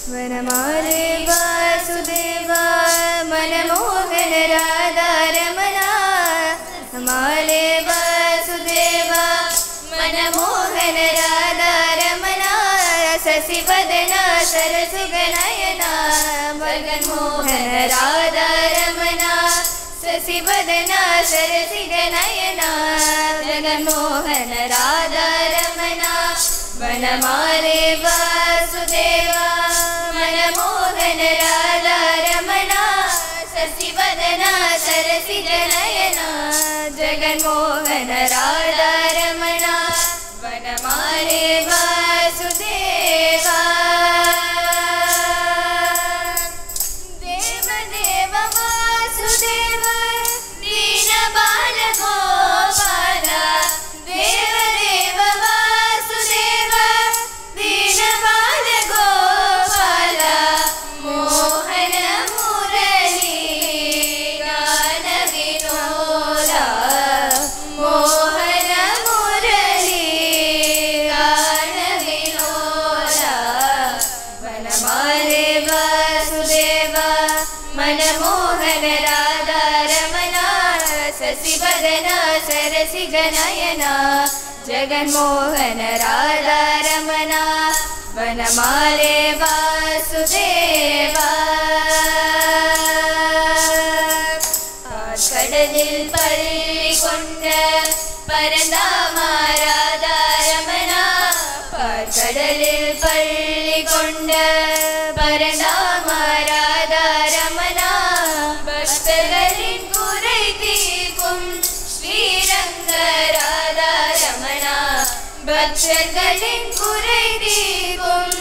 वनमाले वासुदेवा मनमोहन राधा रमणा माले वासुदेवा मनमोहन राधा रमणा शशिवदना सरसुगनयना मगन्मोहन राधा रमणा शशिवदना सरसिगनयना जगन्मोहन राधा रमणा वनमाले वासुदेवा मनमोहन राधा रमणा शशिवदना सरसिजनयना जगन्मोहन राधा रमणा वनमाले वासुदेवा देवदेव वासुदेव दीनबालगोपाल देवदेव वासुदेव दीनबालगोपाल मोहन मुरली गानविनोदा मोहन मुरली गानविनोदा वनमाले वासुदेव मनमोहन राधा रमणा शशिवदना सरसिगनयना जगन्मोहन राधा रमणा वनमाले वासुदेवा கடலில் பள்ளி கொண்ட பரந்தாமாராதாரமணா கடலில் பள்ளி கொண்ட பரந்தாமாராதாரமணா பக்தர்களின் குறை தீர்க்கும் ஸ்ரீரங்கராதாரமணா பக்தர்களின் குறை தீர்க்கும்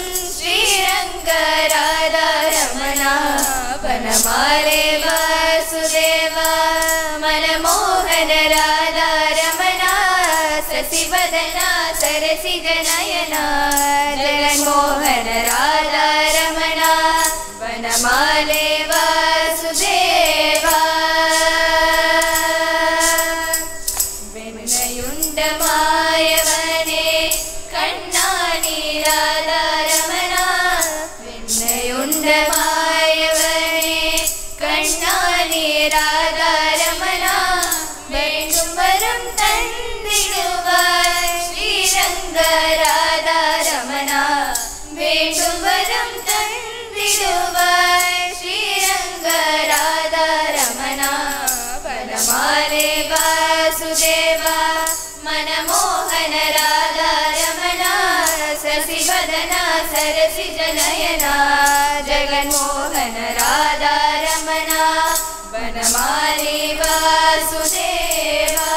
ஸ்ரீரங்கராதாரமணா வனமாலே வாசுதேவா मनमोहन राधा रमणा शशिवदना सरसिजनयना जगन्मोहन राधा रमणा वनमाले वासुदेवा വെണ്ണയുണ്ടമായവനെ കണ്ണാണി രാധാരമണ വെണ്ണയുണ്ടമായവനെ കണ്ണാണി രാധാരമണ വേണ്ടും വരം തന്നിടുവാൻ ശ്രീരംഗ രാധാരമണ വേണ്ടും വരം തന്നിടുവാൻ ശ്രീരംഗ രാധാരമണ പരമാരെ വാസുദേവ मनमोहन राधा रमणा शशिवदना सरसिजनयना जगन्मोहन राधा रमणा वनमाली वासुदेवा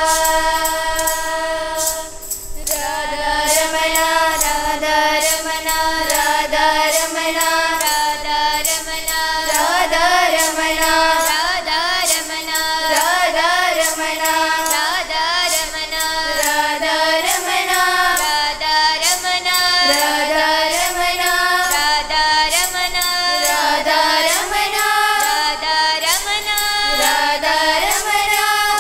राधा रमणा राधा रमणा राधा रमणा राधा रमणा राधा रमणा राधा रमणा राधा रमणा राधा रमणा राधा रमणा राधा रमणा राधा रमणा राधा रमणा राधा रमणा राधा रमणा राधा रमणा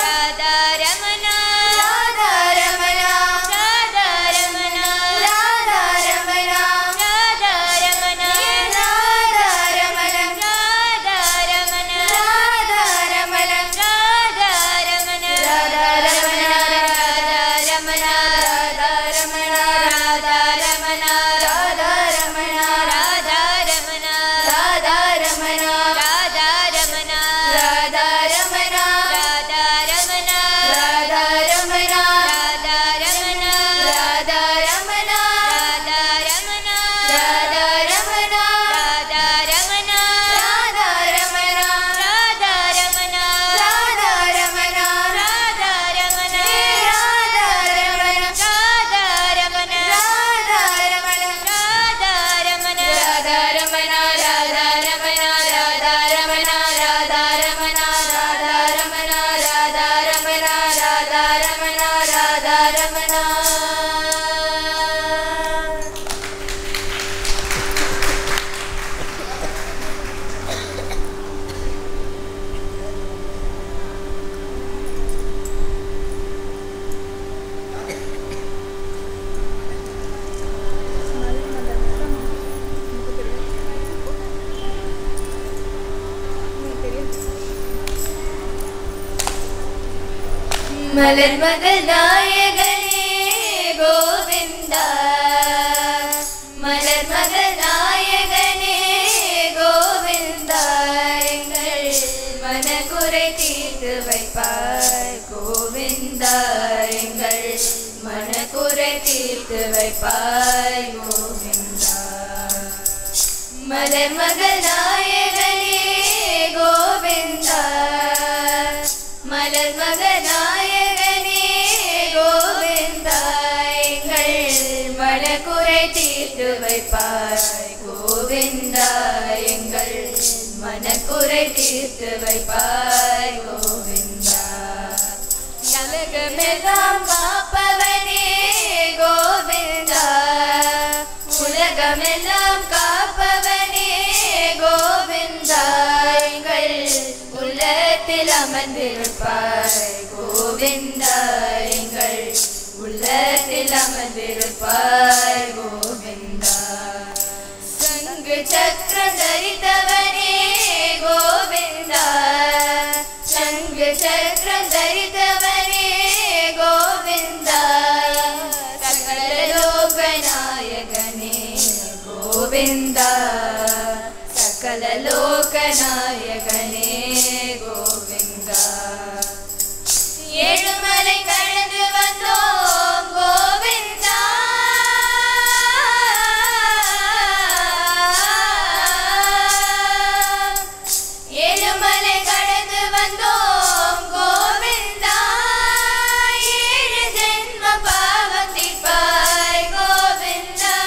மலர் மகள் நாயகனே கோவிந்தா மலர் மகள் நாயகனே கோவிந்தா எங்கள் மனக்குறை தீர்த்து வைப்பாய் கோவிந்தா எங்கள் மனக்குறை தீர்த்து வைப்பாய் கோவிந்தா மலர் மகள் நாயகனே கோவிந்தா மலர் மகள் நாயகனே கோவிந்தா எங்கள் மனக்குறை தீர்த்து வைப்பாய் கோவிந்தா எங்கள் மனக்குறை தீர்த்து வைப்பாய் கோவிந்தா உலகமெல்லாம் காப்பவனே கோவிந்தா உலகமெல்லாம் காப்பவனே கோவிந்தா எங்கள் உள்ளத்தில் அமர்ந்திருப்பாய் கோவிந்தா எங்கள் உள்ளத்தில் அமர்ந்திருப்பாய் கோவிந்தா சங்கு சக்கரம் தரித்தவனே கோவிந்தா சங்கு சக்கரம் தரித்தவனே கோவிந்தா சகல லோக நாயகனே கோவிந்தா சகல லோக நாயகனே கோவிந்தா ஏழுமலை கடந்து வந்தோம் கோவிந்தா ஏழுமலை கடந்து வந்தோம் கோவிந்தா ஏழு ஜென்ம பாவம் தீர்ப்பாய் கோவிந்தா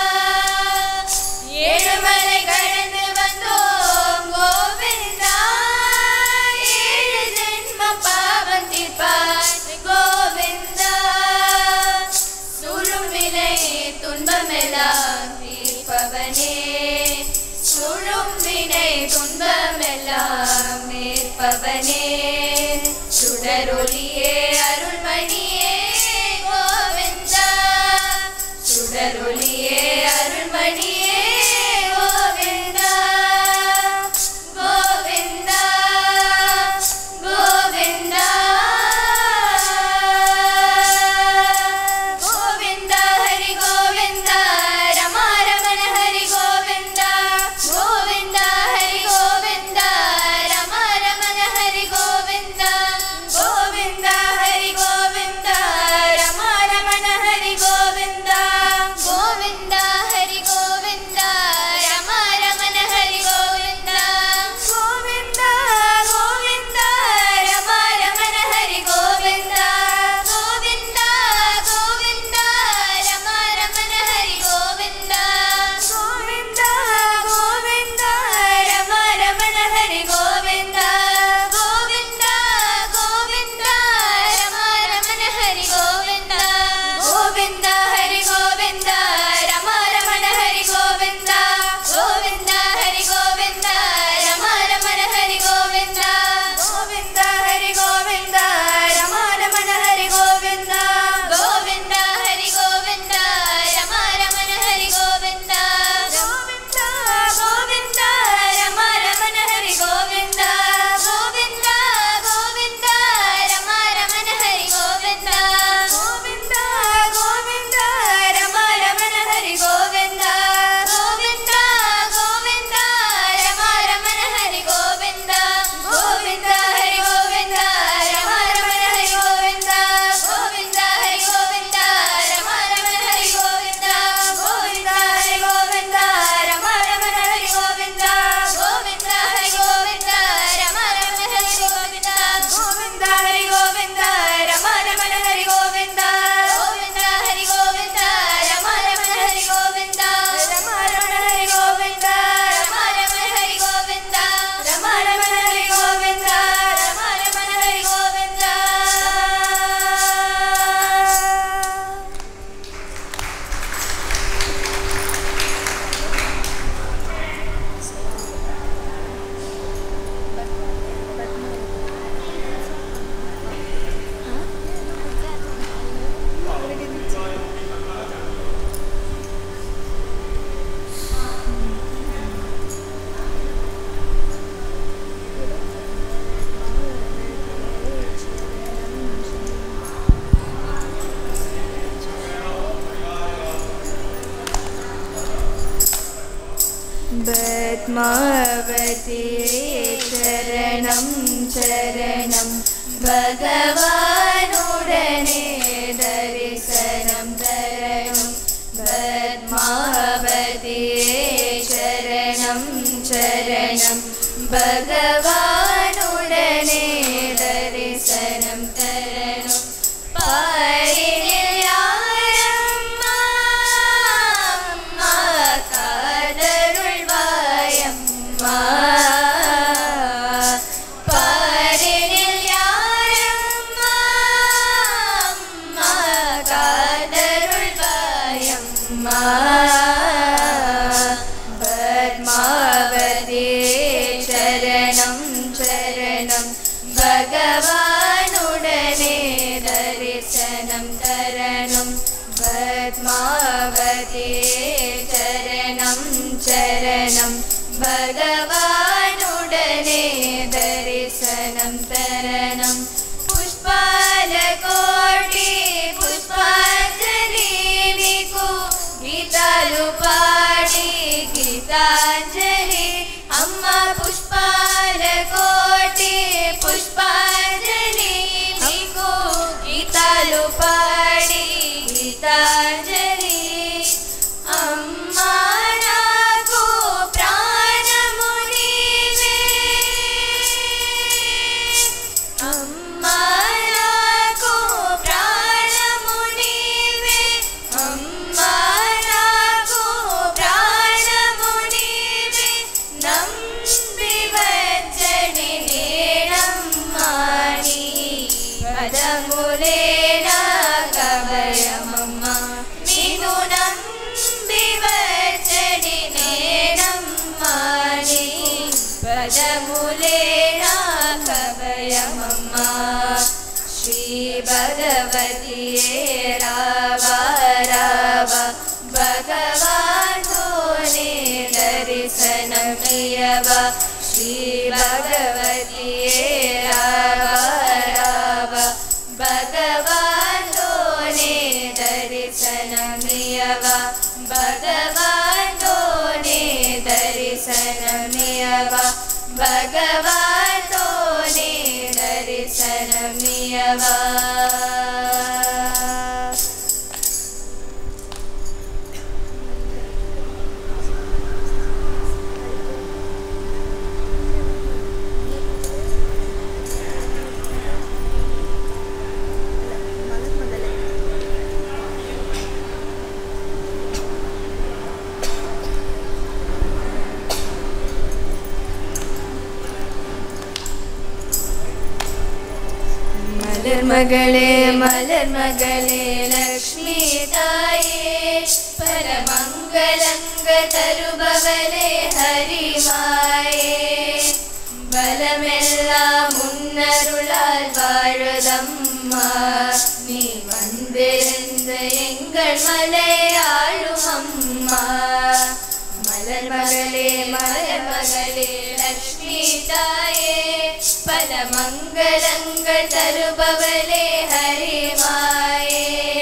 ஏழுமலை கடந்து வந்தோம் கோவிந்தா ஏழு ஜென்ம பாவம் தீர்ப்பாய் கோவிந்தா சுழும் வினை துன்பமெல்லாம் தீர்ப்பவனே சுழும் வினை துன்பமெல்லாம் மேற்பவனே சுடரொளியே அருள்மணியே கோவிந்தா சுடரொளியே அருள்மணியே கோவிந்தா கோவிந்தா கோவிந்தா கோவிந்தா ஹரி கோவிந்தா ரமா ரமண ஹரி கோவிந்தா கோவிந்தா ஹரி கோவிந்தா ரமா ரமண ஹரி கோவிந்தா கோவிந்தா ஹரி கோவிந்தா ரமா ரமண ஹரி கோவிந்தா கோவிந்தா ஹரி கோவிந்தா பத்மாவதியே சரணம் சரணம் பகவானுடனே தரிசனம் தரணும் பத்மாவதியே சரணம் சரணம் பகவானுடனே தரிசனம் தரணும் பாரினில் யாரம்மா அம்மா காதருள்வாயம்மா பாரினில் யாரம்மா அம்மா காதருள்வாயம்மா பத்மாவதியே சரணம் சரணம் பகவானுடனே தரிசனம் தரணும் பத்மாவதியே சரணம் சரணம் பகவானுடனே தரிசனம் தரணும் పుష్పాలకోటి పుష్పాంజలి నీకు గీతాలు పాడి గీతాంజలి అమ్మ పుష్పాలకోటి పుష్పాంజలి నీకు గీతాలు పాడి గీతాంజలి అమ్మా నాకు ప్రాణము నీవే అమ్మా నాకు ప్రాణము నీవే అమ్మా నాకు ప్రాణము నీవే నంబి వచ్చడి నేనమ్మా నీ పదములే నా కవయమమ్మ నిన్ను నంబి వచ్చడి నేనమ్మా నీ పదములే నా కవయమమ్మ శ్రీ భగవతియే రావ రావ భగవానునే దర్శనమియవ శ్రీ భగవతియే రావ రావ భగవానునే దర్శనమియవ భగవానునే దర్శనమియవ భగవానునే దర్శనమియవ மலர் மகளே மலர் மகளே லக்ஷ்மி தாயே பரமங்கலங்க தருபவளே ஹரிமாயே பலமெல்லாம் முன்னருளால் வாழுதம்மா நீ வந்திருந்த எங்கள் மலையாளும் அம்மா மலர் மகளே மலர் மகளே லக்ஷ்மி தாயே பல மங்களங்கள் தருபவளே ஹரிமாயே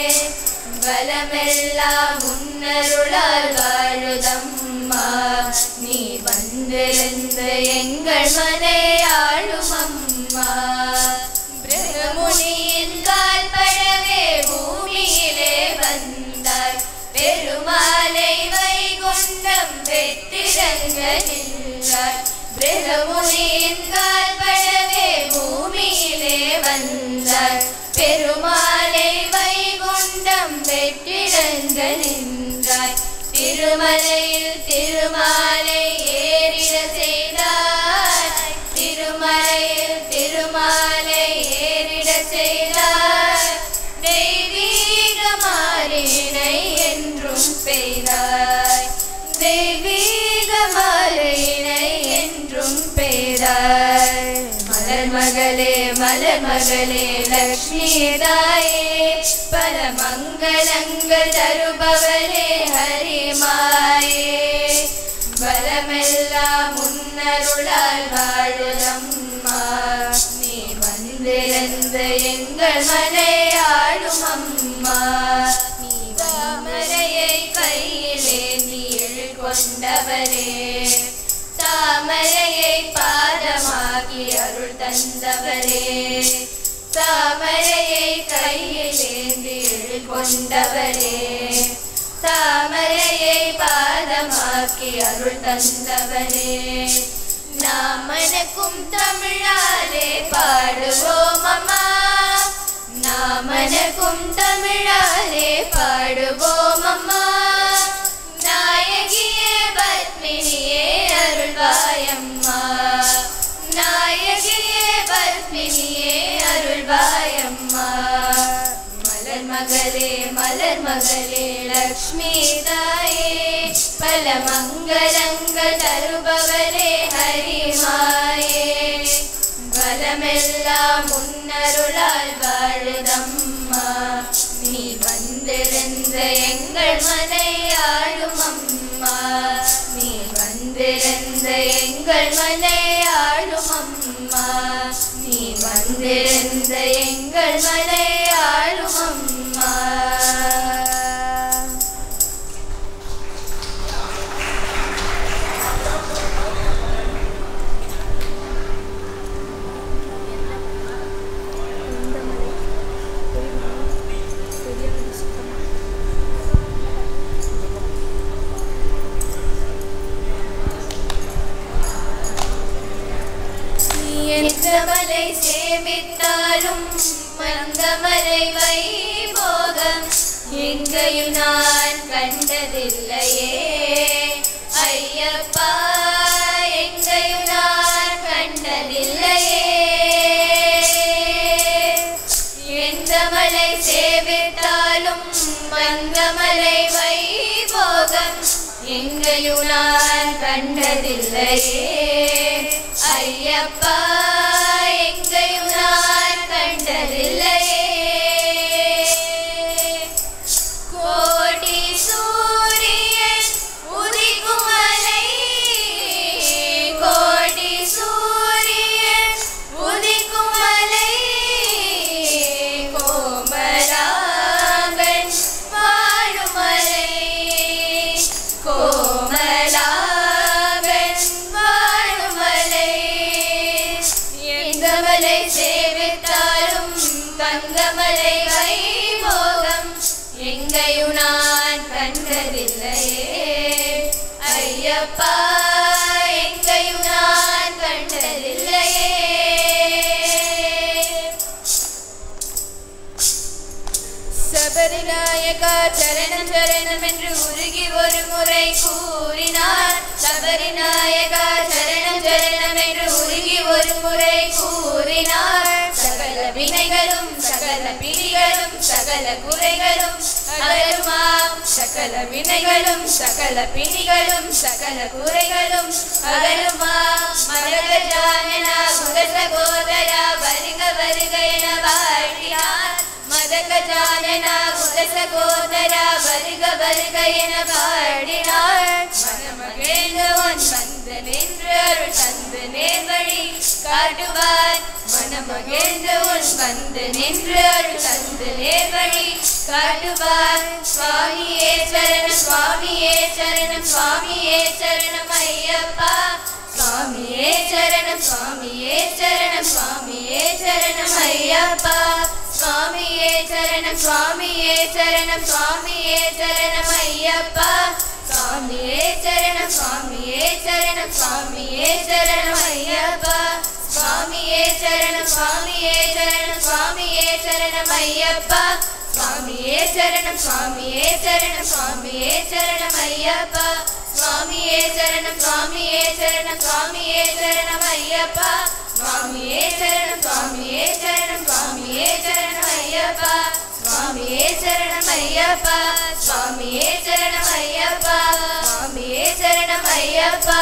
பலமெல்லாம் முன்னருளால் வாழுதம்மா நீ வந்திருந்த எங்கள் மனையாளும் அம்மா பிரமுனியின் கால் படவே பூமியிலே வந்தாய் பெருமாளை வைகுண்டம் வெற்றிடங்க நின்றாய் பிரமுனியின் கால் படவே பூமியிலே வந்தாய் பெருமாளை வைகுண்டம் வெற்றிடங்க நின்றாய் திருமலையில் திருமாலை ஏறிட செய்தாய் திருமலையில் திருமாலை ஏறிட செய்தாய் தெய்வீக மாறினை என்றும் பெய்தாய் தெய்வீக மாறினை என்றும் பெய்தாய் மலர் மகளே மலர் மகளே லக்ஷ்மி தாயே பல மங்களங்கள் தருபவரே ஹரிமாயே பலமெல்லாம் முன்னருளால் வாழுதம்மா நீ வந்திருந்த எங்கள் மனையாடும் அம்மா நீ தாமரையை கையிலே நீ கொண்டவரே தந்தவரே தாமரையை கையில் ஏந்தி கொண்டவரே தாமரையை பாதமாக்கி அருள் தந்தவரே நாம் மனக்கும் தமிழாலே பாடுவோம் அம்மா நாம் மனக்கும் தமிழாலே பாடுவோம் அம்மா நாயகியே பத்மினியே அருள்வாயம்மா நாயகியே பத்மினியே அருள்வாயம்மா மலர் மகளே மலர் மகளே லக்ஷ்மி தாயே பல மங்களங்கள் தருபவரே ஹரிமாயே பலமெல்லாம் முன்னருளால் வாழுதம்மா நீ வந்திருந்த எங்கள் மனை ஆளும் அம்மா நீ வந்திருந்த எங்கள் மனை ஆளும் அம்மா நீ வந்திருந்த எங்கள் மனை ஆளும் அம்மா எந்த மலை சேமித்தாலும் மந்தமலை வைபோகம் எங்கையும் நான் கண்டதில்லையே ஐயப்பா எங்கையும் நான் கண்டதில்லையே எந்த மலை சேவித்தாலும் மந்தமலை வைபோகம் எங்கையும் நான் கண்டதில்லையே ஐயப்பா எங்கையும் நான் கண்டதில்லையே கோடி சூரியன் உதிக்கும் மலை கோடி சூரியன் உதிக்கும் மலை கோமலாங்கன் வாழும் மலை கோமலாங்கன் வாழும் மலை எந்த மலை சேவித்தாலும் தங்கமலை வைபோகம் எங்கையும் நான் கண்டதில்லையே ஐயப்பா எங்கையும் நான் கண்டதில்லையே சபரிநாயகா சரணம் சரணம் என்று உருகி ஒரு முறை கூறினார் சபரிநாயகா சரணம் சரணம் என்று உருகி ஒரு முறை கூறினார் சகல வினைகளும் சகல பிடிகளும் சகல குறைகளும் அகலுமா சகல வினைகளும் சகல பிணிகளும் சகல குறைகளும் அகலுமா மரக ஜானனா முகச கோதரா வருக வருக என வாழ்த்தினார் மதக ஜானனா முகச கோதரா வருக வருக என பாடினார் மனமகிழ்ந்தவன் வந்து நின்று அருள் தந்து நேர்வழி காட்டுவார் மனமகிழ்ந்தவன் வந்து நின்று அருள் தந்து நேர்வழி காட்டுவார் சுவாமியே சரணம் சுவாமியே சரணம் சுவாமியே சரணம் ஐயப்பா சுவாமியே சரணம் சுவாமியே சரணம் சுவாமியே சரணம் ஐயப்பா சுவாமியே சரணம் சுவாமியே சரணம் சுவாமியே சரணம் ஐயப்பா சுவாமியே சரணம் சுவாமியே சரணம் சுவாமியே சரணம் ஐயப்பா சுவாமியே சரணம் சுவாமியே சரணம் சுவாமியே சரணம் ஐயப்பா சுவாமியே சரணம் சுவாமியே சரணம் சுவாமியே சரணம் ஐயப்பா சுவாமியே சரணம் சுவாமியே சரணம் சுவாமியே சரணம் ஐயப்பா சுவாமியே சரணம் சுவாமியே சரணம் சுவாமியே சரணம் ஐயப்பா சுவாமியே சரணம் ஐயப்பா சுவாமியே சரணம் ஐயப்பா சுவாமியே சரணம் ஐயப்பா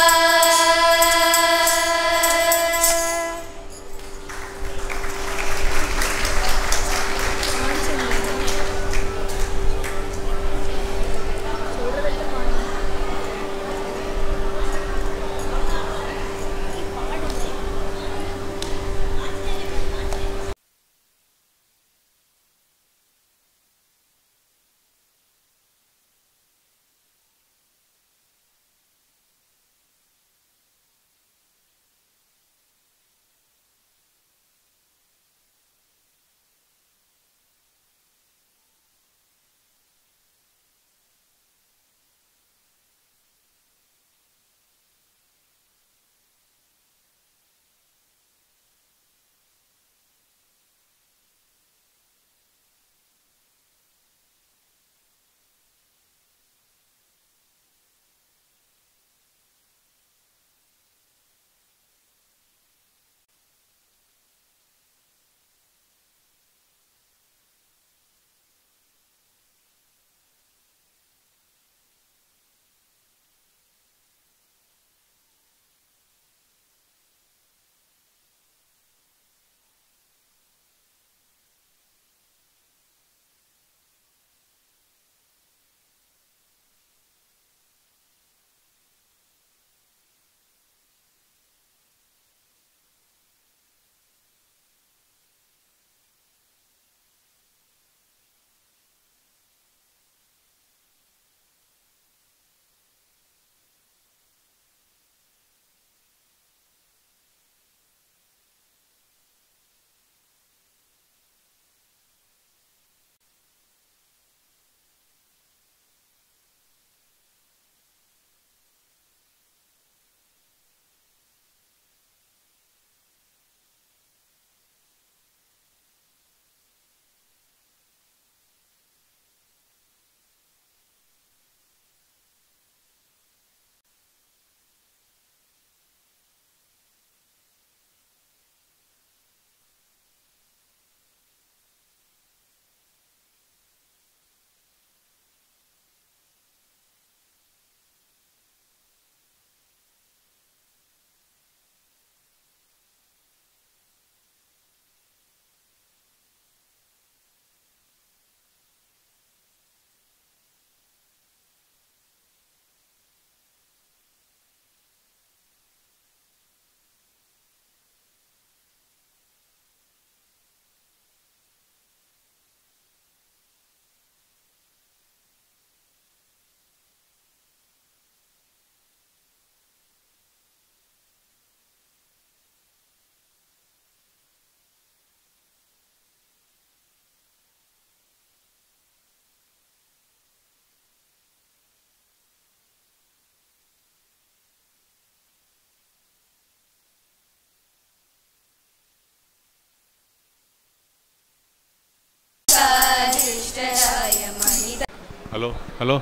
ஹலோ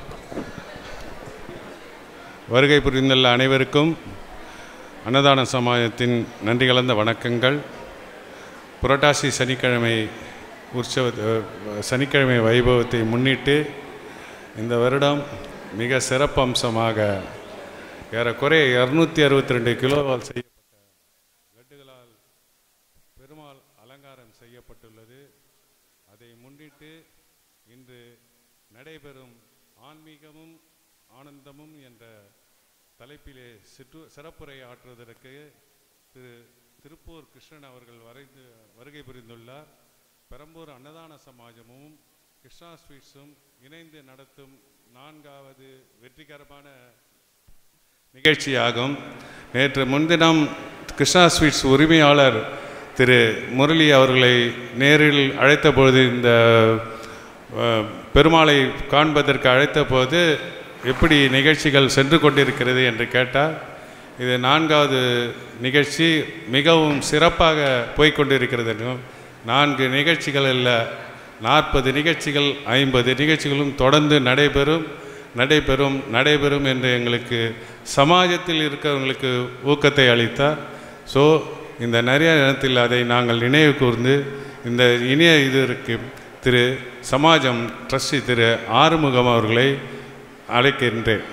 வருகை புரிந்துள்ள அனைவருக்கும் அன்னதான சமாஜத்தின் நன்றி கலந்த வணக்கங்கள் புரட்டாசி சனிக்கிழமை உற்சவ அஹ், சனிக்கிழமை வைபவத்தை முன்னிட்டு இந்த வருடம் மிக சிறப்பு அம்சமாக ஏறக்குறைய இரநூத்தி அறுபத்தி ரெண்டு கிலோவால் செய்யப்பட்ட லட்டுகளால் பெருமாள் அலங்காரம் செய்யப்பட்டுள்ளது அதை முன்னிட்டு இன்று நடைபெறும் ஆன்மீகமும் ஆனந்தமும் என்ற தலைப்பிலே சிற்று சிறப்புரை ஆற்றுவதற்கு திரு திருப்பூர் கிருஷ்ணன் அவர்கள் வரைந்து வருகை புரிந்துள்ளார் பெரம்பூர் அன்னதான சமாஜமும் கிருஷ்ணா ஸ்வீட்ஸும் இணைந்து நடத்தும் நான்காவது வெற்றிகரமான நிகழ்ச்சியாகும் நேற்று முன்தினம் கிருஷ்ணா ஸ்வீட்ஸ் உரிமையாளர் திரு முரளி அவர்களை நேரில் அழைத்த பொழுது இந்த அஹ், பெருமாளை காண்பதற்கு அழைத்த போது எப்படி நிகழ்ச்சிகள் சென்று கொண்டிருக்கிறது என்று கேட்டார் இது நான்காவது நிகழ்ச்சி மிகவும் சிறப்பாக போய்க்கொண்டிருக்கிறது என்றும் நான்கு நிகழ்ச்சிகள் அல்ல நாற்பது நிகழ்ச்சிகள் ஐம்பது நிகழ்ச்சிகளும் தொடர்ந்து நடைபெறும் நடைபெறும் நடைபெறும் என்று எங்களுக்கு சமாஜத்தில் இருக்கிறவங்களுக்கு ஊக்கத்தை அளித்தார் ஸோ இந்த நிறைய நேரத்தில் அதை நாங்கள் நினைவு கூர்ந்து இந்த இனிய இதற்கு திரு சமாஜம் ட்ரஸ்டி திரு ஆறுமுகம் அவர்களை அழைக்கின்றேன்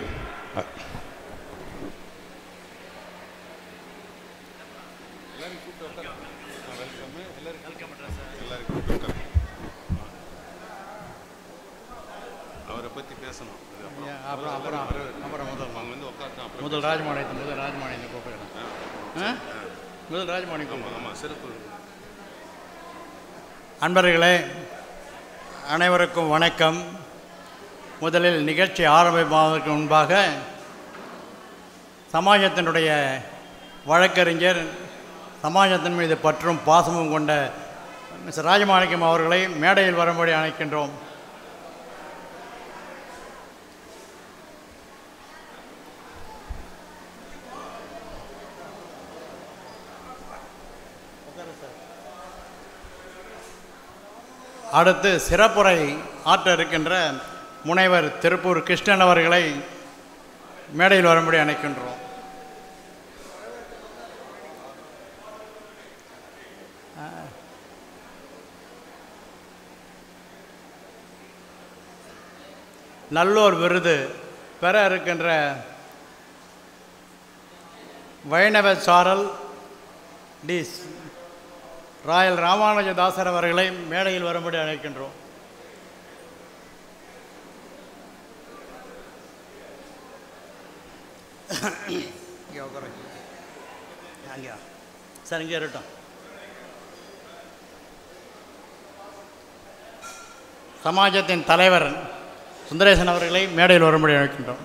அவரை பற்றி பேசணும் அப்புறம் அப்புறம் அப்புறம் முதல் அவங்க வந்து உட்காந்து அப்புறம் முதல் ராஜமாணியத்தை முதல் ராஜமாணியத்தை கூப்பிடுறேன் ஆ? முதல் ராஜமாணியம் ஆமாம் ஆமாம் சிறப்பு அன்பர்களே அனைவருக்கும் வணக்கம் முதலில் நிகழ்ச்சி ஆரம்பிப்பதற்கு முன்பாக சமாஜத்தினுடைய வழக்கறிஞர் சமாஜத்தின் மீது பற்றும் பாசமும் கொண்ட மிஸ்டர் ராஜமாணிக்கம் அவர்களை மேடையில் வரும்படி அழைக்கின்றோம் அடுத்து சிறப்புரை ஆற்ற இருக்கின்ற முனைவர் திருப்பூர் கிருஷ்ணன் அவர்களை மேடையில் வரும்படி அழைக்கின்றோம் நல்லோர் விருது பெற இருக்கின்ற வைணவ சாரல் டிஸ் ராயல் ராமானுஜதாசர் அவர்களை மேடையில் வரும்படி அழைக்கின்றோம் இங்கே உட்காருங்க. அங்கே சார் இங்கே இருக்கட்டும் சமாஜத்தின் தலைவர் சுந்தரேசன் அவர்களை மேடையில் வரும்படி அழைக்கின்றோம்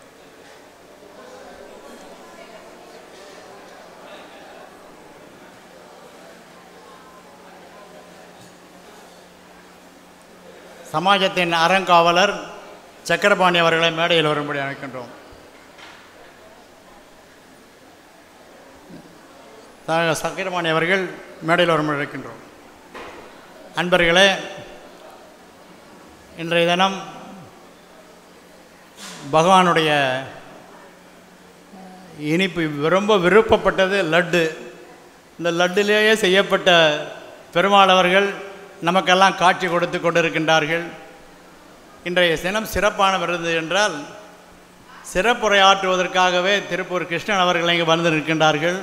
சமாஜத்தின் அறங்காவலர் சக்கரபாணி அவர்களை மேடையில் வரும்படி அழைக்கின்றோம் த- சக்கரபாணி அவர்கள் மேடையில் வரும்படி அழைக்கின்றோம் அன்பர்களே இன்றைய தினம் பகவானுடைய இனிப்பு ரொம்ப விருப்பப்பட்டது லட்டு இந்த லட்டிலேயே செய்யப்பட்ட பெருமாள் அவர்கள் நமக்கெல்லாம் காட்சி கொடுத்து கொண்டிருக்கின்றார்கள் இன்றைய தினம் சிறப்பான விருது என்றால் சிறப்புரையாற்றுவதற்காகவே திருப்பூர் கிருஷ்ணன் அவர்கள் இங்கே வந்து நிற்கின்றார்கள்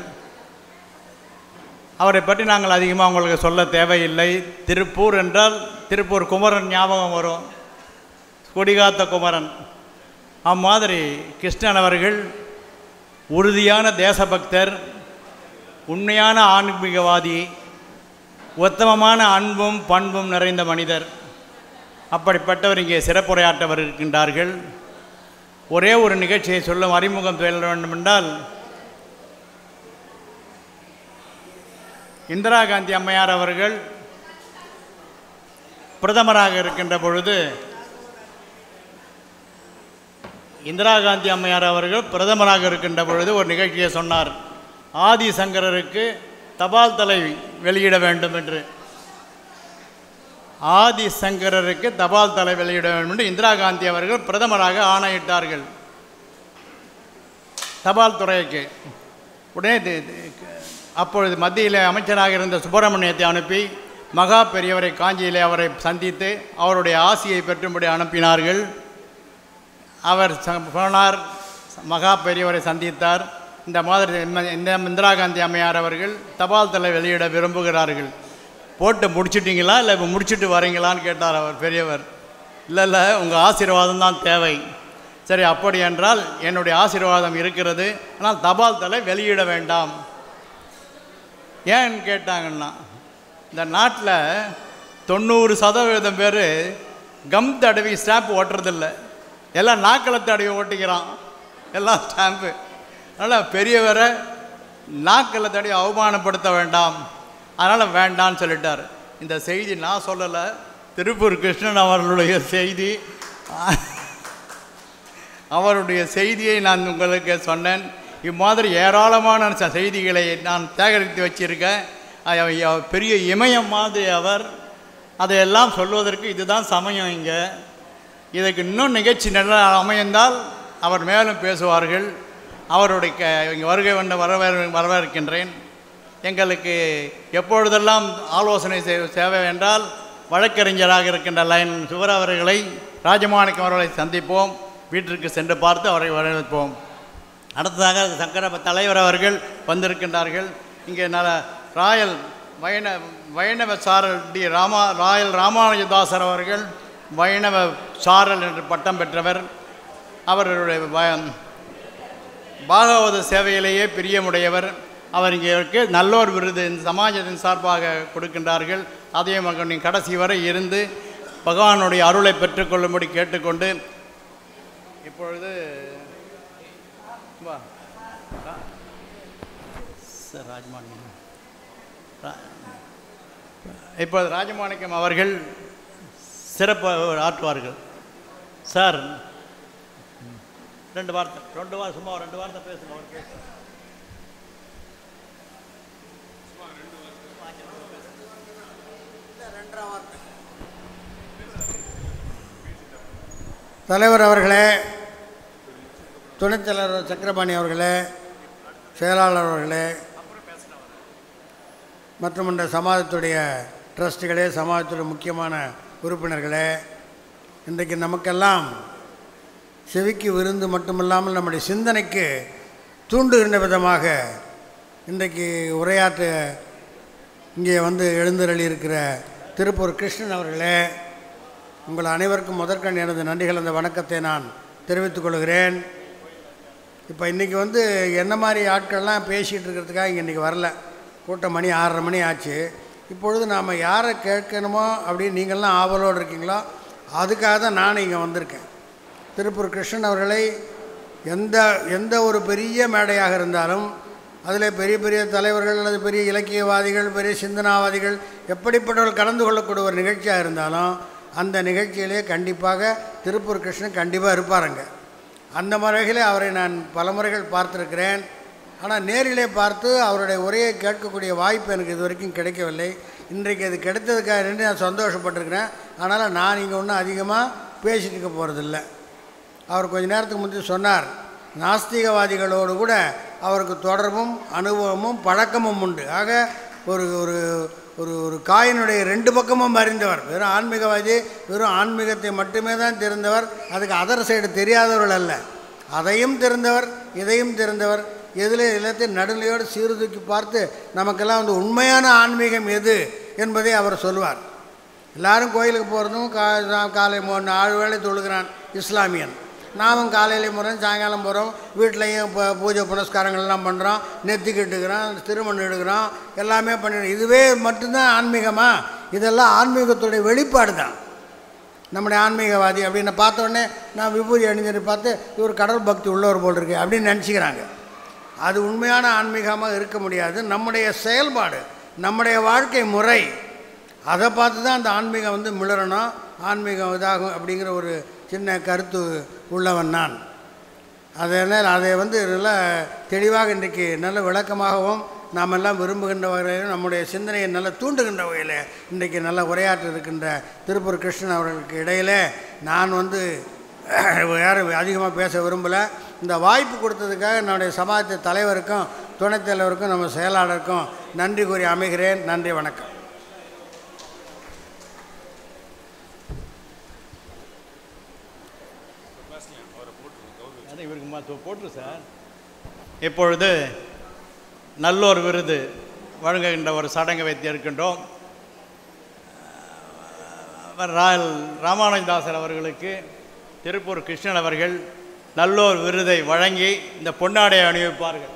அவரை பற்றி நாங்கள் அதிகமாக உங்களுக்கு சொல்ல தேவையில்லை திருப்பூர் என்றால் திருப்பூர் குமரன் ஞாபகம் வரும் கொடிகாத்த குமரன் அம்மாதிரி கிருஷ்ணன் அவர்கள் உறுதியான தேசபக்தர் உண்மையான ஆன்மீகவாதி உத்தமமான அன்பும் பண்பும் நிறைந்த மனிதர் அப்படிப்பட்டவர் இங்கே சிறப்புரையாற்ற இருக்கின்றார்கள் ஒரே ஒரு நிகழ்ச்சியை சொல்லும் அறிமுகம் சொல்ல வேண்டுமென்றால் இந்திரா காந்தி அம்மையார் அவர்கள் பிரதமராக இருக்கின்ற பொழுது இந்திரா காந்தி அம்மையார் அவர்கள் பிரதமராக இருக்கின்ற பொழுது ஒரு நிகழ்ச்சியை சொன்னார் ஆதிசங்கரருக்கு தபால் தலை வெளியிட வேண்டும் என்று ஆதிசங்கரருக்கு தபால் தலை வெளியிட வேண்டும் என்று இந்திரா காந்தி அவர்கள் பிரதமராக ஆணையிட்டார்கள் தபால் துறைக்கு உடனே தி- தி- அப்பொழுது மத்தியில் அமைச்சராக இருந்த சுப்பிரமணியத்தை அனுப்பி மகா பெரியவரை காஞ்சியிலே அவரை சந்தித்து அவருடைய ஆசியை பெற்றும்படி அனுப்பினார்கள் அவர் ச- போனார் மகா பெரியவரை சந்தித்தார் இந்த மாதிரி இந்த- இந்த இந்திரா காந்தி அம்மையார் அவர்கள் தபால் தலை வெளியிட விரும்புகிறார்கள் போட்டு முடிச்சிட்டிங்களா இல்லை இப்போ முடிச்சிட்டு வரீங்களான்னு கேட்டார் அவர் பெரியவர் இல்லை இல்லை உங்கள் ஆசீர்வாதம் தான் தேவை சரி அப்படி என்றால் என்னுடைய ஆசீர்வாதம் இருக்கிறது ஆனால் தபால் தலை வெளியிட வேண்டாம் ஏன்னு கேட்டாங்கன்னா இந்த நாட்டில் தொண்ணூறு சதவீதம் பேர் கம் தடவி ஸ்டாம்ப் ஓட்டுறதில்ல எல்லாம் நாக்களை தடவி ஓட்டிக்கிறான் எல்லாம் ஸ்டாம்ப்பு அதனால் பெரியவரை நாக்களை தடவி அவமானப்படுத்த வேண்டாம் அதனால் வேண்டான்னு சொல்லிட்டார் இந்த செய்தி நான் சொல்லலை திருப்பூர் கிருஷ்ணன் அவர்களுடைய செய்தி அவருடைய செய்தியை நான் உங்களுக்கு சொன்னேன் இம்மாதிரி ஏராளமான ச- செய்திகளை நான் சேகரித்து வச்சிருக்கேன் அ- அ- பெரிய இமயம் மாதிரி அவர் அதையெல்லாம் சொல்வதற்கு இதுதான் சமயம் இங்கே இதுக்கு இன்னும் நிகழ்ச்சி நல்லா அமைந்தால் அவர் மேலும் பேசுவார்கள் அவருடைய க இங்கே வருகை வந்த வரவேற் வரவேற்கின்றேன் எங்களுக்கு எப்பொழுதெல்லாம் ஆலோசனை செய்- தேவை என்றால் வழக்கறிஞராக இருக்கின்ற லைன் சுவர் அவர்களை ராஜமாணிக்கம் அவர்களை சந்திப்போம் வீட்டிற்கு சென்று பார்த்து அவரை வரவேற்போம் அடுத்ததாக சங்கர தலைவர் அவர்கள் வந்திருக்கின்றார்கள் இங்கே நல ராயல் வைண வைணவ சாரல் டி ராமா ராயல் ராமானுஜதாசர் அவர்கள் வைணவ சாரல் என்று பட்டம் பெற்றவர் அவருடைய வ- பாகவத சேவையிலேயே பிரியமுடையவர் அவர் இங்கே இருக்கு நல்லோர் விருது இந்த சமாஜத்தின் சார்பாக கொடுக்கின்றார்கள் அதையும் அவங்க நீ கடைசி வரை இருந்து பகவானுடைய அருளை பெற்றுக்கொள்ளும்படி கேட்டுக்கொண்டு இப்பொழுது வா ரா- சார் ராஜமாணிக்கம் ரா- இப்பொழுது ராஜமாணிக்கம் அவர்கள் சிறப்பு ஆற்றுவார்கள் சார் ரெண்டு வார்த்தை ரெண்டு வாரம் சும்மா ஒரு ரெண்டு வார்த்தை பேசுங்க அவர் பேசுங்க தலைவர் அவர்களே துணைத் தலைவர் சக்கரபாணி அவர்களே செயலாளர் அவர்களே மற்றும் இந்த சமாஜத்துடைய ட்ரஸ்ட்டுகளே சமாஜத்துடைய முக்கியமான உறுப்பினர்களே இன்றைக்கு நமக்கெல்லாம் செவிக்கு விருந்து மட்டுமில்லாமல் நம்முடைய சிந்தனைக்கு தூண்டுகின்ற விதமாக இன்றைக்கு உரையாற்ற இங்கே வந்து எழுந்தருளி இருக்கிற திருப்பூர் கிருஷ்ணன் அவர்களே உங்கள் அனைவருக்கும் முதற்கண் எனது நன்றிகள் அந்த வணக்கத்தை நான் தெரிவித்துக் கொள்கிறேன் இப்போ இன்றைக்கி வந்து என்ன மாதிரி ஆட்கள்லாம் பேசிகிட்டு இருக்கிறதுக்காக இங்கே இன்றைக்கி வரல கூட்டம் மணி ஆறரை மணி ஆச்சு இப்பொழுது நாம் யாரை கேட்கணுமோ அப்படின்னு நீங்கள்லாம் ஆவலோடு இருக்கீங்களோ அதுக்காக தான் நானும் இங்கே வந்திருக்கேன் திருப்பூர் கிருஷ்ணன் அவர்களை எந்த எந்த ஒரு பெரிய மேடையாக இருந்தாலும் அதில் பெரிய பெரிய தலைவர்கள் அல்லது பெரிய இலக்கியவாதிகள் பெரிய சிந்தனாவாதிகள் எப்படிப்பட்டவர்கள் கலந்து கொள்ளக்கூடிய ஒரு நிகழ்ச்சியாக இருந்தாலும் அந்த நிகழ்ச்சியிலே கண்டிப்பாக திருப்பூர் கிருஷ்ணன் கண்டிப்பாக இருப்பாருங்க அந்த முறைகளே அவரை நான் பல முறைகள் பார்த்துருக்கிறேன் ஆனால் நேரிலே பார்த்து அவருடைய உரையை கேட்கக்கூடிய வாய்ப்பு எனக்கு இது வரைக்கும் கிடைக்கவில்லை இன்றைக்கு அது கிடைத்ததுக்காக நின்று நான் சந்தோஷப்பட்டிருக்கிறேன் அதனால் நான் இங்கே ஒன்றும் அதிகமாக பேசிட்டு இருக்க போகிறதில்ல அவர் கொஞ்ச நேரத்துக்கு முந்தைய சொன்னார் நாஸ்திகவாதிகளோடு கூட அவருக்கு தொடர்பும் அனுபவமும் பழக்கமும் உண்டு ஆக ஒரு ஒரு ஒரு ஒரு காயினுடைய ரெண்டு பக்கமும் அறிந்தவர் வெறும் ஆன்மீகவாதி வெறும் ஆன்மீகத்தை மட்டுமே தான் தெரிந்தவர் அதுக்கு அதர் சைடு தெரியாதவர்கள் அல்ல அதையும் தெரிந்தவர் இதையும் தெரிந்தவர் எதில் எல்லாத்தையும் நடுநிலையோடு சீர்தூக்கி பார்த்து நமக்கெல்லாம் வந்து உண்மையான ஆன்மீகம் எது என்பதை அவர் சொல்வார் எல்லாரும் கோயிலுக்கு போகிறதும் கா நான் காலை மூணு நாலு வேளை தொழுகிறான் இஸ்லாமியன் நாமும் காலையிலையும் போகிறோம் சாயங்காலம் போகிறோம் வீட்லேயும் இப்போ பூஜை புனஸ்காரங்கள்லாம் பண்ணுறோம் நெத்தி கட்டுக்கிறோம் திருமணம் எடுக்கிறோம் எல்லாமே பண்ணிடுறோம் இதுவே மட்டும்தான் ஆன்மீகமா இதெல்லாம் ஆன்மீகத்துடைய வெளிப்பாடு தான் நம்முடைய ஆன்மீகவாதி அப்படின்னு பார்த்த உடனே நான் விபூதி அணிஞ்சரை பார்த்து இவர் கடவுள் பக்தி உள்ளவர் போல் இருக்கு அப்படின்னு நினச்சிக்கிறாங்க அது உண்மையான ஆன்மீகமாக இருக்க முடியாது நம்முடைய செயல்பாடு நம்முடைய வாழ்க்கை முறை அதை பார்த்து தான் அந்த ஆன்மீகம் வந்து மிளறணும் ஆன்மீகம் இதாகும் அப்படிங்கிற ஒரு சின்ன கருத்து உள்ளவன் நான் அதனால் அதை வந்து நல்லா தெளிவாக இன்றைக்கு நல்ல விளக்கமாகவும் நாம் எல்லாம் விரும்புகின்ற வகையில் நம்முடைய சிந்தனையை நல்லா தூண்டுகின்ற வகையில் இன்றைக்கு நல்ல உரையாற்ற இருக்கின்ற திருப்பூர் கிருஷ்ணன் அவர்களுக்கு இடையிலே நான் வந்து யாரும் அதிகமாக பேச விரும்பலை இந்த வாய்ப்பு கொடுத்ததுக்காக என்னுடைய சமாஜ தலைவருக்கும் துணைத் தலைவருக்கும் நம்ம செயலாளருக்கும் நன்றி கூறி அமைகிறேன் நன்றி வணக்கம் அது இவருக்கு மா- தொ- போட்டுரு சார் இப்பொழுது நல்லோர் விருது வழங்குகின்ற ஒரு சடங்கை வைத்து இருக்கின்றோம் அவர் ரா- ராமானுஜதாசர் அவர்களுக்கு திருப்பூர் கிருஷ்ணன் அவர்கள் நல்லோர் விருதை வழங்கி இந்த பொன்னாடை அணிவிப்பார்கள்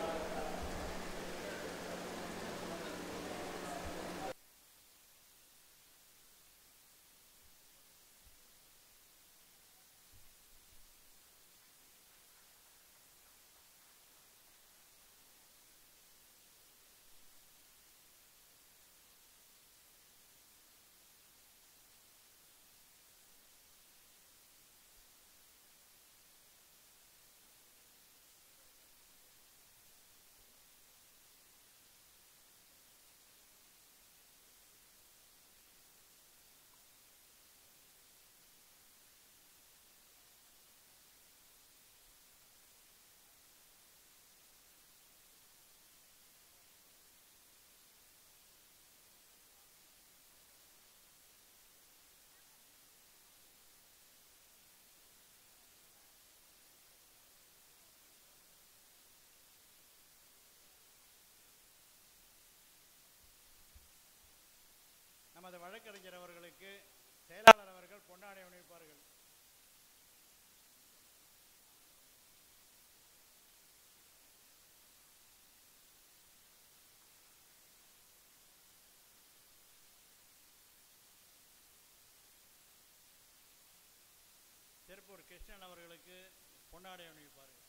நமது வழக்கறிஞர் அவர்களுக்கு செயலாளர் அவர்கள் பொன்னாடை அணிவிப்பார்கள் திருப்பூர் கிருஷ்ணன் அவர்களுக்கு பொன்னாடை அணிவிப்பார்கள்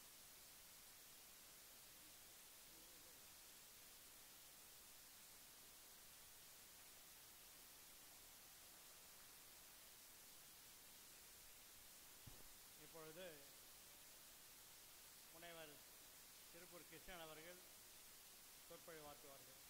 இப்பொழுது முனைவர் திருப்பூர் கிருஷ்ணன் அவர்கள் சொற்பொழிவாற்றுவார்கள்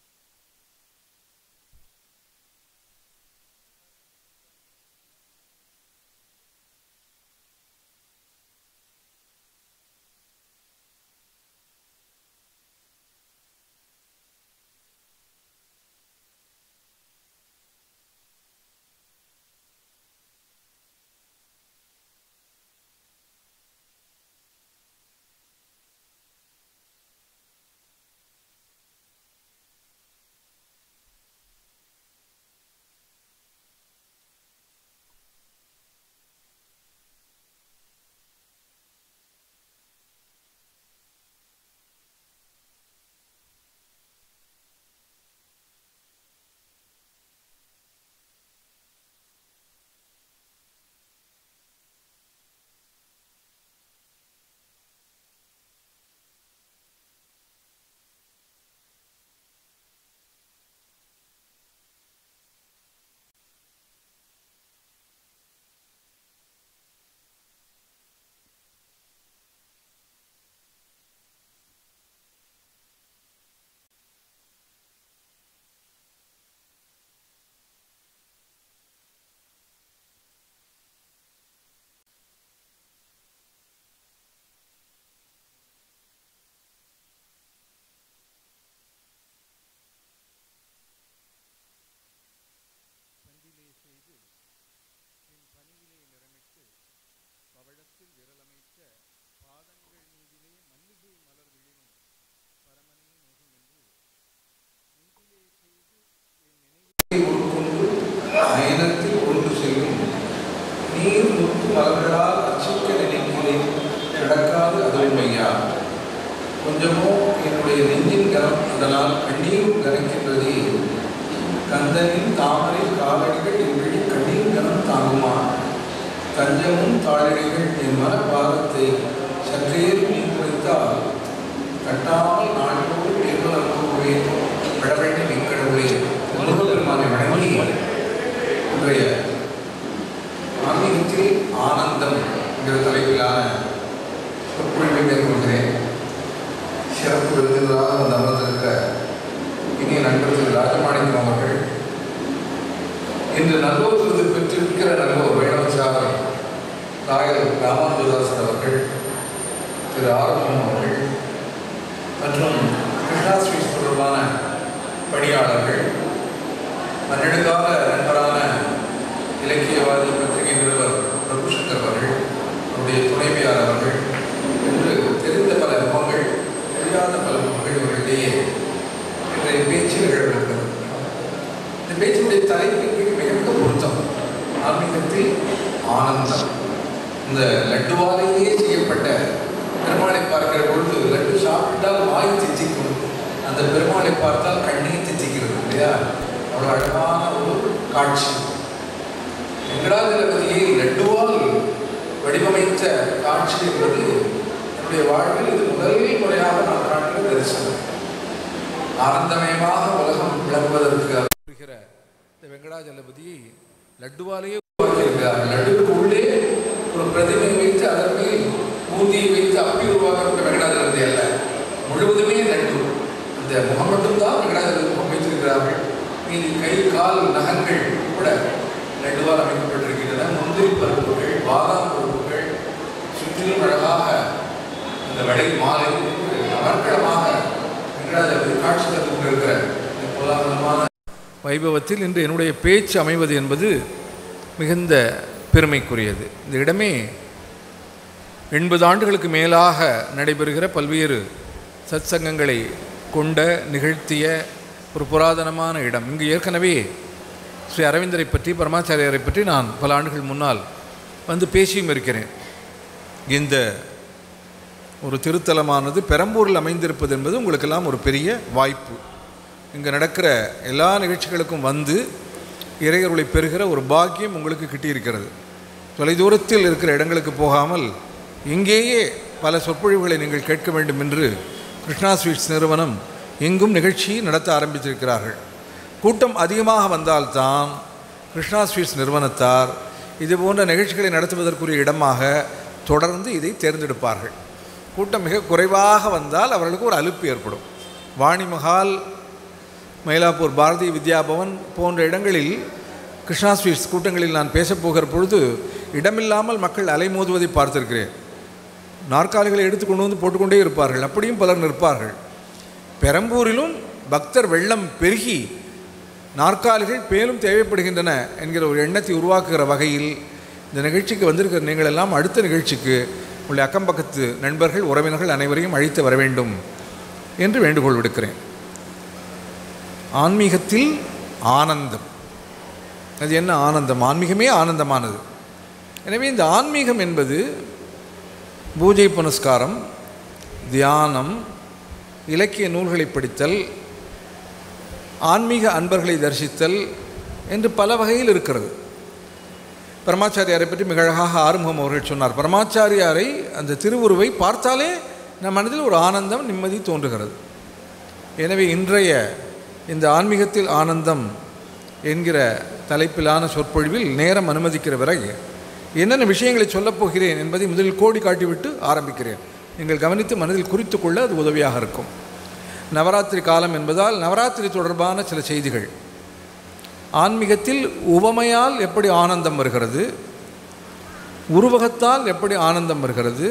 அயனத்தில் கொண்டு செல்லும் நீர் முத்து மலர்களால் அச்சிக்க நினைக்கிறேன் நடக்காது அது உண்மையா கொஞ்சமோ என்னுடைய நெஞ்சின் கரம் அதனால் கண்ணீரும் கரைக்கின்றதே கந்தனின் தாமரை காலடிகள் என் விழி கண்ணீர் கரம் தாங்குமா தஞ்சமும் தாழடிகள் என் மனப்பாதத்தை சற்றேறும் நீ குறைத்தால் கட்டாமல் நாட்டோடு தேர்தல் கூறுவேன் விடவேண்டி நிற்கடவுளே முருகப்பெருமானை வணங்கி இன்றைய ஆன்மீகத்தில் ஆனந்தம் என்கிற தலைப்பிலான சொற்பொழிவை மேற்கொள்கிறேன் சிறப்பு விருந்தினராக வந்து அமர்ந்திருக்க திரு ஆரோக்கியம் அவர்கள் மற்றும் கிருஷ்ணா ஸ்வீட்ஸ் தொடர்பான பணியாளர்கள் பன்னெடுக்கால நண்பரான இலக்கியவாதி பத்திரிகை நிறுவர் பிரபுசங்கர் அவர்கள் அவருடைய துணைவியார் அவர்கள் என்று தெரிந்த பல முகங்கள் தெரியாத பல முகங்கள் இவர்களிடையே இன்றைய பேச்சு நிகழ்கிறது இந்த பேச்சினுடைய தலைப்பிற்கு மிக மிக பொருத்தம் ஆன்மீகத்தில் ஆனந்தம் இந்த லட்டுவாலேயே செய்யப்பட்ட பெருமாளை பார்க்கிற பொழுது லட்டு சாப்பிட்டால் வாய் தித்திக்கும் அந்த பெருமாளை பார்த்தால் கண்ணீர் தித்திக்கிறது இல்லையா அவ்வளோ அழகான ஒரு காட்சி வெங்கடாஜலபதியை லட்டுவால் வடிவமைத்த காட்சி என்பது என்னுடைய வாழ்வில் இது முதல் முறையாக நான் காண்கிற தரிசனம் ஆனந்தமயமாக உலகம் விளங்குவதற்கு வருகிற இந்த வெங்கடாஜலபதியை லட்டுவாலேயே உருவாக்கியிருக்கிறார் லட்டுவுக்கு உள்ளே ஒரு பிரதிமை வைத்து அதன் மேல் மூந்தியை வைத்து அப்பி உருவாக்கப்பட்ட வெங்கடாஜலபதி அல்ல முழுவதுமே லட்டு அந்த முகம் மட்டும்தான் வெங்கடாஜலபதி முகம் வைத்திருக்கிறார்கள் மீதி கை கால் நகங்கள் கூட லட்டுவால் அமைக்கப்பட்டிருக்கின்றன முந்திரி பருப்புகள் பாதாம் பருப்புகள் சுற்றிலும் அழகாக இந்த வடை மாலை அமர்க்களமாக வெங்கடாஜலபதி காட்சி தந்து கொண்டிருக்கிற இந்த கோலாகலமான வைபவத்தில் இன்று என்னுடைய பேச்சு அமைவது என்பது மிகுந்த பெருமைக்குரியது இந்த இடமே எண்பது ஆண்டுகளுக்கு மேலாக நடைபெறுகிற பல்வேறு சத்சங்கங்களை கொண்ட நிகழ்த்திய ஒரு புராதனமான இடம் இங்கு ஏற்கனவே ஸ்ரீ அரவிந்தரை பற்றி பரமாச்சாரியாரை பற்றி நான் பல ஆண்டுகள் முன்னால் வந்து பேசியும் இருக்கிறேன் இந்த ஒரு திருத்தலமானது பெரம்பூரில் அமைந்திருப்பது என்பது உங்களுக்கெல்லாம் ஒரு பெரிய வாய்ப்பு இங்கே நடக்கிற எல்லா நிகழ்ச்சிகளுக்கும் வந்து இறையருளை பெறுகிற ஒரு பாக்கியம் உங்களுக்கு கிட்டியிருக்கிறது தொலைதூரத்தில் இருக்கிற இடங்களுக்கு போகாமல் இங்கேயே பல சொற்பொழிவுகளை நீங்கள் கேட்க வேண்டும் என்று கிருஷ்ணா ஸ்வீட்ஸ் நிறுவனம் எங்கும் நிகழ்ச்சி நடத்த ஆரம்பித்திருக்கிறார்கள் கூட்டம் அதிகமாக வந்தால்தான் கிருஷ்ணா ஸ்வீட்ஸ் நிறுவனத்தார் இது போன்ற நிகழ்ச்சிகளை நடத்துவதற்குரிய இடமாக தொடர்ந்து இதை தேர்ந்தெடுப்பார்கள் கூட்டம் மிக குறைவாக வந்தால் அவர்களுக்கு ஒரு அலுப்பு ஏற்படும் வாணிமஹால் மயிலாப்பூர் பாரதிய வித்யாபவன் போன்ற இடங்களில் கிருஷ்ணா ஸ்வீட்ஸ் கூட்டங்களில் நான் பேசப்போகிற பொழுது இடமில்லாமல் மக்கள் அலைமோதுவதை பார்த்திருக்கிறேன் நாற்காலிகளை எடுத்து கொண்டு வந்து போட்டுக்கொண்டே இருப்பார்கள் அப்படியும் பலர் நிற்பார்கள் பெரம்பூரிலும் பக்தர் வெள்ளம் பெருகி நாற்காலிகள் மேலும் தேவைப்படுகின்றன என்கிற ஒரு எண்ணத்தை உருவாக்குகிற வகையில் இந்த நிகழ்ச்சிக்கு வந்திருக்கிற நீங்கள் எல்லாம் அடுத்த நிகழ்ச்சிக்கு உள்ள அக்கம் பக்கத்து நண்பர்கள் உறவினர்கள் அனைவரையும் அழைத்து வர வேண்டும் என்று வேண்டுகோள் விடுக்கிறேன் ஆன்மீகத்தில் ஆனந்தம் அது என்ன ஆனந்தம் ஆன்மீகமே ஆனந்தமானது எனவே இந்த ஆன்மீகம் என்பது பூஜை புனஸ்காரம் தியானம் இலக்கிய நூல்களை படித்தல் ஆன்மீக அன்பர்களை தரிசித்தல் என்று பல வகையில் இருக்கிறது பரமாச்சாரியாரை பற்றி மிக அழகாக ஆறுமுகம் அவர்கள் சொன்னார் பரமாச்சாரியாரை அந்த திருவுருவை பார்த்தாலே நம் மனதில் ஒரு ஆனந்தம் நிம்மதி தோன்றுகிறது எனவே இன்றைய இந்த ஆன்மீகத்தில் ஆனந்தம் என்கிற தலைப்பிலான சொற்பொழிவில் நேரம் அனுமதிக்கிற பிறகு என்னென்ன விஷயங்களை சொல்லப் போகிறேன் என்பதை முதலில் கோடி காட்டிவிட்டு ஆரம்பிக்கிறேன் நீங்கள் கவனித்து மனதில் குறித்து கொள்ள அது உதவியாக இருக்கும் நவராத்திரி காலம் என்பதால் நவராத்திரி தொடர்பான சில செய்திகள் ஆன்மீகத்தில் உவமையால் எப்படி ஆனந்தம் வருகிறது உருவகத்தால் எப்படி ஆனந்தம் வருகிறது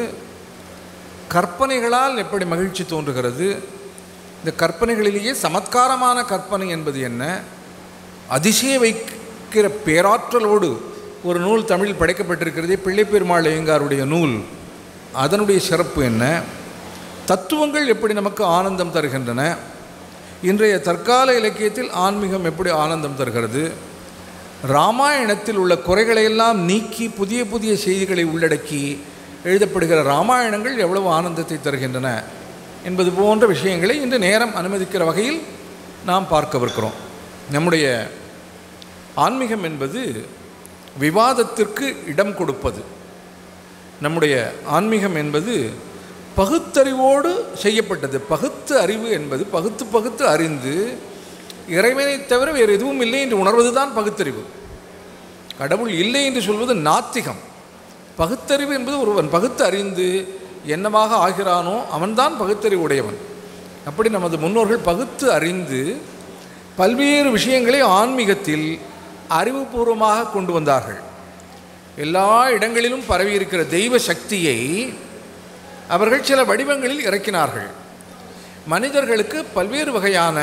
கற்பனைகளால் எப்படி மகிழ்ச்சி தோன்றுகிறது இந்த கற்பனைகளிலேயே சமத்காரமான கற்பனை என்பது என்ன அதிசய வைக்கிற பேராற்றலோடு ஒரு நூல் தமிழில் படைக்கப்பட்டிருக்கிறதே பிள்ளை பெருமாள் ஐயங்காருடைய நூல் அதனுடைய சிறப்பு என்ன தத்துவங்கள் எப்படி நமக்கு ஆனந்தம் தருகின்றன இன்றைய தற்கால இலக்கியத்தில் ஆன்மீகம் எப்படி ஆனந்தம் தருகிறது ராமாயணத்தில் உள்ள குறைகளையெல்லாம் நீக்கி புதிய புதிய செய்திகளை உள்ளடக்கி எழுதப்படுகிற ராமாயணங்கள் எவ்வளவு ஆனந்தத்தை தருகின்றன என்பது போன்ற விஷயங்களை இன்று நேரம் அனுமதிக்கிற வகையில் நாம் பார்க்கவிருக்கிறோம் நம்முடைய ஆன்மீகம் என்பது விவாதத்திற்கு இடம் கொடுப்பது நம்முடைய ஆன்மீகம் என்பது பகுத்தறிவோடு செய்யப்பட்டது பகுத்து அறிவு என்பது பகுத்து பகுத்து அறிந்து இறைவனை தவிர வேறு எதுவும் இல்லை என்று உணர்வது தான் பகுத்தறிவு கடவுள் இல்லை என்று சொல்வது நாத்திகம் பகுத்தறிவு என்பது ஒருவன் பகுத்து அறிந்து என்னவாக ஆகிறானோ அவன்தான் பகுத்தறிவு உடையவன் அப்படி நமது முன்னோர்கள் பகுத்து அறிந்து பல்வேறு விஷயங்களை ஆன்மீகத்தில் அறிவுபூர்வமாக கொண்டு வந்தார்கள் எல்லா இடங்களிலும் பரவி இருக்கிற தெய்வ சக்தியை அவர்கள் சில வடிவங்களில் இறக்கினார்கள் மனிதர்களுக்கு பல்வேறு வகையான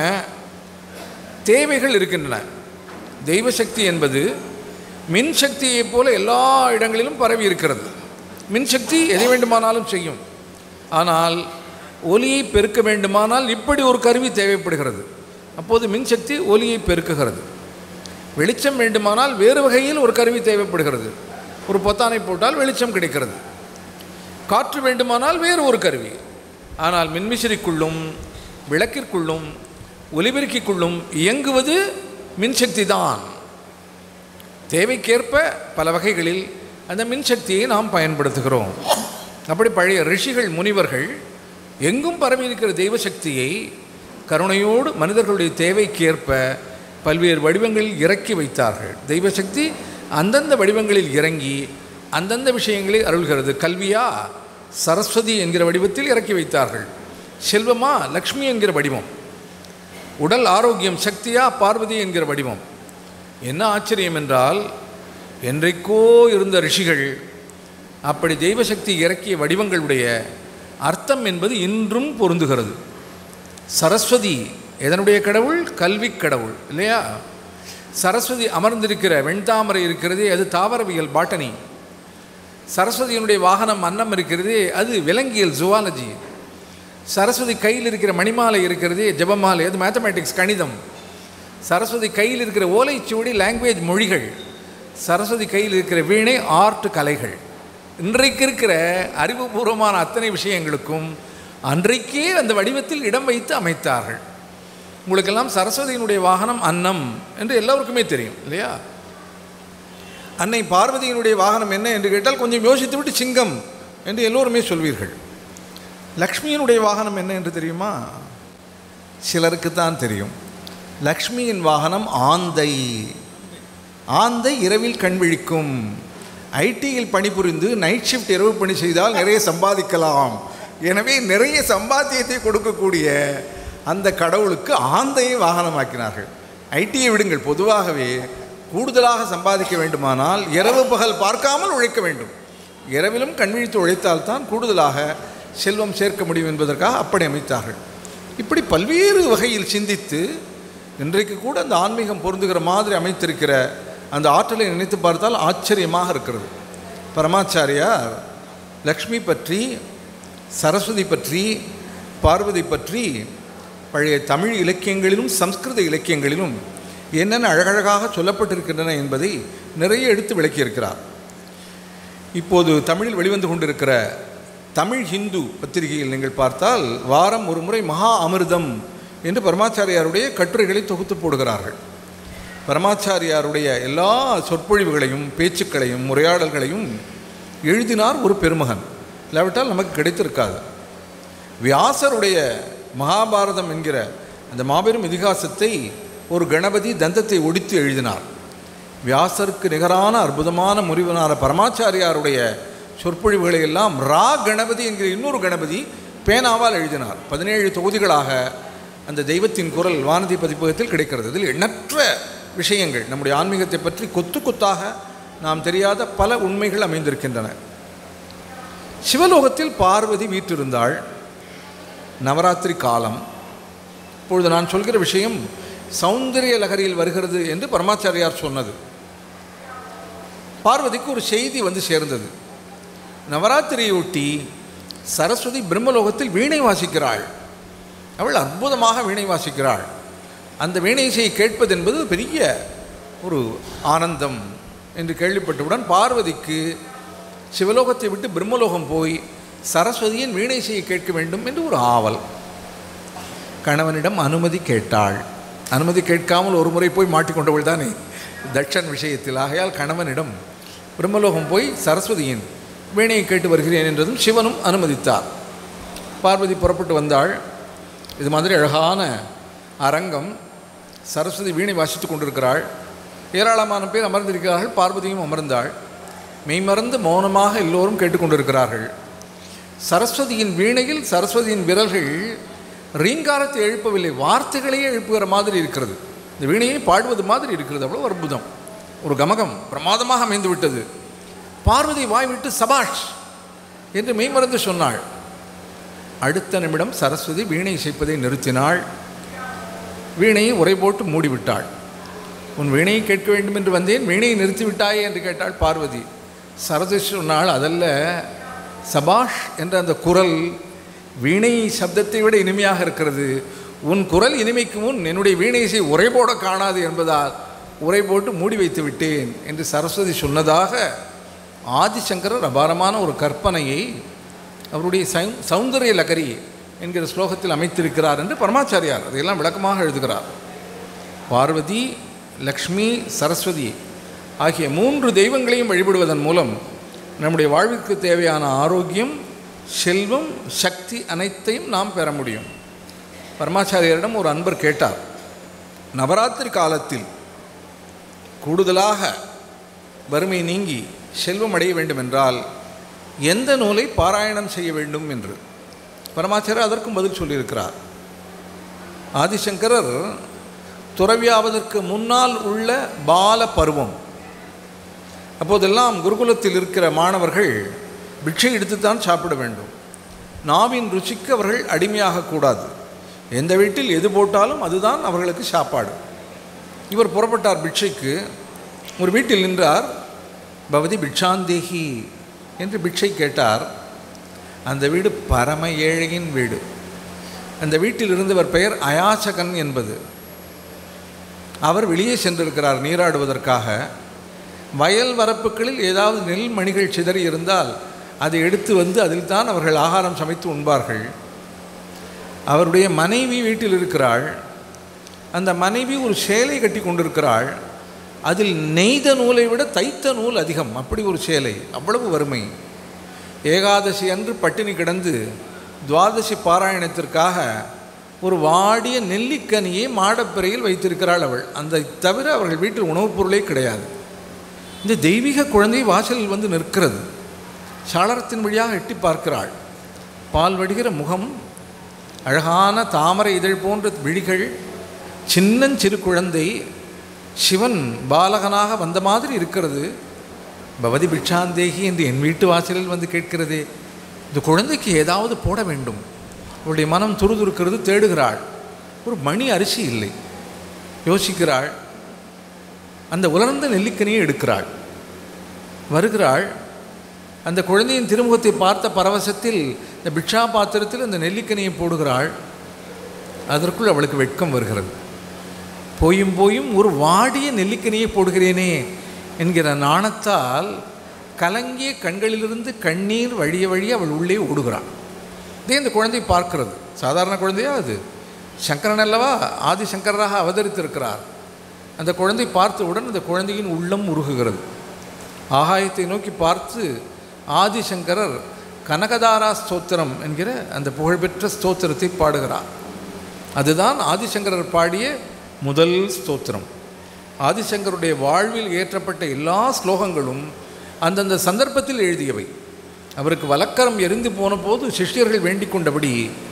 தேவைகள் இருக்கின்றன தெய்வ சக்தி என்பது மின் சக்தியைப் போல எல்லா இடங்களிலும் பரவி இருக்கிறது மின்சக்தி எதை வேண்டுமானாலும் செய்யும் ஆனால் ஒலியை பெருக்க வேண்டுமானால் இப்படி ஒரு கருவி தேவைப்படுகிறது அப்போது மின்சக்தி ஒலியை பெருக்குகிறது வெளிச்சம் வேண்டுமானால் வேறு வகையில் ஒரு கருவி தேவைப்படுகிறது ஒரு பொத்தானை போட்டால் வெளிச்சம் கிடைக்கிறது காற்று வேண்டுமானால் வேறு ஒரு கருவி ஆனால் மின்விசிறிக்குள்ளும் விளக்கிற்குள்ளும் ஒலிபெருக்கிக்குள்ளும் இயங்குவது மின்சக்தி தான் தேவைக்கேற்ப பல வகைகளில் அந்த மின்சக்தியை நாம் பயன்படுத்துகிறோம் அப்படி பழைய ரிஷிகள் முனிவர்கள் எங்கும் பரவி இருக்கிற தெய்வ சக்தியை கருணையோடு மனிதர்களுடைய தேவைக்கேற்ப பல்வேறு வடிவங்களில் இறக்கி வைத்தார்கள் தெய்வ சக்தி அந்தந்த வடிவங்களில் இறங்கி அந்தந்த விஷயங்களை அருள்கிறது கல்வியா சரஸ்வதி என்கிற வடிவத்தில் இறக்கி வைத்தார்கள் செல்வமா லக்ஷ்மி என்கிற வடிவம் உடல் ஆரோக்கியம் சக்தியா பார்வதி என்கிற வடிவம் என்ன ஆச்சரியம் என்றால் என்றைக்கோ இருந்த ரிஷிகள் அப்படி தெய்வசக்தி இறக்கிய வடிவங்களுடைய அர்த்தம் என்பது இன்றும் பொருந்துகிறது சரஸ்வதி எதனுடைய கடவுள் கல்வி கடவுள் இல்லையா சரஸ்வதி அமர்ந்திருக்கிற வெண்தாமரை இருக்கிறதே அது தாவரவியல் பாட்டனி சரஸ்வதியினுடைய வாகனம் அன்னம் இருக்கிறதே அது விலங்கியல் ஜுவாலஜி சரஸ்வதி கையில் இருக்கிற மணிமாலை இருக்கிறதே ஜெபமாலை அது மேத்தமேட்டிக்ஸ் கணிதம் சரஸ்வதி கையில் இருக்கிற ஓலைச்சுவடி லாங்குவேஜ் மொழிகள் சரஸ்வதி கையில் இருக்கிற வீணை ஆர்ட் கலைகள் இன்றைக்கு இருக்கிற அறிவுபூர்வமான அத்தனை விஷயங்களுக்கும் அன்றைக்கே அந்த வடிவத்தில் இடம் வைத்து அமைத்தார்கள் உங்களுக்கெல்லாம் சரஸ்வதியினுடைய வாகனம் அன்னம் என்று எல்லோருக்குமே தெரியும் இல்லையா அன்னை பார்வதியினுடைய வாகனம் என்ன என்று கேட்டால் கொஞ்சம் யோசித்து விட்டு சிங்கம் என்று எல்லோருமே சொல்வீர்கள் லக்ஷ்மியினுடைய வாகனம் என்ன என்று தெரியுமா சிலருக்கு தான் தெரியும் லக்ஷ்மியின் வாகனம் ஆந்தை ஆந்தை இரவில் கண் விழிக்கும் ஐடியில் பணிபுரிந்து நைட் ஷிஃப்ட் இரவு பணி செய்தால் நிறைய சம்பாதிக்கலாம் எனவே நிறைய சம்பாத்தியத்தை கொடுக்கக்கூடிய அந்த கடவுளுக்கு ஆந்தையை வாகனமாக்கினார்கள் ஐடியை விடுங்கள் பொதுவாகவே கூடுதலாக சம்பாதிக்க வேண்டுமானால் இரவு பகல் பார்க்காமல் உழைக்க வேண்டும் இரவிலும் கண் விழித்து உழைத்தால்தான் கூடுதலாக செல்வம் சேர்க்க முடியும் என்பதற்காக அப்படி அமைத்தார்கள் இப்படி பல்வேறு வகையில் சிந்தித்து இன்றைக்கு கூட அந்த ஆன்மீகம் பொருந்துகிற மாதிரி அமைத்திருக்கிற அந்த ஆற்றலை நினைத்து பார்த்தால் ஆச்சரியமாக இருக்கிறது பரமாச்சாரியார் லக்ஷ்மி பற்றி சரஸ்வதி பற்றி பார்வதி பற்றி பழைய தமிழ் இலக்கியங்களிலும் சம்ஸ்கிருத இலக்கியங்களிலும் என்னென்ன அழகழகாக சொல்லப்பட்டிருக்கின்றன என்பதை நிறைய எடுத்து விளக்கியிருக்கிறார் இப்போது தமிழில் வெளிவந்து கொண்டிருக்கிற தமிழ் ஹிந்து பத்திரிகையில் நீங்கள் பார்த்தால் வாரம் ஒரு முறை மகா அமிர்தம் என்று பரமாச்சாரியாருடைய கட்டுரைகளை தொகுத்து போடுகிறார்கள் பரமாச்சாரியாருடைய எல்லா சொற்பொழிவுகளையும் பேச்சுக்களையும் உரையாடல்களையும் எழுதினார் ஒரு பெருமகன் இல்லாவிட்டால் நமக்கு கிடைத்திருக்காது வியாசருடைய மகாபாரதம் என்கிற அந்த மாபெரும் இதிகாசத்தை ஒரு கணபதி தந்தத்தை ஒடித்து எழுதினார் வியாசருக்கு நிகரான அற்புதமான முறிவனான பரமாச்சாரியாருடைய சொற்பொழிவுகளை எல்லாம் ரா கணபதி என்கிற இன்னொரு கணபதி பேனாவால் எழுதினார் பதினேழு தொகுதிகளாக அந்த தெய்வத்தின் குரல் வானதி பதிப்பகத்தில் கிடைக்கிறது இதில் எண்ணற்ற விஷயங்கள் நம்முடைய ஆன்மீகத்தை பற்றி கொத்து கொத்தாக நாம் தெரியாத பல உண்மைகள் அமைந்திருக்கின்றன சிவலோகத்தில் பார்வதி வீற்றிருந்தாள் நவராத்திரி காலம் இப்பொழுது நான் சொல்கிற விஷயம் சௌந்தரிய லகரியில் வருகிறது என்று பரமாச்சாரியார் சொன்னது பார்வதிக்கு ஒரு செய்தி வந்து சேர்ந்தது நவராத்திரியொட்டி சரஸ்வதி பிரம்மலோகத்தில் வீணை வாசிக்கிறாள் அவள் அற்புதமாக வீணை வாசிக்கிறாள் அந்த வீணை இசையை கேட்பது என்பது பெரிய ஒரு ஆனந்தம் என்று கேள்விப்பட்டவுடன் பார்வதிக்கு சிவலோகத்தை விட்டு பிரம்மலோகம் போய் சரஸ்வதியின் வீணை இசையை கேட்க வேண்டும் என்று ஒரு ஆவல் கணவனிடம் அனுமதி கேட்டாள் அனுமதி கேட்காமல் ஒரு முறை போய் மாட்டிக்கொண்டவள் தானே தட்சன் விஷயத்தில் ஆகையால் கணவனிடம் பிரம்மலோகம் போய் சரஸ்வதியின் வீணையை கேட்டு வருகிறேன் என்றதும் சிவனும் அனுமதித்தார் பார்வதி புறப்பட்டு வந்தாள் இது மாதிரி அழகான அரங்கம் சரஸ்வதி வீணை வாசித்து கொண்டிருக்கிறாள் ஏராளமான பேர் அமர்ந்திருக்கிறார்கள் பார்வதியும் அமர்ந்தாள் மெய்மறந்து மௌனமாக எல்லோரும் கேட்டுக்கொண்டிருக்கிறார்கள் சரஸ்வதியின் வீணையில் சரஸ்வதியின் விரல்கள் ரீங்காரத்தை எழுப்பவில்லை வார்த்தைகளையே எழுப்புகிற மாதிரி இருக்கிறது இந்த வீணையை பாடுவது மாதிரி இருக்கிறது அவ்வளோ அற்புதம் ஒரு கமகம் பிரமாதமாக அமைந்து விட்டது பார்வதி வாய் விட்டு சபாஷ் என்று மெய்மறந்து சொன்னாள் அடுத்த நிமிடம் சரஸ்வதி வீணை இசைப்பதை நிறுத்தினாள் வீணையை உரை போட்டு மூடிவிட்டாள் உன் வீணையை கேட்க வேண்டும் என்று வந்தேன் வீணையை நிறுத்திவிட்டாயே என்று கேட்டாள் பார்வதி சரஸ்வதி சொன்னாள் அதல்ல சபாஷ் என்ற அந்த குரல் வீணை சப்தத்தை விட இனிமையாக இருக்கிறது உன் குரல் இனிமைக்கு முன் என்னுடைய வீணை இசை உரை போட காணாது என்பதால் உரை போட்டு மூடி வைத்து விட்டேன் என்று சரஸ்வதி சொன்னதாக ஆதிசங்கரர் அபாரமான ஒரு கற்பனையை அவருடைய சௌ சௌந்தரிய லகரி என்கிற ஸ்லோகத்தில் அமைத்திருக்கிறார் என்று பரமாச்சாரியார் அதையெல்லாம் விளக்கமாக எழுதுகிறார் பார்வதி லக்ஷ்மி சரஸ்வதி ஆகிய மூன்று தெய்வங்களையும் வழிபடுவதன் மூலம் நம்முடைய வாழ்விற்கு தேவையான ஆரோக்கியம் செல்வம் சக்தி அனைத்தையும் நாம் பெற முடியும் பரமாச்சாரியரிடம் ஒரு அன்பர் கேட்டார் நவராத்திரி காலத்தில் கூடுதலாக வறுமை நீங்கி செல்வம் அடைய வேண்டுமென்றால் எந்த நூலை பாராயணம் செய்ய வேண்டும் என்று பரமாச்சாரியர் அதற்கும் பதில் சொல்லியிருக்கிறார் ஆதிசங்கரர் துறவியாவதற்கு முன்னால் உள்ள பால பருவம் அப்போதெல்லாம் குருகுலத்தில் இருக்கிற மாணவர்கள் பிட்சை எடுத்துத்தான் சாப்பிட வேண்டும் நாவின் ருச்சிக்கு அவர்கள் அடிமையாகக்கூடாது எந்த வீட்டில் எது போட்டாலும் அதுதான் அவர்களுக்கு சாப்பாடு இவர் புறப்பட்டார் பிட்சைக்கு ஒரு வீட்டில் நின்றார் பவதி பிட்சாந்தேகி என்று பிட்சை கேட்டார் அந்த வீடு பரம ஏழையின் வீடு அந்த வீட்டில் இருந்தவர் பெயர் அயாச்சகன் என்பது அவர் வெளியே சென்றிருக்கிறார் நீராடுவதற்காக வயல் வரப்புகளில் ஏதாவது நெல் மணிகள் சிதறி இருந்தால் அதை எடுத்து வந்து அதில் தான் அவர்கள் ஆகாரம் சமைத்து உண்பார்கள் அவருடைய மனைவி வீட்டில் இருக்கிறாள் அந்த மனைவி ஒரு சேலை கட்டி கொண்டிருக்கிறாள் அதில் நெய்த நூலை விட தைத்த நூல் அதிகம் அப்படி ஒரு சேலை அவ்வளவு வறுமை ஏகாதசி அன்று பட்டினி கிடந்து துவாதசி பாராயணத்திற்காக ஒரு வாடிய நெல்லிக்கனியை மாடப்பிறையில் வைத்திருக்கிறாள் அவள் அந்த தவிர அவர்கள் வீட்டில் உணவுப் பொருளே கிடையாது இந்த தெய்வீக குழந்தை வாசலில் வந்து நிற்கிறது சாளரத்தின் வழியாக எட்டி பார்க்கிறாள் பால் வடிகிற முகம் அழகான தாமரை இதழ் போன்ற விழிகள் சின்னஞ்சிறு குழந்தை சிவன் பாலகனாக வந்த மாதிரி இருக்கிறது பவதி பிட்சாந்தேகி என்று என் வீட்டு வாசலில் வந்து கேட்கிறதே இந்த குழந்தைக்கு ஏதாவது போட வேண்டும் அவளுடைய மனம் துருதுருக்கிறது தேடுகிறாள் ஒரு மணி அரிசி இல்லை யோசிக்கிறாள் அந்த உலர்ந்த நெல்லிக்கனியை எடுக்கிறாள் வருகிறாள் அந்த குழந்தையின் திருமுகத்தை பார்த்த பரவசத்தில் இந்த பிக்ஷா பாத்திரத்தில் அந்த நெல்லிக்கனியை போடுகிறாள் அதற்குள் அவளுக்கு வெட்கம் வருகிறது போயும் போயும் ஒரு வாடிய நெல்லிக்கனியை போடுகிறேனே என்கிற நாணத்தால் கலங்கிய கண்களிலிருந்து கண்ணீர் வழிய வழிய அவள் உள்ளே ஓடுகிறாள் இதே இந்த குழந்தை பார்க்கிறது சாதாரண குழந்தையா அது சங்கரன் அல்லவா ஆதிசங்கராக அவதரித்திருக்கிறார் அந்த குழந்தை பார்த்தவுடன் அந்த குழந்தையின் உள்ளம் உருகுகிறது ஆகாயத்தை நோக்கி பார்த்து ஆதிசங்கரர் கனகதாரா ஸ்தோத்திரம் என்கிற அந்த புகழ்பெற்ற ஸ்தோத்திரத்தை பாடுகிறார் அதுதான் ஆதிசங்கரர் பாடிய முதல் ஸ்தோத்திரம் ஆதிசங்கருடைய வாழ்வில் ஏற்றப்பட்ட எல்லா ஸ்லோகங்களும் அந்தந்த சந்தர்ப்பத்தில் எழுதியவை அவருக்கு வலக்கரம் எரிந்து போன போது சிஷ்யர்கள் வேண்டிக் கொண்டபடி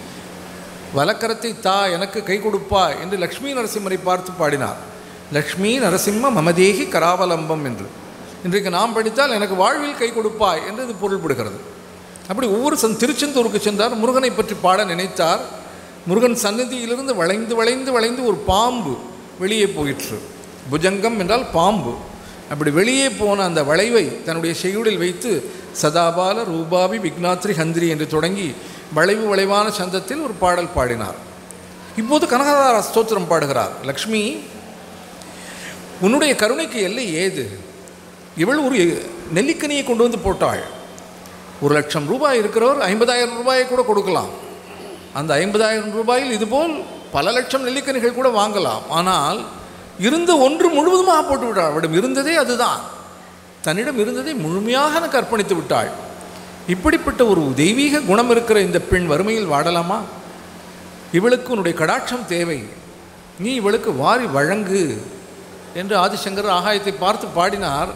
வலக்கரத்தை தா எனக்கு கை கொடுப்பா என்று லக்ஷ்மி நரசிம்மரை பார்த்து பாடினார் லக்ஷ்மி நரசிம்ம மமதேகி கராவலம்பம் என்று இன்றைக்கு நாம் படித்தால் எனக்கு வாழ்வில் கை கொடுப்பாய் என்று இது பொருள்படுகிறது அப்படி ஒவ்வொரு சன் திருச்செந்தூருக்கு சென்றார் முருகனை பற்றி பாட நினைத்தார் முருகன் சந்நிதியிலிருந்து வளைந்து வளைந்து வளைந்து ஒரு பாம்பு வெளியே போயிற்று புஜங்கம் என்றால் பாம்பு அப்படி வெளியே போன அந்த வளைவை தன்னுடைய செய்யுளில் வைத்து சதாபால ரூபாபி விக்னாத்ரி ஹந்திரி என்று தொடங்கி வளைவு வளைவான சந்தத்தில் ஒரு பாடல் பாடினார் இப்போது கனகதார ஸ்தோத்திரம் பாடுகிறார் லக்ஷ்மி உன்னுடைய கருணைக்கு எல்லை ஏது இவள் ஒரு நெல்லிக்கனியை கொண்டு வந்து போட்டாள் ஒரு லட்சம் ரூபாய் இருக்கிறவர் ஐம்பதாயிரம் ரூபாயை கூட கொடுக்கலாம் அந்த ஐம்பதாயிரம் ரூபாயில் இதுபோல் பல லட்சம் நெல்லிக்கனிகள் கூட வாங்கலாம் ஆனால் இருந்த ஒன்று முழுவதுமாக போட்டு விட்டாள் அவளிடம் இருந்ததே அதுதான் தன்னிடம் இருந்ததை முழுமையாக எனக்கு அர்ப்பணித்து விட்டாள் இப்படிப்பட்ட ஒரு தெய்வீக குணம் இருக்கிற இந்த பெண் வறுமையில் வாடலாமா இவளுக்கு உன்னுடைய கடாட்சம் தேவை நீ இவளுக்கு வாரி வழங்கு என்று ஆதிசங்கர் ஆகாயத்தை பார்த்து பாடினார்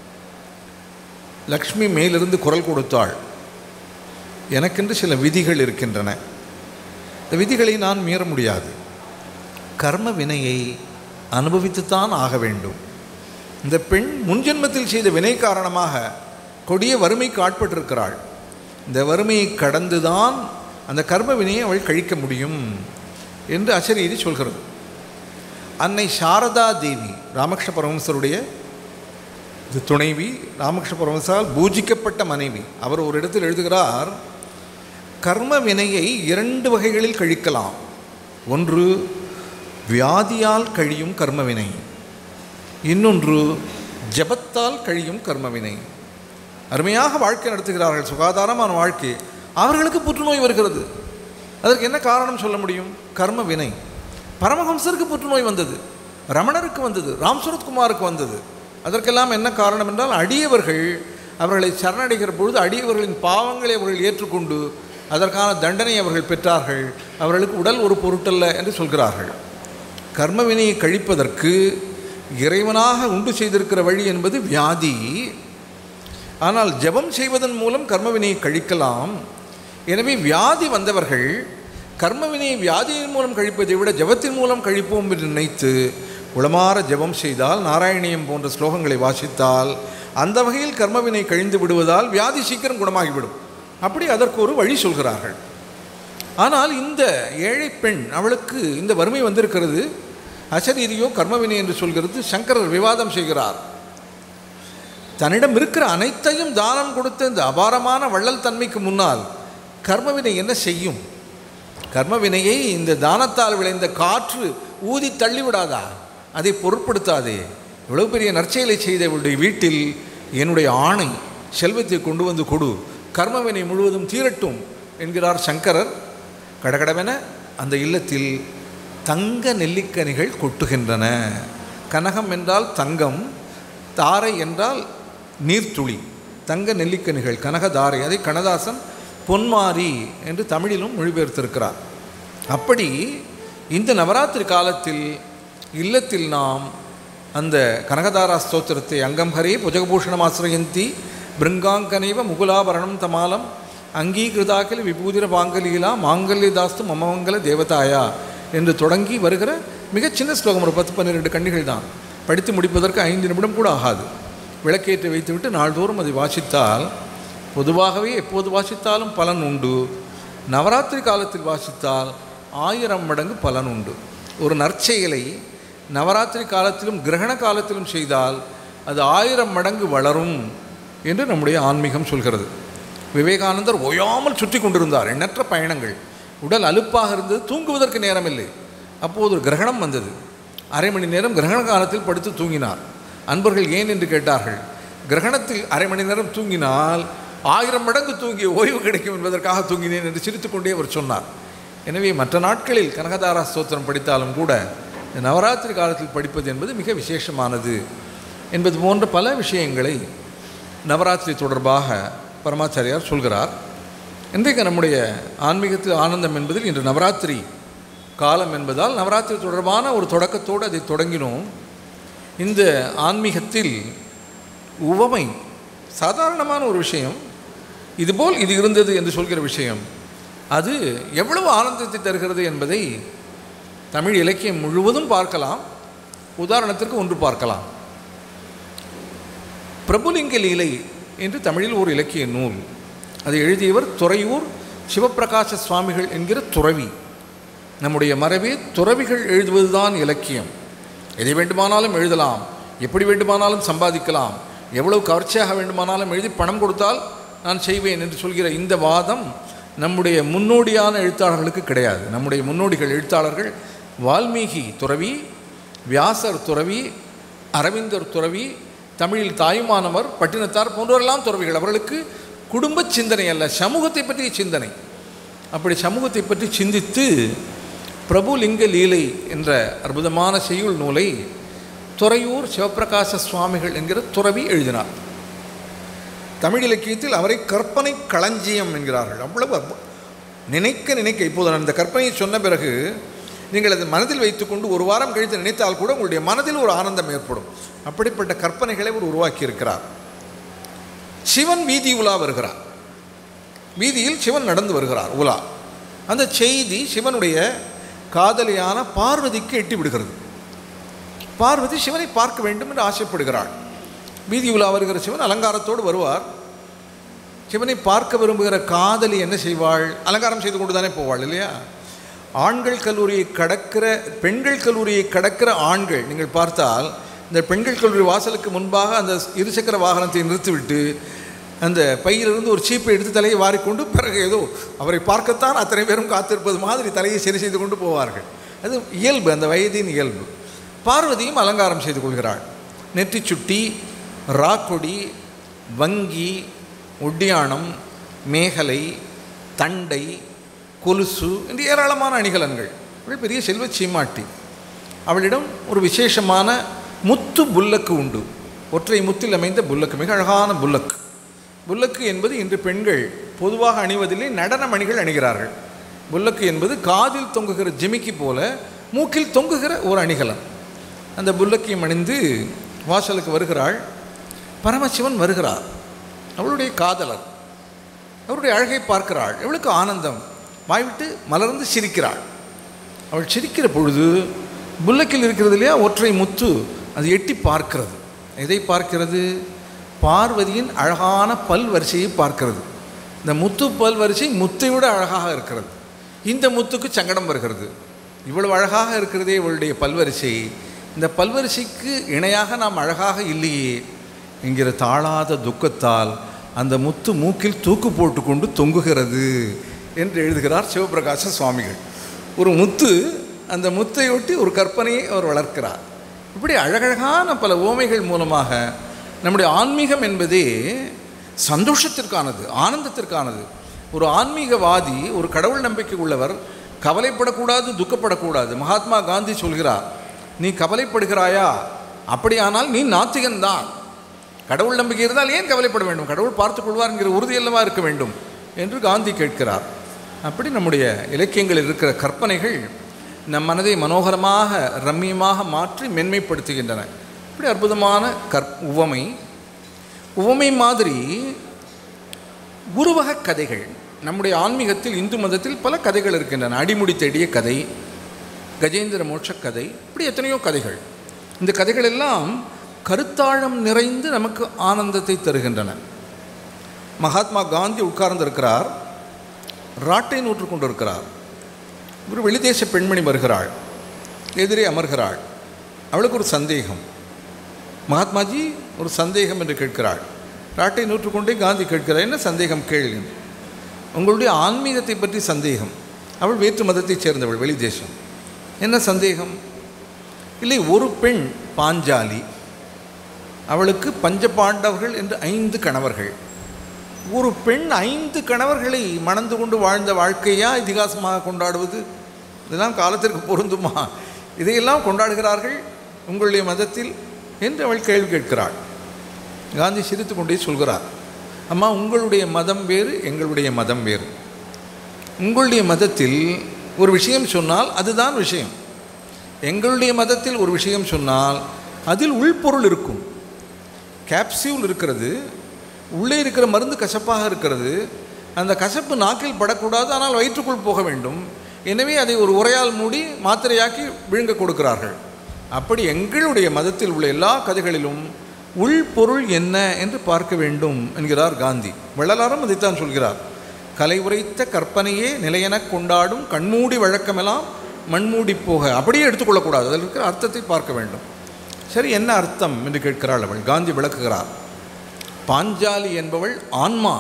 லக்ஷ்மி மேலிருந்து குரல் கொடுத்தாள் எனக்கென்று சில விதிகள் இருக்கின்றன இந்த விதிகளை நான் மீற முடியாது கர்ம வினையை அனுபவித்துத்தான் ஆக வேண்டும் இந்த பெண் முன்ஜென்மத்தில் செய்த வினை காரணமாக கொடிய வறுமைக்கு ஆட்பட்டிருக்கிறாள் இந்த வறுமையை கடந்துதான் அந்த கர்ம வினையை அவள் கழிக்க முடியும் என்று அசரீரி சொல்கிறது அன்னை சாரதா தேவி ராமகிருஷ்ண பரமஹம்சருடைய இது துணைவி ராமகிருஷ்ண பரமஹம்சரால் பூஜிக்கப்பட்ட மனைவி அவர் ஒரு இடத்தில் எழுதுகிறார் கர்ம வினையை இரண்டு வகைகளில் கழிக்கலாம் ஒன்று வியாதியால் கழியும் கர்மவினை இன்னொன்று ஜபத்தால் கழியும் கர்மவினை அருமையாக வாழ்க்கை நடத்துகிறார்கள் சுகாதாரமான வாழ்க்கை அவர்களுக்கு புற்றுநோய் வருகிறது அதற்கு என்ன காரணம் சொல்ல முடியும் கர்ம வினை பரமஹம்சருக்கு புற்றுநோய் வந்தது ரமணருக்கு வந்தது ராம் சரத்குமாருக்கு வந்தது அதற்கெல்லாம் என்ன காரணம் என்றால் அடியவர்கள் அவர்களை சரணடைகிற பொழுது அடியவர்களின் பாவங்களை அவர்கள் ஏற்றுக்கொண்டு அதற்கான தண்டனை அவர்கள் பெற்றார்கள் அவர்களுக்கு உடல் ஒரு பொருட்டல்ல என்று சொல்கிறார்கள் கர்ம வினையை கழிப்பதற்கு இறைவனாக உண்டு செய்திருக்கிற வழி என்பது வியாதி ஆனால் ஜெபம் செய்வதன் மூலம் கர்மவினையை கழிக்கலாம் எனவே வியாதி வந்தவர்கள் கர்மவினையை வியாதியின் மூலம் கழிப்பதை விட ஜெபத்தின் மூலம் கழிப்போம் என்று நினைத்து உளமாற ஜெபம் செய்தால் நாராயணியம் போன்ற ஸ்லோகங்களை வாசித்தால் அந்த வகையில் கர்மவினை கழிந்து விடுவதால் வியாதி சீக்கிரம் குணமாகிவிடும் அப்படி அதற்கு ஒரு வழி சொல்கிறார்கள் ஆனால் இந்த ஏழை பெண் அவளுக்கு இந்த வறுமை வந்திருக்கிறது அசரீரியோ கர்மவினை என்று சொல்கிறது சங்கரர் விவாதம் செய்கிறார் தன்னிடம் இருக்கிற அனைத்தையும் தானம் கொடுத்த இந்த அபாரமான வள்ளல் தன்மைக்கு முன்னால் கர்மவினை என்ன செய்யும் கர்மவினையை இந்த தானத்தால் விளைந்த காற்று ஊதி தள்ளிவிடாதா அதை பொருட்படுத்தாதே இவ்வளவு பெரிய நற்செயலை செய்த இவளுடைய வீட்டில் என்னுடைய ஆணை செல்வத்தை கொண்டு வந்து கொடு கர்மவினை முழுவதும் தீரட்டும் என்கிறார் சங்கரர் கடகடவென அந்த இல்லத்தில் தங்க நெல்லிக்கனிகள் கொட்டுகின்றன கனகம் என்றால் தங்கம் தாரை என்றால் நீர்த்துளி தங்க நெல்லிக்கனிகள் கனகதாரை அதை கண்ணதாசன் பொன்மாரி என்று தமிழிலும் மொழிபெயர்த்திருக்கிறார் அப்படி இந்த நவராத்திரி காலத்தில் இல்லத்தில் நாம் அந்த கனகதாரா ஸ்தோத்திரத்தை அங்கம் ஹரே புஜகபூஷணமாசிரயந்தி பிருங்காங்கனைவ முகுலாபரணம் தமாலம் அங்கீகிருதாக்கில் விபூதிர பாங்கலீலா மாங்கல்யதாஸ்து மமமங்கல தேவதாயா என்று தொடங்கி வருகிற மிகச் சின்ன ஸ்லோகம் ஒரு பத்து பன்னிரெண்டு கண்ணிகள் தான் படித்து முடிப்பதற்கு ஐந்து நிமிடம் கூட ஆகாது விளக்கேற்றி வைத்துவிட்டு நாள்தோறும் அதை வாசித்தால் பொதுவாகவே எப்போது வாசித்தாலும் பலன் உண்டு நவராத்திரி காலத்தில் வாசித்தால் ஆயிரம் மடங்கு பலன் உண்டு ஒரு நற்செயலை நவராத்திரி காலத்திலும் கிரகண காலத்திலும் செய்தால் அது ஆயிரம் மடங்கு வளரும் என்று நம்முடைய ஆன்மீகம் சொல்கிறது விவேகானந்தர் ஓயாமல் சுற்றி கொண்டிருந்தார் எண்ணற்ற பயணங்கள் உடல் அலுப்பாக இருந்தது தூங்குவதற்கு நேரமில்லை அப்போது ஒரு கிரகணம் வந்தது அரை மணி நேரம் கிரகண காலத்தில் படுத்து தூங்கினார் அன்பர்கள் ஏன் என்று கேட்டார்கள் கிரகணத்தில் அரை மணி நேரம் தூங்கினால் ஆயிரம் மடங்கு தூங்கிய ஓய்வு கிடைக்கும் என்பதற்காக தூங்கினேன் என்று சிரித்துக்கொண்டே அவர் சொன்னார் எனவே மற்ற நாட்களில் கனகதாரா ஸ்தோத்திரம் படித்தாலும் கூட இந்த நவராத்திரி காலத்தில் படிப்பது என்பது மிக விசேஷமானது என்பது போன்ற பல விஷயங்களை நவராத்திரி தொடர்பாக பரமாச்சாரியார் சொல்கிறார் இன்றைக்கு நம்முடைய ஆன்மீகத்தில் ஆனந்தம் என்பதில் இன்று நவராத்திரி காலம் என்பதால் நவராத்திரி தொடர்பான ஒரு தொடக்கத்தோடு அதை தொடங்கினோம் இந்த ஆன்மீகத்தில் உவமை சாதாரணமான ஒரு விஷயம் இதுபோல் இது இருந்தது என்று சொல்கிற விஷயம் அது எவ்வளவு ஆனந்தத்தை தருகிறது என்பதை தமிழ் இலக்கியம் முழுவதும் பார்க்கலாம் உதாரணத்திற்கு ஒன்று பார்க்கலாம் பிரபுலிங்க லீலை என்று தமிழில் ஒரு இலக்கிய நூல் அதை எழுதியவர் துறையூர் சிவப்பிரகாச சுவாமிகள் என்கிற துறவி நம்முடைய மரபே துறவிகள் எழுதுவதுதான் இலக்கியம் எதை வேண்டுமானாலும் எழுதலாம் எப்படி வேண்டுமானாலும் சம்பாதிக்கலாம் எவ்வளவு கவர்ச்சியாக வேண்டுமானாலும் எழுதி பணம் கொடுத்தால் நான் செய்வேன் என்று சொல்கிற இந்த வாதம் நம்முடைய முன்னோடியான எழுத்தாளர்களுக்கு கிடையாது நம்முடைய முன்னோடிகள் எழுத்தாளர்கள் வால்மீகி துறவி வியாசர் துறவி அரவிந்தர் துறவி தமிழில் தாயுமானவர் பட்டினத்தார் போன்றவரெல்லாம் துறவிகள் அவர்களுக்கு குடும்ப சிந்தனை அல்ல சமூகத்தை பற்றிய சிந்தனை அப்படி சமூகத்தை பற்றி சிந்தித்து பிரபுலிங்க லீலை என்ற அற்புதமான செய்யுள் நூலை துறையூர் சிவப்பிரகாச சுவாமிகள் என்கிற துறவி எழுதினார் தமிழ் இலக்கியத்தில் அவரை கற்பனை களஞ்சியம் என்கிறார்கள் அவ்வளவு அற்பு- நினைக்க நினைக்க இப்போது நான் இந்த கற்பனையை சொன்ன பிறகு நீங்கள் அதை மனதில் வைத்துக்கொண்டு ஒரு வாரம் கழித்து நினைத்தால் கூட உங்களுடைய மனதில் ஒரு ஆனந்தம் ஏற்படும் அப்படிப்பட்ட கற்பனைகளை அவர் உருவாக்கி இருக்கிறார் சிவன் வீதி உலா வருகிறார் வீதியில் சிவன் நடந்து வருகிறார் உலா அந்த செய்தி சிவனுடைய காதலியான பார்வதிக்கு எட்டி விடுகிறது பார்வதி சிவனை பார்க்க வேண்டும் என்று ஆசைப்படுகிறாள் வீதி உலா வருகிற சிவன் அலங்காரத்தோடு வருவார் சிவனை பார்க்க விரும்புகிற காதலி என்ன செய்வாள் அலங்காரம் செய்து கொண்டு தானே போவாள் இல்லையா ஆண்கள் கல்லூரியை கடக்கிற பெண்கள் கல்லூரியை கடக்கிற ஆண்கள் நீங்கள் பார்த்தால் இந்த பெண்கள் கல்லூரி வாசலுக்கு முன்பாக அந்த இருசக்கர வாகனத்தை நிறுத்திவிட்டு அந்த பையிலிருந்து ஒரு சீப்பை எடுத்து தலையை வாரிக்கொண்டு பிறகு ஏதோ அவரை பார்க்கத்தான் அத்தனை பேரும் காத்திருப்பது மாதிரி தலையை சரி செய்து கொண்டு போவார்கள் அது இயல்பு அந்த வயதின் இயல்பு பார்வதியும் அலங்காரம் செய்து கொள்கிறாள் நெற்றி சுட்டி ராக்கொடி வங்கி ஒட்டியானம் மேகலை தண்டை கொலுசு என்று ஏராளமான அணிகலன்கள் அவள் பெரிய செல்வ சீமாட்டி அவளிடம் ஒரு விசேஷமான முத்து புல்லக்கு உண்டு ஒற்றை முத்தில் அமைந்த புல்லக்கு மிக அழகான புல்லக்கு புல்லக்கு என்பது இன்று பெண்கள் பொதுவாக அணிவதில்லை நடன மணிகள் அணிகிறார்கள் புல்லக்கு என்பது காதில் தொங்குகிற ஜிமிக்கி போல மூக்கில் தொங்குகிற ஒரு அணிகலன் அந்த புல்லக்கையும் அணிந்து வாசலுக்கு வருகிறாள் பரமசிவன் வருகிறார் அவளுடைய காதலர் அவருடைய அழகை பார்க்கிறாள் இவளுக்கு ஆனந்தம் வாய்விட்டு மலர்ந்து சிரிக்கிறாள் அவள் சிரிக்கிற பொழுது புல்லக்கில் இருக்கிறது இல்லையா ஒற்றை முத்து அது எட்டி பார்க்கிறது எதை பார்க்கிறது பார்வதியின் அழகான பல் வரிசையை பார்க்கிறது இந்த முத்து பல் வரிசை முத்தை விட அழகாக இருக்கிறது இந்த முத்துக்கு சங்கடம் வருகிறது இவ்வளவு அழகாக இருக்கிறதே இவளுடைய பல்வரிசை இந்த பல்வரிசைக்கு இணையாக நாம் அழகாக இல்லையே என்கிற தாழாத துக்கத்தால் அந்த முத்து மூக்கில் தூக்கு போட்டுக்கொண்டு தொங்குகிறது என்று எழுதுகிறார் சிவபிரகாச சுவாமிகள் ஒரு முத்து அந்த முத்தையொட்டி ஒரு கற்பனையை அவர் வளர்க்கிறார் இப்படி அழகழகான பல ஓமைகள் மூலமாக நம்முடைய ஆன்மீகம் என்பதே சந்தோஷத்திற்கானது ஆனந்தத்திற்கானது ஒரு ஆன்மீகவாதி ஒரு கடவுள் நம்பிக்கை உள்ளவர் கவலைப்படக்கூடாது துக்கப்படக்கூடாது மகாத்மா காந்தி சொல்கிறார் நீ கவலைப்படுகிறாயா அப்படியானால் நீ நாத்திகன்தான் கடவுள் நம்பிக்கை இருந்தால் ஏன் கவலைப்பட வேண்டும் கடவுள் பார்த்துக் கொள்வார் என்கிற உறுதியல்லவா இருக்க வேண்டும் என்று காந்தி கேட்கிறார் அப்படி நம்முடைய இலக்கியங்களில் இருக்கிற கற்பனைகள் நம் மனதை மனோகரமாக ரம்மியமாக மாற்றி மென்மைப்படுத்துகின்றன இப்படி அற்புதமான கற் உவமை உவமை மாதிரி உருவக கதைகள் நம்முடைய ஆன்மீகத்தில் இந்து மதத்தில் பல கதைகள் இருக்கின்றன அடிமுடி தேடிய கதை கஜேந்திர மோட்ச கதை இப்படி எத்தனையோ கதைகள் இந்த கதைகள் எல்லாம் கருத்தாழம் நிறைந்து நமக்கு ஆனந்தத்தை தருகின்றன மகாத்மா காந்தி உட்கார்ந்திருக்கிறார் ராட்டை நூற்று கொண்டிருக்கிறார் ஒரு வெளிதேச பெண்மணி வருகிறாள் எதிரே அமர்கிறாள் அவளுக்கு ஒரு சந்தேகம் மகாத்மாஜி ஒரு சந்தேகம் என்று கேட்கிறாள் ராட்டை நூற்றுக்கொண்டே காந்தி கேட்கிறார் என்ன சந்தேகம் கேள்வி உங்களுடைய ஆன்மீகத்தை பற்றி சந்தேகம் அவள் வேற்று மதத்தைச் சேர்ந்தவள் வெளிதேசம் என்ன சந்தேகம் இல்லை ஒரு பெண் பாஞ்சாலி அவளுக்கு பஞ்சபாண்டவர்கள் என்று ஐந்து கணவர்கள் ஒரு பெண் ஐந்து கணவர்களை மணந்து கொண்டு வாழ்ந்த வாழ்க்கையா இதிகாசமாக கொண்டாடுவது இதெல்லாம் காலத்திற்கு பொருந்துமா இதையெல்லாம் கொண்டாடுகிறார்கள் உங்களுடைய மதத்தில் என்று அவள் கேள்வி கேட்கிறாள் காந்தி சிரித்து கொண்டே சொல்கிறார் அம்மா உங்களுடைய மதம் வேறு எங்களுடைய மதம் வேறு உங்களுடைய மதத்தில் ஒரு விஷயம் சொன்னால் அதுதான் விஷயம் எங்களுடைய மதத்தில் ஒரு விஷயம் சொன்னால் அதில் உள்பொருள் இருக்கும் கேப்சியூல் இருக்கிறது உள்ளே இருக்கிற மருந்து கசப்பாக இருக்கிறது அந்த கசப்பு நாக்கில் படக்கூடாது ஆனால் வயிற்றுக்குள் போக வேண்டும் எனவே அதை ஒரு உரையால் மூடி மாத்திரையாக்கி விழுங்க கொடுக்கிறார்கள் அப்படி எங்களுடைய மதத்தில் உள்ள எல்லா கதைகளிலும் உள்பொருள் என்ன என்று பார்க்க வேண்டும் என்கிறார் காந்தி வள்ளலாரும் அதைத்தான் சொல்கிறார் கலை உரைத்த கற்பனையே நிலையெனக் கொண்டாடும் கண்மூடி வழக்கமெல்லாம் மண்மூடி போக அப்படியே எடுத்துக்கொள்ளக்கூடாது அதில் இருக்கிற அர்த்தத்தை பார்க்க வேண்டும் சரி என்ன அர்த்தம் என்று கேட்கிறாள் அவள் காந்தி விளக்குகிறார் பாஞ்சாலி என்பவள் ஆன்மா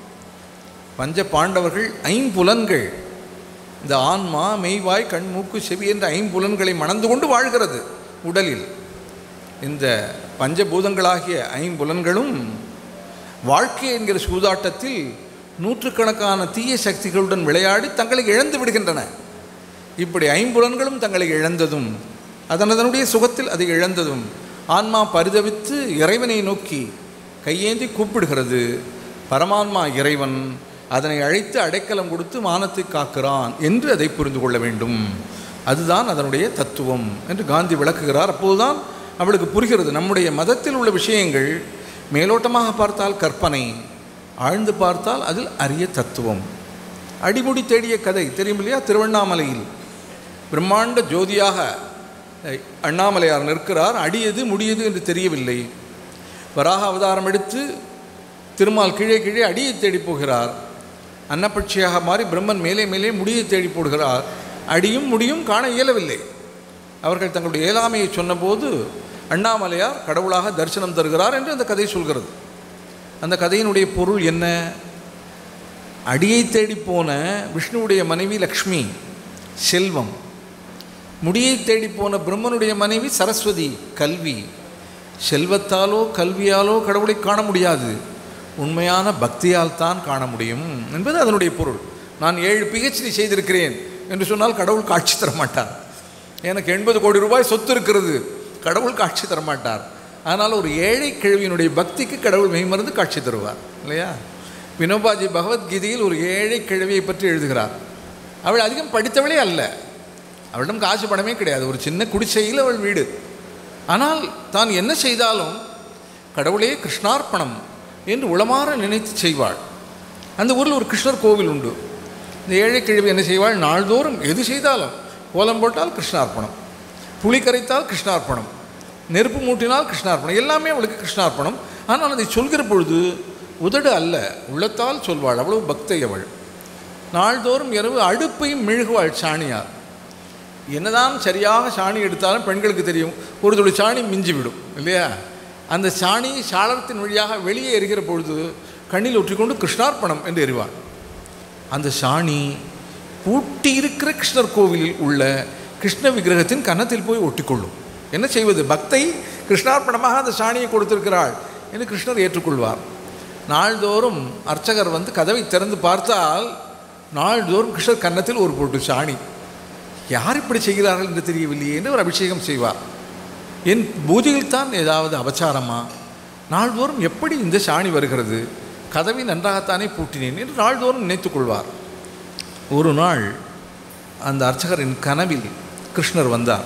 பஞ்ச பாண்டவர்கள் ஐம்புலன்கள் இந்த ஆன்மா மெய்வாய் கண் மூக்கு செவி என்ற ஐம்புலன்களை மணந்து கொண்டு வாழ்கிறது உடலில் இந்த பஞ்சபூதங்களாகிய ஐம்புலன்களும் வாழ்க்கை என்கிற சூதாட்டத்தில் நூற்றுக்கணக்கான தீய சக்திகளுடன் விளையாடி தங்களை இழந்து விடுகின்றன இப்படி ஐம்புலன்களும் தங்களை இழந்ததும் அதன் அதனுடைய சுகத்தில் அதை இழந்ததும் ஆன்மா பரிதவித்து இறைவனை நோக்கி கையேந்தி கூப்பிடுகிறது பரமான்மா இறைவன் அதனை அழைத்து அடைக்கலம் கொடுத்து மானத்தை காக்கிறான் என்று அதை புரிந்து கொள்ள வேண்டும் அதுதான் அதனுடைய தத்துவம் என்று காந்தி விளக்குகிறார் அப்போதுதான் அவளுக்கு புரிகிறது நம்முடைய மதத்தில் உள்ள விஷயங்கள் மேலோட்டமாக பார்த்தால் கற்பனை ஆழ்ந்து பார்த்தால் அதில் அரிய தத்துவம் அடிமுடி தேடிய கதை தெரியும் இல்லையா திருவண்ணாமலையில் பிரம்மாண்ட ஜோதியாக அஹ், அண்ணாமலையார் நிற்கிறார் அடியது முடியது என்று தெரியவில்லை வராக அவதாரம் எடுத்து திருமால் கீழே கீழே அடியை தேடி போகிறார் அன்னப்பட்சியாக மாறி பிரம்மன் மேலே மேலே முடியை தேடி போடுகிறார் அடியும் முடியும் காண இயலவில்லை அவர்கள் தங்களுடைய இயலாமையை சொன்னபோது அண்ணாமலையார் கடவுளாக தரிசனம் தருகிறார் என்று அந்த கதை சொல்கிறது அந்த கதையினுடைய பொருள் என்ன அடியை தேடி போன விஷ்ணுவுடைய மனைவி லக்ஷ்மி செல்வம் முடியை தேடி போன பிரம்மனுடைய மனைவி சரஸ்வதி கல்வி செல்வத்தாலோ கல்வியாலோ கடவுளை காண முடியாது உண்மையான பக்தியால் தான் காண முடியும் என்பது அதனுடைய பொருள் நான் ஏழு பிஹெச்டி செய்திருக்கிறேன் என்று சொன்னால் கடவுள் காட்சி தர மாட்டார் எனக்கு எண்பது கோடி ரூபாய் சொத்து இருக்கிறது கடவுள் காட்சி தர மாட்டார் ஆனால் ஒரு ஏழை கிழவியினுடைய பக்திக்கு கடவுள் மெய்மறந்து காட்சி தருவார் இல்லையா வினோபாஜி பகவத்கீதையில் ஒரு ஏழை கிழவியை பற்றி எழுதுகிறார் அவள் அதிகம் படித்தவளே அல்ல அவளிடம் காசு பணமே கிடையாது ஒரு சின்ன குடிசையில் அவள் வீடு ஆனால் தான் என்ன செய்தாலும் கடவுளே கிருஷ்ணார்ப்பணம் என்று உளமாற நினைத்து செய்வாள் அந்த ஊரில் ஒரு கிருஷ்ணர் கோவில் உண்டு இந்த ஏழை கிழவி என்ன செய்வாள் நாள்தோறும் எது செய்தாலும் கோலம் போட்டால் கிருஷ்ணார்ப்பணம் புளி கரைத்தால் கிருஷ்ணார்ப்பணம் நெருப்பு மூட்டினால் கிருஷ்ணார்ப்பணம் எல்லாமே அவளுக்கு கிருஷ்ணார்ப்பணம் ஆனால் அதை சொல்கிற பொழுது உதடு அல்ல உள்ளத்தால் சொல்வாள் அவ்வளவு பக்தை அவள் நாள்தோறும் இரவு அடுப்பையும் மெழுகுவாள் சாணியார் என்னதான் சரியாக சாணி எடுத்தாலும் பெண்களுக்கு தெரியும் ஒரு துளி சாணி மிஞ்சி விடும் இல்லையா அந்த சாணி சாளரத்தின் வழியாக வெளியே எரிகிற பொழுது கண்ணில் ஒற்றிக்கொண்டு கிருஷ்ணார்ப்பணம் என்று எறிவாள் அந்த சாணி பூட்டி இருக்கிற கிருஷ்ணர் கோவிலில் உள்ள கிருஷ்ண விக்கிரகத்தின் கன்னத்தில் போய் ஒட்டிக்கொள்ளும் என்ன செய்வது பக்தை கிருஷ்ணார்ப்பணமாக அந்த சாணியை கொடுத்திருக்கிறாள் என்று கிருஷ்ணர் ஏற்றுக்கொள்வார் நாள்தோறும் அர்ச்சகர் வந்து கதவை திறந்து பார்த்தால் நாள்தோறும் கிருஷ்ணர் கன்னத்தில் ஒரு போட்டு சாணி யார் இப்படி செய்கிறார்கள் என்று தெரியவில்லையே என்று ஒரு அபிஷேகம் செய்வார் என் பூஜையில் தான் ஏதாவது அபச்சாரமா நாள்தோறும் எப்படி இந்த சாணி வருகிறது கதவை நன்றாகத்தானே பூட்டினேன் என்று நாள்தோறும் நினைத்துக் கொள்வார் ஒரு நாள் அந்த அர்ச்சகரின் கனவில் கிருஷ்ணர் வந்தார்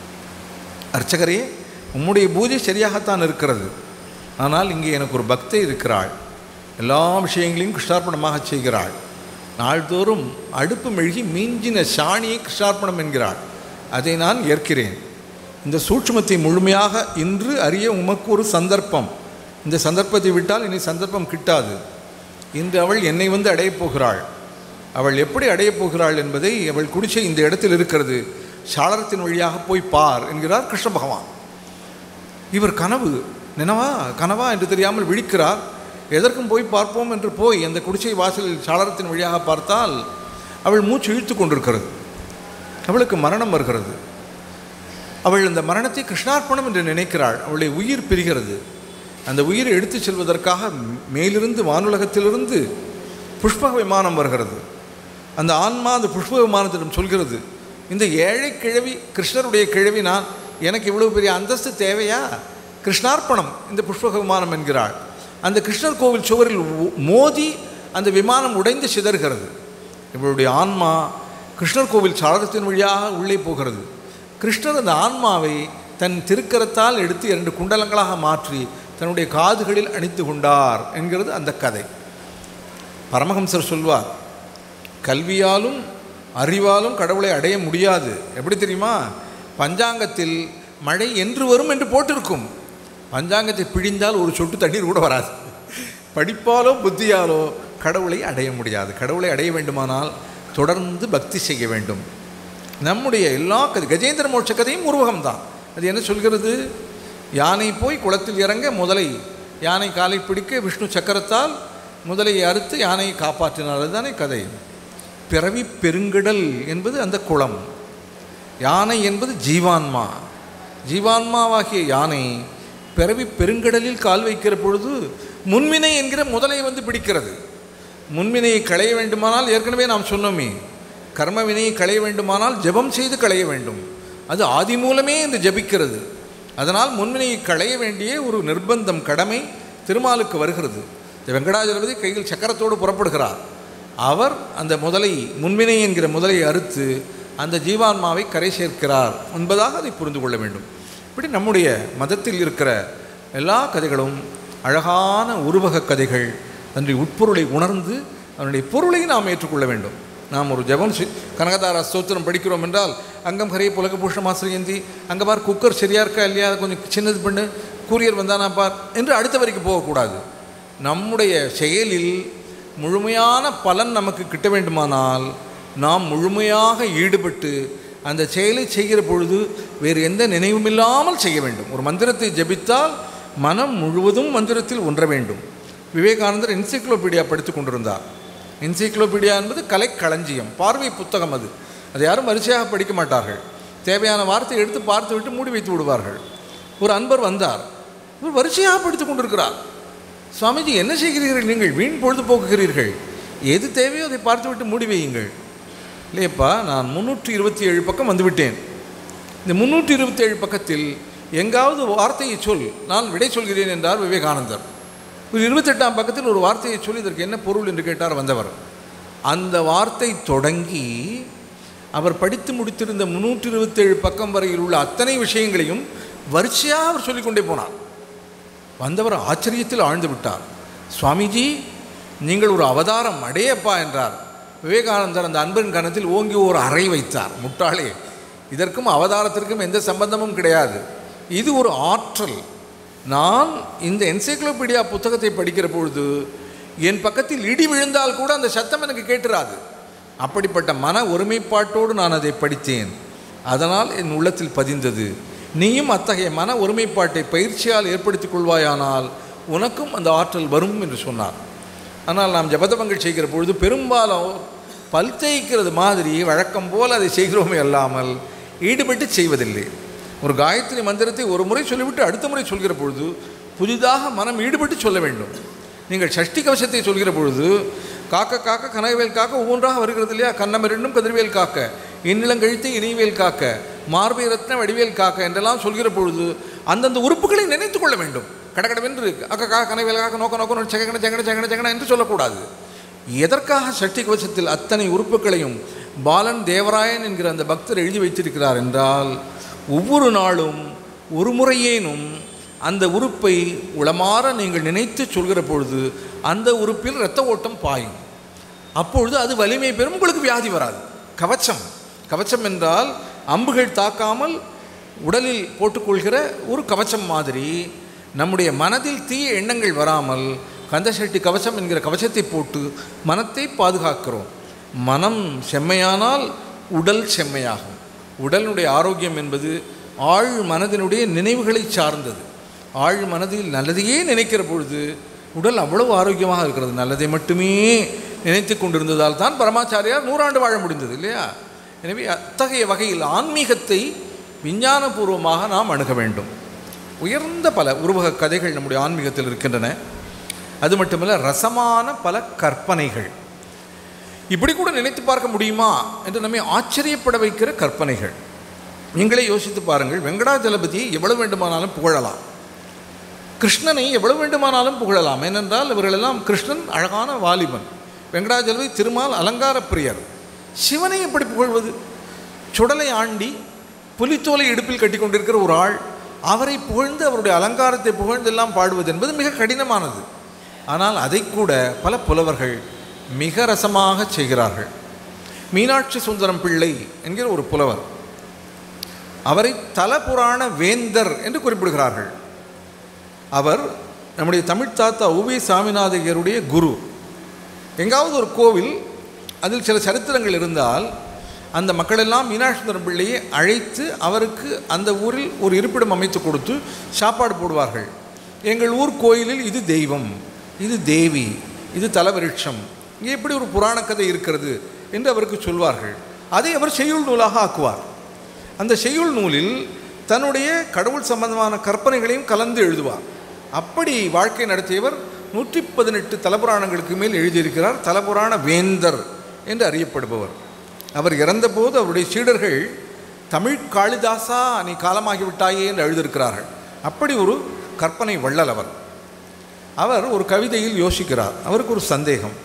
அர்ச்சகரே உம்முடைய பூஜை சரியாகத்தான் இருக்கிறது ஆனால் இங்கே எனக்கு ஒரு பக்தை இருக்கிறாள் எல்லா விஷயங்களையும் கிருஷ்ணார்ப்பணமாக செய்கிறாள் நாள்தோறும் அடுப்பு மெழுகி மீஞ்சின சாணியை கிருஷ்ணார்ப்பணம் என்கிறாள் அதை நான் ஏற்கிறேன் இந்த சூட்சுமத்தை முழுமையாக இன்று அறிய உமக்கு ஒரு சந்தர்ப்பம் இந்த சந்தர்ப்பத்தை விட்டால் இனி சந்தர்ப்பம் கிட்டாது இன்று அவள் என்னை வந்து அடையப் போகிறாள் அவள் எப்படி அடையப் போகிறாள் என்பதை அவள் குடிசை இந்த இடத்தில் இருக்கிறது சாளரத்தின் வழியாக போய் பார் என்கிறார் கிருஷ்ண பகவான் இவர் கனவு நினவா கனவா என்று தெரியாமல் விழிக்கிறார் எதற்கும் போய் பார்ப்போம் என்று போய் அந்த குடிசை வாசலில் சாளரத்தின் வழியாக பார்த்தால் அவள் மூச்சு இழுத்து கொண்டிருக்கிறது அவளுக்கு மரணம் வருகிறது அவள் அந்த மரணத்தை கிருஷ்ணார்ப்பணம் என்று நினைக்கிறாள் அவளுடைய உயிர் பிரிகிறது அந்த உயிரை எடுத்துச் செல்வதற்காக மேலிருந்து வானுலகத்திலிருந்து புஷ்பக விமானம் வருகிறது அந்த ஆன்மா அந்த புஷ்ப விமானத்திடம் சொல்கிறது இந்த ஏழை கிழவி கிருஷ்ணருடைய கிழவி நான் எனக்கு இவ்வளவு பெரிய அந்தஸ்து தேவையா கிருஷ்ணார்ப்பணம் இந்த புஷ்பக விமானம் என்கிறாள் அந்த கிருஷ்ணர் கோவில் சுவரில் ஒ- மோதி அந்த விமானம் உடைந்து சிதறுகிறது இவளுடைய ஆன்மா கிருஷ்ணர் கோவில் சாளரத்தின் வழியாக உள்ளே போகிறது கிருஷ்ணர் அந்த ஆன்மாவை தன் திருக்கரத்தால் எடுத்து இரண்டு குண்டலங்களாக மாற்றி தன்னுடைய காதுகளில் அணித்து கொண்டார் என்கிறது அந்த கதை பரமஹம்சர் சொல்வார் கல்வியாலும் அறிவாலும் கடவுளை அடைய முடியாது எப்படி தெரியுமா பஞ்சாங்கத்தில் மழை என்று வரும் என்று போட்டிருக்கும் பஞ்சாங்கத்தை பிழிந்தால் ஒரு சொட்டு தண்ணீர் கூட வராது படிப்பாலோ புத்தியாலோ கடவுளை அடைய முடியாது கடவுளை அடைய வேண்டுமானால் தொடர்ந்து பக்தி செய்ய வேண்டும் நம்முடைய எல்லா கதை கஜேந்திர மோட்ச கதையும் உருவகம்தான் அது என்ன சொல்கிறது யானை போய் குளத்தில் இறங்க முதலை யானை காலை பிடிக்க விஷ்ணு சக்கரத்தால் முதலையை அறுத்து யானையை காப்பாற்றினார் அதுதானே கதை பிறவி பெருங்கடல் என்பது அந்த குளம் யானை என்பது ஜீவான்மா ஜீவான்மாவாகிய யானை பிறவி பெருங்கடலில் கால் வைக்கிற பொழுது முன்வினை என்கிற முதலை வந்து பிடிக்கிறது முன்வினையை களைய வேண்டுமானால் ஏற்கனவே நாம் சொன்னோமே கர்ம வினையை களைய வேண்டுமானால் ஜெபம் செய்து களைய வேண்டும் அது ஆதி மூலமே என்று ஜெபிக்கிறது அதனால் முன்வினையை களைய வேண்டிய ஒரு நிர்பந்தம் கடமை திருமாலுக்கு வருகிறது இந்த வெங்கடாஜலபதி கையில் சக்கரத்தோடு புறப்படுகிறார் அவர் அந்த முதலை முன்வினை என்கிற முதலை அறுத்து அந்த ஜீவான்மாவை கரை சேர்க்கிறார் என்பதாக அதை புரிந்து கொள்ள வேண்டும் இப்படி நம்முடைய மதத்தில் இருக்கிற எல்லா கதைகளும் அழகான உருவக கதைகள் அதனுடைய உட்பொருளை உணர்ந்து அதனுடைய பொருளை நாம் ஏற்றுக்கொள்ள வேண்டும் நாம் ஒரு ஜெபம் செய்- கனகதாரா ஸ்தோத்திரம் படிக்கிறோம் என்றால் அங்கம் ஹரே புலக பூஷமாசிரியந்தி அங்கே பார் குக்கர் சரியா இருக்கா இல்லையா அதை கொஞ்சம் சின்னது பண்ணு கூரியர் வந்தானா பார் என்று அடுத்த வரைக்கும் போகக்கூடாது நம்முடைய செயலில் முழுமையான பலன் நமக்கு கிட்ட வேண்டுமானால் நாம் முழுமையாக ஈடுபட்டு அந்த செயலை செய்கிற பொழுது வேறு எந்த நினைவும் இல்லாமல் செய்ய வேண்டும் ஒரு மந்திரத்தை ஜெபித்தால் மனம் முழுவதும் மந்திரத்தில் ஒன்ற வேண்டும் விவேகானந்தர் என்சைக்ளோபீடியா படித்து கொண்டிருந்தார் என்சைக்ளோபீடியா என்பது கலைக்களஞ்சியம் பார்வை புத்தகம் அது அதை யாரும் வரிசையாக படிக்க மாட்டார்கள் தேவையான வார்த்தையை எடுத்து பார்த்து விட்டு மூடி வைத்து விடுவார்கள் ஒரு அன்பர் வந்தார் இவர் வரிசையாக படித்து கொண்டிருக்கிறார் சுவாமிஜி என்ன செய்கிறீர்கள் நீங்கள் வீண் பொழுதுபோக்குகிறீர்கள் எது தேவையோ அதை பார்த்துவிட்டு மூடி வையுங்கள் இல்லையப்பா நான் முந்நூற்றி இருபத்தி ஏழு பக்கம் வந்துவிட்டேன் இந்த முந்நூற்றி இருபத்தி ஏழு பக்கத்தில் எங்காவது வார்த்தையை சொல் நான் விடை சொல்கிறேன் என்றார் விவேகானந்தர் ஒரு இருபத்தெட்டாம் பக்கத்தில் ஒரு வார்த்தையை சொல்லி இதற்கு என்ன பொருள் என்று கேட்டார் வந்தவர் அந்த வார்த்தை தொடங்கி அவர் படித்து முடித்திருந்த முந்நூற்றி இருபத்தேழு பக்கம் வரையில் உள்ள அத்தனை விஷயங்களையும் வரிசையாக அவர் சொல்லிக்கொண்டே போனார் வந்தவர் ஆச்சரியத்தில் ஆழ்ந்து விட்டார் சுவாமிஜி நீங்கள் ஒரு அவதாரம் அடையப்பா என்றார் விவேகானந்தர் அந்த அன்பரின் கணத்தில் ஓங்கி ஒரு அறை வைத்தார் முட்டாளே இதற்கும் அவதாரத்திற்கும் எந்த சம்பந்தமும் கிடையாது இது ஒரு ஆற்றல் நான் இந்த என்சைக்ளோபீடியா புத்தகத்தை படிக்கிற பொழுது என் பக்கத்தில் இடி விழுந்தால் கூட அந்த சத்தம் எனக்கு கேட்டுறாது அப்படிப்பட்ட மன ஒருமைப்பாட்டோடு நான் அதை படித்தேன் அதனால் என் உள்ளத்தில் பதிந்தது நீயும் அத்தகைய மன ஒருமைப்பாட்டை பயிற்சியால் ஏற்படுத்திக் கொள்வாயானால் உனக்கும் அந்த ஆற்றல் வரும் என்று சொன்னார் ஆனால் நாம் ஜபதபங்கள் செய்கிற பொழுது பெரும்பாலும் பல் தேய்க்கிறது மாதிரி வழக்கம் போல் அதை செய்கிறோமே அல்லாமல் ஈடுபட்டு செய்வதில்லை ஒரு காயத்ரி மந்திரத்தை ஒரு முறை சொல்லிவிட்டு அடுத்த முறை சொல்கிற பொழுது புதிதாக மனம் ஈடுபட்டு சொல்ல வேண்டும் நீங்கள் சஷ்டி கவசத்தை சொல்கிற பொழுது காக்க காக்க கனகவேல் காக்க ஒவ்வொன்றாக வருகிறது இல்லையா கண்ணம் இரண்டும் கதிர்வேல் காக்க இந்நிலங்கழித்து இனிவேல் காக்க மார்பை ரத்ன வடிவேல் காக்க என்றெல்லாம் சொல்கிற பொழுது அந்தந்த உறுப்புகளை நினைத்துக் கொள்ள வேண்டும் கடகடவென்று அக்க காக்க கனவேல் காக்க நோக்க நோக்க செகன செகன செகன செகன என்று சொல்லக்கூடாது எதற்காக சஷ்டி கவசத்தில் அத்தனை உறுப்புகளையும் பாலன் தேவராயன் என்கிற அந்த பக்தர் எழுதி வைத்திருக்கிறார் என்றால் ஒவ்வொரு நாளும் ஒரு முறையேனும் அந்த உறுப்பை உளமாற நீங்கள் நினைத்து சொல்கிற பொழுது அந்த உறுப்பில் இரத்த ஓட்டம் பாயும் அப்பொழுது அது வலிமை பெறும் உங்களுக்கு வியாதி வராது கவச்சம் கவச்சம் என்றால் அம்புகள் தாக்காமல் உடலில் போட்டுக்கொள்கிற ஒரு கவச்சம் மாதிரி நம்முடைய மனதில் தீய எண்ணங்கள் வராமல் கந்தசட்டி கவசம் என்கிற கவசத்தை போட்டு மனத்தை பாதுகாக்கிறோம் மனம் செம்மையானால் உடல் செம்மையாகும் உடலினுடைய ஆரோக்கியம் என்பது ஆழ் மனதினுடைய நினைவுகளை சார்ந்தது ஆழ் மனதில் நல்லதையே நினைக்கிற பொழுது உடல் அவ்வளவு ஆரோக்கியமாக இருக்கிறது நல்லதை மட்டுமே நினைத்து கொண்டிருந்ததால் தான் பரமாச்சாரியார் நூறாண்டு வாழ முடிந்தது இல்லையா எனவே அத்தகைய வகையில் ஆன்மீகத்தை விஞ்ஞானபூர்வமாக நாம் அணுக வேண்டும் உயர்ந்த பல உருவக கதைகள் நம்முடைய ஆன்மீகத்தில் இருக்கின்றன அது மட்டுமல்ல ரசமான பல கற்பனைகள் இப்படி கூட நினைத்து பார்க்க முடியுமா என்று நம்மை ஆச்சரியப்பட வைக்கிற கற்பனைகள் நீங்களே யோசித்து பாருங்கள் வெங்கடாஜலபதியை எவ்வளவு வேண்டுமானாலும் புகழலாம் கிருஷ்ணனை எவ்வளவு வேண்டுமானாலும் புகழலாம் ஏனென்றால் இவர்களெல்லாம் கிருஷ்ணன் அழகான வாலிபன் வெங்கடாஜலபதி திருமால் அலங்கார பிரியர் சிவனை எப்படி புகழ்வது சுடலை ஆண்டி புலித்தோலை இடுப்பில் கட்டி கொண்டிருக்கிற ஒரு ஆள் அவரை புகழ்ந்து அவருடைய அலங்காரத்தை புகழ்ந்து எல்லாம் பாடுவது என்பது மிக கடினமானது ஆனால் அதை கூட பல புலவர்கள் மிக ரசமாக செய்கிறார்கள் மீனாட்சி சுந்தரம் பிள்ளை என்கிற ஒரு புலவர் அவரை தலபுராண வேந்தர் என்று குறிப்பிடுகிறார்கள் அவர் நம்முடைய தமிழ் தாத்தா உவி சாமிநாதையருடைய குரு எங்காவது ஒரு கோவில் அதில் சில சரித்திரங்கள் இருந்தால் அந்த மக்களெல்லாம் மீனாட்சி சுந்தரம் பிள்ளையை அழைத்து அவருக்கு அந்த ஊரில் ஒரு இருப்பிடம் அமைத்து கொடுத்து சாப்பாடு போடுவார்கள் எங்கள் ஊர் கோயிலில் இது தெய்வம் இது தேவி இது தலவிருட்சம் இங்கே எப்படி ஒரு புராண கதை இருக்கிறது என்று அவருக்கு சொல்வார்கள் அதை அவர் செய்யுள் நூலாக ஆக்குவார் அந்த செய்யுள் நூலில் தன்னுடைய கடவுள் சம்பந்தமான கற்பனைகளையும் கலந்து எழுதுவார் அப்படி வாழ்க்கை நடத்தியவர் நூற்றி பதினெட்டு தலபுராணங்களுக்கு மேல் எழுதியிருக்கிறார் தலபுராண வேந்தர் என்று அறியப்படுபவர் அவர் இறந்தபோது அவருடைய சீடர்கள் தமிழ் காளிதாசா நீ காலமாகி விட்டாயே என்று எழுதியிருக்கிறார்கள் அப்படி ஒரு கற்பனை வள்ளல் அவர் அவர் ஒரு கவிதையில் யோசிக்கிறார் அவருக்கு ஒரு சந்தேகம்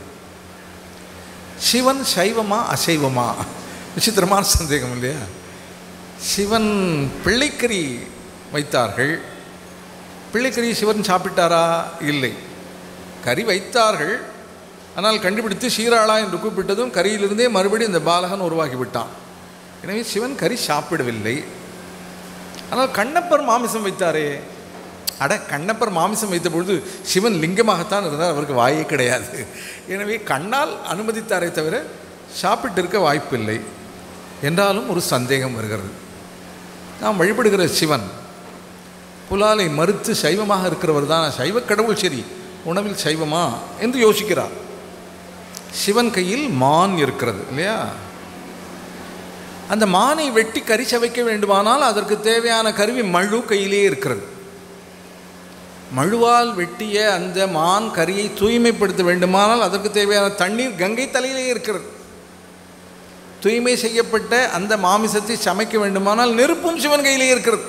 சிவன் சைவமா அசைவமா விசித்திரமான சந்தேகம் இல்லையா சிவன் பிள்ளைக்கறி வைத்தார்கள் பிள்ளைக்கறி சிவன் சாப்பிட்டாரா இல்லை கறி வைத்தார்கள் ஆனால் கண்டுபிடித்து சீராளா என்று கூப்பிட்டதும் கரியிலிருந்தே மறுபடியும் இந்த பாலகன் உருவாகி விட்டான் எனவே சிவன் கறி சாப்பிடவில்லை ஆனால் கண்ணப்பர் மாமிசம் வைத்தாரே அட கண்ணப்பர் மாமிசம் வைத்த பொழுது சிவன் லிங்கமாகத்தான் இருந்தார் அவருக்கு வாயே கிடையாது எனவே கண்ணால் அனுமதித்தாரே தவிர சாப்பிட்டு இருக்க வாய்ப்பில்லை என்றாலும் ஒரு சந்தேகம் வருகிறது நாம் வழிபடுகிற சிவன் புலாலை மறுத்து சைவமாக இருக்கிறவர் தான் சைவ கடவுள் சரி உணவில் சைவமா என்று யோசிக்கிறார் சிவன் கையில் மான் இருக்கிறது இல்லையா அந்த மானை வெட்டி கறி சவைக்க வேண்டுமானால் அதற்கு தேவையான கருவி மழு கையிலே இருக்கிறது மழுவால் வெட்டிய அந்த மான் கறியை தூய்மைப்படுத்த வேண்டுமானால் அதற்கு தேவையான தண்ணீர் கங்கை தலையிலே இருக்கிறது தூய்மை செய்யப்பட்ட அந்த மாமிசத்தை சமைக்க வேண்டுமானால் நெருப்பும் சிவன் கையிலே இருக்கிறது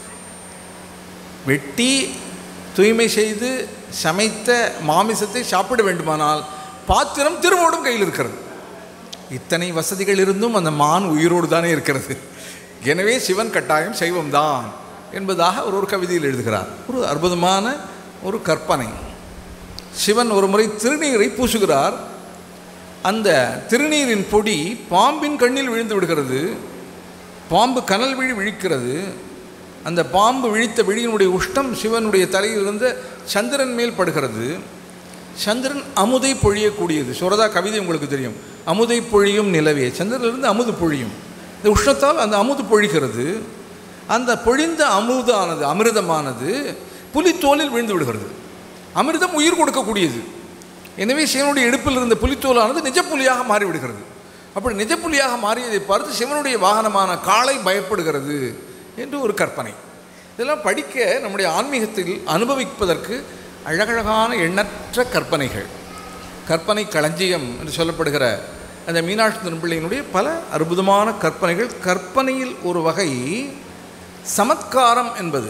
வெட்டி தூய்மை செய்து சமைத்த மாமிசத்தை சாப்பிட வேண்டுமானால் பாத்திரம் திருவோடும் கையில் இருக்கிறது இத்தனை வசதிகள் இருந்தும் அந்த மான் உயிரோடு தானே இருக்கிறது எனவே சிவன் கட்டாயம் சைவம்தான் என்பதாக அவர் ஒரு கவிதையில் எழுதுகிறார் ஒரு அற்புதமான ஒரு கற்பனை சிவன் ஒரு முறை திருநீரை பூசுகிறார் அந்த திருநீரின் பொடி பாம்பின் கண்ணில் விழுந்து விடுகிறது பாம்பு கனல் விழி விழிக்கிறது அந்த பாம்பு விழித்த விழியினுடைய உஷ்டம் சிவனுடைய தலையில் இருந்த சந்திரன் மேல் படுகிறது சந்திரன் அமுதை பொழியக்கூடியது சுரதா கவிதை உங்களுக்கு தெரியும் அமுதை பொழியும் நிலவே சந்திரனிலிருந்து அமுது பொழியும் இந்த உஷ்ணத்தால் அந்த அமுது பொழிகிறது அந்த பொழிந்த அமுதானது அமிர்தமானது புலித்தோலில் விழுந்து விடுகிறது அமிர்தம் உயிர் கொடுக்கக்கூடியது எனவே சிவனுடைய இடுப்பில் இருந்த புலித்தோலானது நிஜ புலியாக மாறிவிடுகிறது அப்படி நிஜ புலியாக மாறியதை பார்த்து சிவனுடைய வாகனமான காளை பயப்படுகிறது என்று ஒரு கற்பனை இதெல்லாம் படிக்க நம்முடைய ஆன்மீகத்தில் அனுபவிப்பதற்கு அழகழகான எண்ணற்ற கற்பனைகள் கற்பனை களஞ்சியம் என்று சொல்லப்படுகிற அந்த மீனாட்சி திரும்பிள்ளையினுடைய பல அற்புதமான கற்பனைகள் கற்பனையில் ஒரு வகை சமத்காரம் என்பது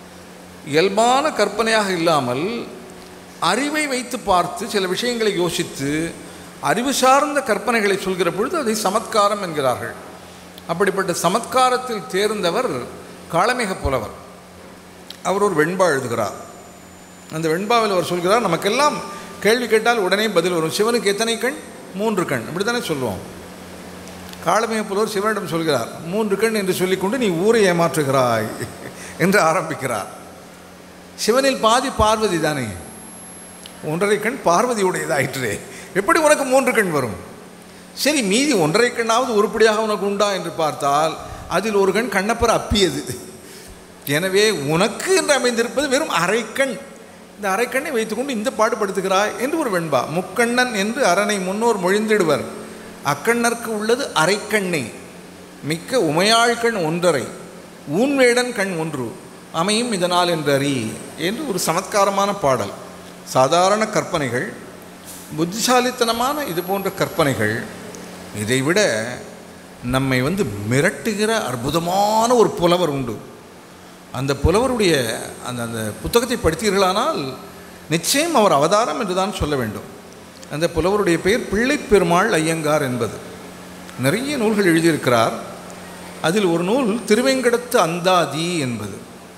இயல்பான கற்பனையாக இல்லாமல் அறிவை வைத்து பார்த்து சில விஷயங்களை யோசித்து அறிவு சார்ந்த கற்பனைகளை சொல்கிற பொழுது அதை சமத்காரம் என்கிறார்கள் அப்படிப்பட்ட சமத்காரத்தில் தேர்ந்தவர் காளமேக புலவர் அவர் ஒரு வெண்பா எழுதுகிறார் அந்த வெண்பாவில் அவர் சொல்கிறார் நமக்கெல்லாம் கேள்வி கேட்டால் உடனே பதில் வரும் சிவனுக்கு எத்தனை கண் மூன்று கண் அப்படி தானே சொல்லுவோம் காளமேக புலவர் சிவனிடம் சொல்கிறார் மூன்று கண் என்று சொல்லிக்கொண்டு நீ ஊரை ஏமாற்றுகிறாய் என்று ஆரம்பிக்கிறார் சிவனில் பாதி பார்வதி தானே ஒன்றரை கண் பார்வதியுடையதாயிற்றே எப்படி உனக்கு மூன்று கண் வரும் சரி மீதி ஒன்றரை கண்ணாவது உருப்படியாக உனக்கு உண்டா என்று பார்த்தால் அதில் ஒரு கண் கண்ணப்பர் அப்பியது எனவே உனக்கு என்று அமைந்திருப்பது வெறும் அரைக்கண் இந்த அரைக்கண்ணை வைத்துக்கொண்டு இந்த பாடுபடுத்துகிறாய் என்று ஒரு வெண்பா முக்கண்ணன் என்று அரணை முன்னோர் மொழிந்திடுவர் அக்கண்ணற்கு உள்ளது அரைக்கண்ணே மிக்க உமையாள் கண் ஒன்றரை ஊன்வேடன் கண் ஒன்று அமையும் இதனால் என்றறி என்று ஒரு சமத்காரமான பாடல் சாதாரண கற்பனைகள் புத்திசாலித்தனமான இது போன்ற கற்பனைகள் இதைவிட நம்மை வந்து மிரட்டுகிற அற்புதமான ஒரு புலவர் உண்டு அந்த புலவருடைய அந்த அந்த புத்தகத்தை படித்தீர்களானால் நிச்சயம் அவர் அவதாரம் என்று தான் சொல்ல வேண்டும் அந்த புலவருடைய பெயர் பிள்ளைப் பெருமாள் ஐயங்கார் என்பது நிறைய நூல்கள் எழுதியிருக்கிறார் அதில் ஒரு நூல் திருவேங்கடத்து அந்தாதி என்பது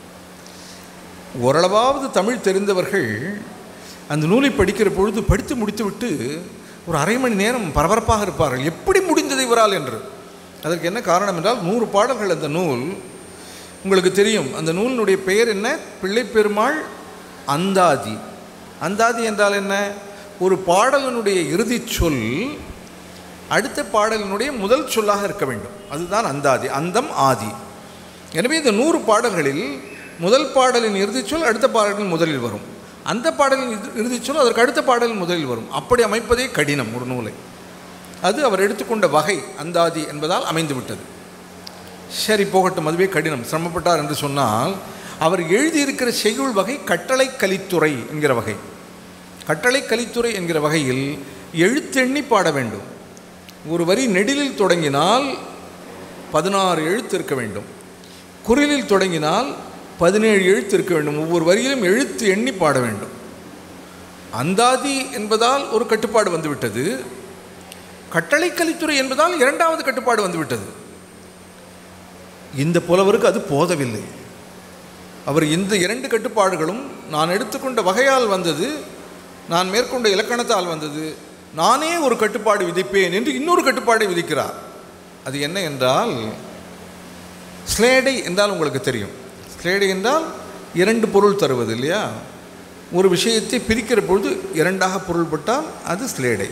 ஓரளவாவது தமிழ் தெரிந்தவர்கள் அந்த நூலை படிக்கிற பொழுது படித்து முடித்துவிட்டு ஒரு அரை மணி நேரம் பரபரப்பாக இருப்பார்கள் எப்படி முடிந்தது இவரால் என்று அதற்கு என்ன காரணம் என்றால் நூறு பாடல்கள் அந்த நூல் உங்களுக்கு தெரியும் அந்த நூலினுடைய பெயர் என்ன பிள்ளைப் பெருமாள் அந்தாதி அந்தாதி என்றால் என்ன ஒரு பாடலினுடைய இறுதிச் சொல் அடுத்த பாடலினுடைய முதல் சொல்லாக இருக்க வேண்டும் அதுதான் அந்தாதி அந்தம் ஆதி எனவே இந்த நூறு பாடல்களில் முதல் பாடலின் இறுதிச் சொல் அடுத்த பாடலின் முதலில் வரும் அந்த பாடலின் இறு- இறுதிச் சொல் அதற்கு அடுத்த பாடலின் முதலில் வரும் அப்படி அமைப்பதே கடினம் ஒரு நூலை அது அவர் எடுத்துக்கொண்ட வகை அந்தாதி என்பதால் அமைந்து விட்டது சரி போகட்டும் அதுவே கடினம் சிரமப்பட்டார் என்று சொன்னால் அவர் எழுதியிருக்கிற செய்யுள் வகை கட்டளை கலித்துறை என்கிற வகை கட்டளை கலித்துறை என்கிற வகையில் எழுத்தெண்ணி பாட வேண்டும் ஒரு வரி நெடிலில் தொடங்கினால் பதினாறு எழுத்து இருக்க வேண்டும் குரிலில் தொடங்கினால் பதினேழு எழுத்து இருக்க வேண்டும் ஒவ்வொரு வரியிலும் எழுத்து எண்ணி பாட வேண்டும் அந்தாதி என்பதால் ஒரு கட்டுப்பாடு வந்துவிட்டது கட்டளை கலித்துறை என்பதால் இரண்டாவது கட்டுப்பாடு வந்துவிட்டது இந்த புலவருக்கு அது போதவில்லை அவர் இந்த இரண்டு கட்டுப்பாடுகளும் நான் எடுத்துக்கொண்ட வகையால் வந்தது நான் மேற்கொண்ட இலக்கணத்தால் வந்தது நானே ஒரு கட்டுப்பாடு விதிப்பேன் என்று இன்னொரு கட்டுப்பாடை விதிக்கிறார் அது என்ன என்றால் ஸ்லேடை என்றால் உங்களுக்கு தெரியும் ஸ்லேடை என்றால் இரண்டு பொருள் தருவது இல்லையா ஒரு விஷயத்தை பிரிக்கிற பொழுது இரண்டாக பொருள்பட்டால் அது ஸ்லேடை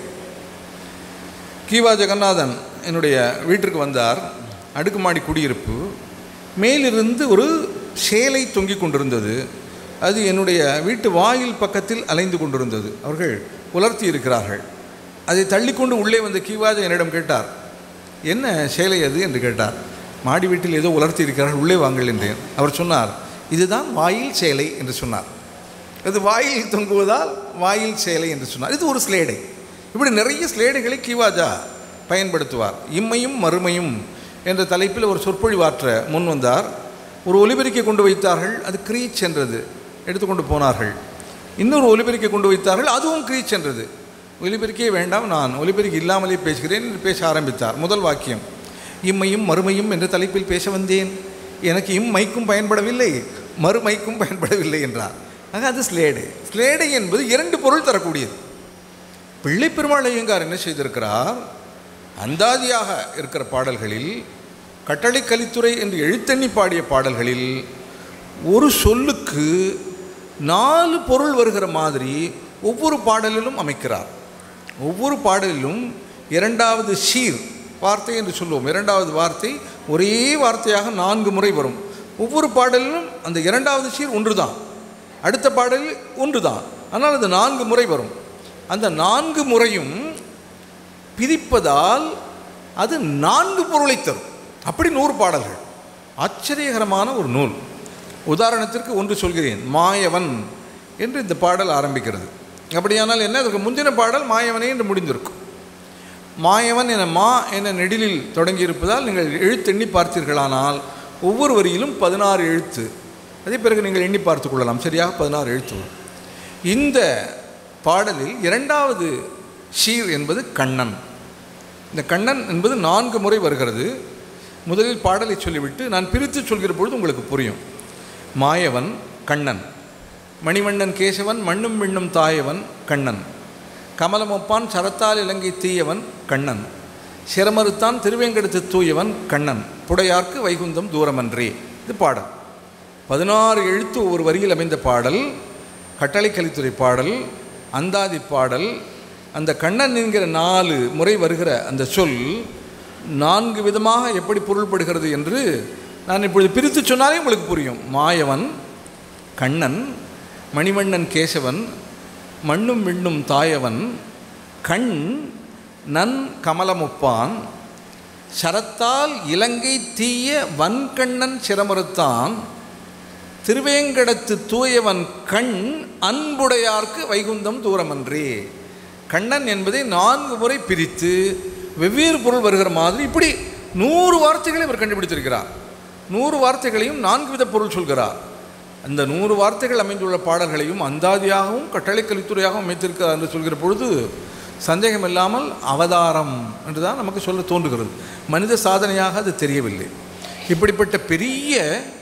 கீவா ஜெகநாதன் என்னுடைய வீட்டிற்கு வந்தார் அடுக்குமாடி குடியிருப்பு மேலிருந்து ஒரு சேலை தொங்கிக் கொண்டிருந்தது அது என்னுடைய வீட்டு வாயில் பக்கத்தில் அலைந்து கொண்டிருந்தது அவர்கள் உலர்த்தி இருக்கிறார்கள் அதை தள்ளிக்கொண்டு உள்ளே வந்த கீவாஜா என்னிடம் கேட்டார் என்ன சேலை அது என்று கேட்டார் மாடி வீட்டில் ஏதோ உலர்த்தி இருக்கிறார்கள் உள்ளே வாங்கள் என்றேன் அவர் சொன்னார் இதுதான் வாயில் சேலை என்று சொன்னார் அது வாயில் தொங்குவதால் வாயில் சேலை என்று சொன்னார் இது ஒரு ஸ்லேடை இப்படி நிறைய ஸ்லேடைகளை கீவாஜா பயன்படுத்துவார் இம்மையும் மறுமையும் என்ற தலைப்பில் ஒரு சொற்பொழிவாற்ற முன் வந்தார் ஒரு ஒலிபெருக்கை கொண்டு வைத்தார்கள் அது க்ரீச் என்றது எடுத்துக்கொண்டு போனார்கள் இன்னொரு ஒலிபெருக்கை கொண்டு வைத்தார்கள் அதுவும் க்ரீச் என்றது ஒலிபெருக்கே வேண்டாம் நான் ஒலிபெருக்கி இல்லாமலே பேசுகிறேன் என்று பேச ஆரம்பித்தார் முதல் வாக்கியம் இம்மையும் மறுமையும் என்ற தலைப்பில் பேச வந்தேன் எனக்கு இம்மைக்கும் பயன்படவில்லை மறுமைக்கும் பயன்படவில்லை என்றார் ஆக அது ஸ்லேடை ஸ்லேடை என்பது இரண்டு பொருள் தரக்கூடியது பிள்ளை பெருமாள் ஐயங்கார் என்ன செய்திருக்கிறார் அந்தாதியாக இருக்கிற பாடல்களில் கட்டளை கலித்துறை என்று எழுத்தண்ணி பாடிய பாடல்களில் ஒரு சொல்லுக்கு நாலு பொருள் வருகிற மாதிரி ஒவ்வொரு பாடலிலும் அமைக்கிறார் ஒவ்வொரு பாடலிலும் இரண்டாவது ஷீர் வார்த்தை என்று சொல்லுவோம் இரண்டாவது வார்த்தை ஒரே வார்த்தையாக நான்கு முறை வரும் ஒவ்வொரு பாடலிலும் அந்த இரண்டாவது ஷீர் ஒன்று தான் அடுத்த பாடலில் ஒன்று தான் ஆனால் அது நான்கு முறை வரும் அந்த நான்கு முறையும் பிரிப்பதால் அது நான்கு பொருளை தரும் அப்படி நூறு பாடல்கள் ஆச்சரியகரமான ஒரு நூல் உதாரணத்திற்கு ஒன்று சொல்கிறேன் மாயவன் என்று இந்த பாடல் ஆரம்பிக்கிறது அப்படியானால் என்ன அதற்கு முந்தின பாடல் மாயவனே என்று முடிந்திருக்கும் மாயவன் என மா என நெடிலில் தொடங்கியிருப்பதால் நீங்கள் எழுத்தெண்ணி பார்த்தீர்களானால் ஒவ்வொரு வரியிலும் பதினாறு எழுத்து அதே பிறகு நீங்கள் எண்ணி பார்த்து கொள்ளலாம் சரியாக பதினாறு எழுத்து வரும் இந்த பாடலில் இரண்டாவது ஷீர் என்பது கண்ணன் இந்த கண்ணன் என்பது நான்கு முறை வருகிறது முதலில் பாடலை சொல்லிவிட்டு நான் பிரித்து சொல்கிற பொழுது உங்களுக்கு புரியும் மாயவன் கண்ணன் மணிவண்ணன் கேசவன் மண்ணும் விண்ணும் தாயவன் கண்ணன் கமலமொப்பான் சரத்தால் இலங்கை தீயவன் கண்ணன் சிரமறுத்தான் திருவேங்கடத்து தூயவன் கண்ணன் புடையார்க்கு வைகுந்தம் தூரமன்றே இது பாடல் பதினாறு எழுத்து ஒவ்வொரு வரியில் அமைந்த பாடல் கட்டளை கலித்துறை பாடல் அந்தாதி பாடல் அந்த கண்ணன் என்கிற நாலு முறை வருகிற அந்த சொல் நான்கு விதமாக எப்படி பொருள்படுகிறது என்று நான் இப்பொழுது பிரித்து சொன்னாலே உங்களுக்கு புரியும் மாயவன் கண்ணன் மணிவண்ணன் கேசவன் மண்ணும் விண்ணும் தாயவன் கண் நன் கமலமுப்பான் சரத்தால் இலங்கை தீய வன்கண்ணன் சிரமறுத்தான் திருவேங்கடத்து தூயவன் கண் அன்புடையார்க்கு வைகுந்தம் தூரமன்றே கண்ணன் என்பதை நான்கு முறை பிரித்து வெவ்வேறு பொருள் வருகிற மாதிரி இப்படி நூறு வார்த்தைகளை இவர் கண்டுபிடித்திருக்கிறார் நூறு வார்த்தைகளையும் நான்கு வித பொருள் சொல்கிறார் அந்த நூறு வார்த்தைகள் அமைந்துள்ள பாடல்களையும் அந்தாதியாகவும் கட்டளை கலித்துறையாகவும் அமைத்திருக்கிறார் என்று சொல்கிற பொழுது சந்தேகம் இல்லாமல் அவதாரம் என்று தான் நமக்கு சொல்ல தோன்றுகிறது மனித சாதனையாக அது தெரியவில்லை இப்படிப்பட்ட பெரிய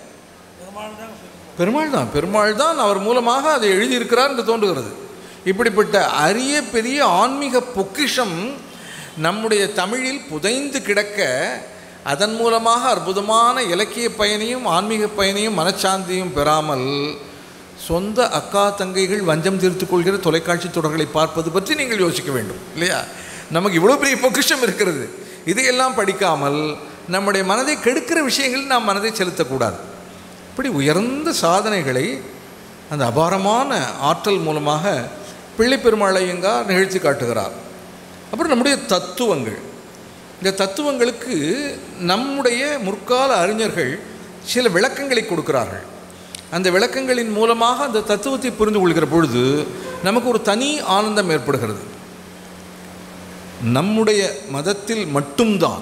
பெருமாள் தான் பெருமாள் தான் அவர் மூலமாக அதை எழுதியிருக்கிறார் என்று தோன்றுகிறது இப்படிப்பட்ட அரிய பெரிய ஆன்மீக பொக்கிஷம் நம்முடைய தமிழில் புதைந்து கிடக்க அதன் மூலமாக அற்புதமான இலக்கிய பயனையும் ஆன்மீக பயனையும் மனச்சாந்தியும் பெறாமல் சொந்த அக்கா தங்கைகள் வஞ்சம் தீர்த்து கொள்கிற தொலைக்காட்சி தொடர்களை பார்ப்பது பற்றி நீங்கள் யோசிக்க வேண்டும் இல்லையா நமக்கு இவ்வளோ பெரிய பொக்கிஷம் இருக்கிறது இதையெல்லாம் படிக்காமல் நம்முடைய மனதை கெடுக்கிற விஷயங்களில் நாம் மனதை செலுத்தக்கூடாது இப்படி உயர்ந்த சாதனைகளை அந்த அபாரமான ஆற்றல் மூலமாக பிள்ளை பெருமாளையங்கார் நிகழ்ச்சி காட்டுகிறார் அப்புறம் நம்முடைய தத்துவங்கள் இந்த தத்துவங்களுக்கு நம்முடைய முற்கால அறிஞர்கள் சில விளக்கங்களை கொடுக்கிறார்கள் அந்த விளக்கங்களின் மூலமாக அந்த தத்துவத்தை புரிந்து கொள்கிற பொழுது நமக்கு ஒரு தனி ஆனந்தம் ஏற்படுகிறது நம்முடைய மதத்தில் மட்டும்தான்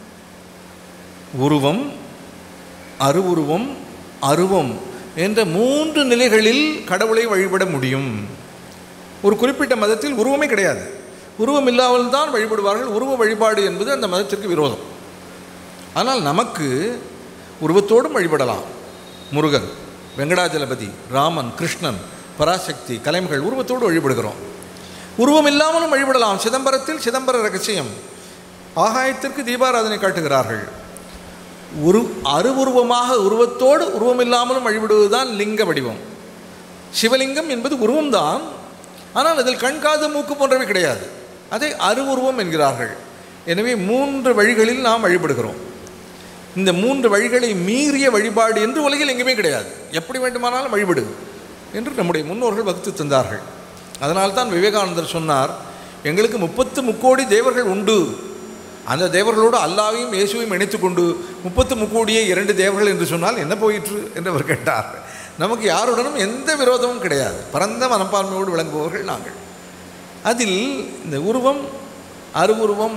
உருவம் அருவுருவம் அருவம் என்ற மூன்று நிலைகளில் கடவுளை வழிபட முடியும் ஒரு குறிப்பிட்ட மதத்தில் உருவமே கிடையாது உருவம் இல்லாமல் தான் வழிபடுவார்கள் உருவ வழிபாடு என்பது அந்த மதத்திற்கு விரோதம் ஆனால் நமக்கு உருவத்தோடும் வழிபடலாம் முருகன் வெங்கடாஜலபதி ராமன் கிருஷ்ணன் பராசக்தி கலைமகள் உருவத்தோடு வழிபடுகிறோம் உருவம் இல்லாமலும் வழிபடலாம் சிதம்பரத்தில் சிதம்பர ரகசியம் ஆகாயத்திற்கு தீபாராதனை காட்டுகிறார்கள் உரு அருவுருவமாக உருவத்தோடு உருவமில்லாமலும் வழிபடுவதுதான் லிங்க வடிவம் சிவலிங்கம் என்பது உருவம்தான் ஆனால் அதில் கண் காது மூக்கு போன்றவை கிடையாது அதை அருவுருவம் என்கிறார்கள் எனவே மூன்று வழிகளில் நாம் வழிபடுகிறோம் இந்த மூன்று வழிகளை மீறிய வழிபாடு என்று உலகில் எங்குமே கிடையாது எப்படி வேண்டுமானாலும் வழிபடு என்று நம்முடைய முன்னோர்கள் வகுத்து தந்தார்கள் அதனால்தான் விவேகானந்தர் சொன்னார் எங்களுக்கு முப்பத்து முக்கோடி தேவர்கள் உண்டு அந்த தேவர்களோடு அல்லாவையும் இயேசுவையும் இணைத்துக்கொண்டு முப்பத்து முக்கோடியே இரண்டு தேவர்கள் என்று சொன்னால் என்ன போயிற்று என்று அவர் கேட்டார் நமக்கு யாருடனும் எந்த விரோதமும் கிடையாது பரந்த மனப்பான்மையோடு விளங்குபவர்கள் நாங்கள் அதில் இந்த உருவம் அருவுருவம்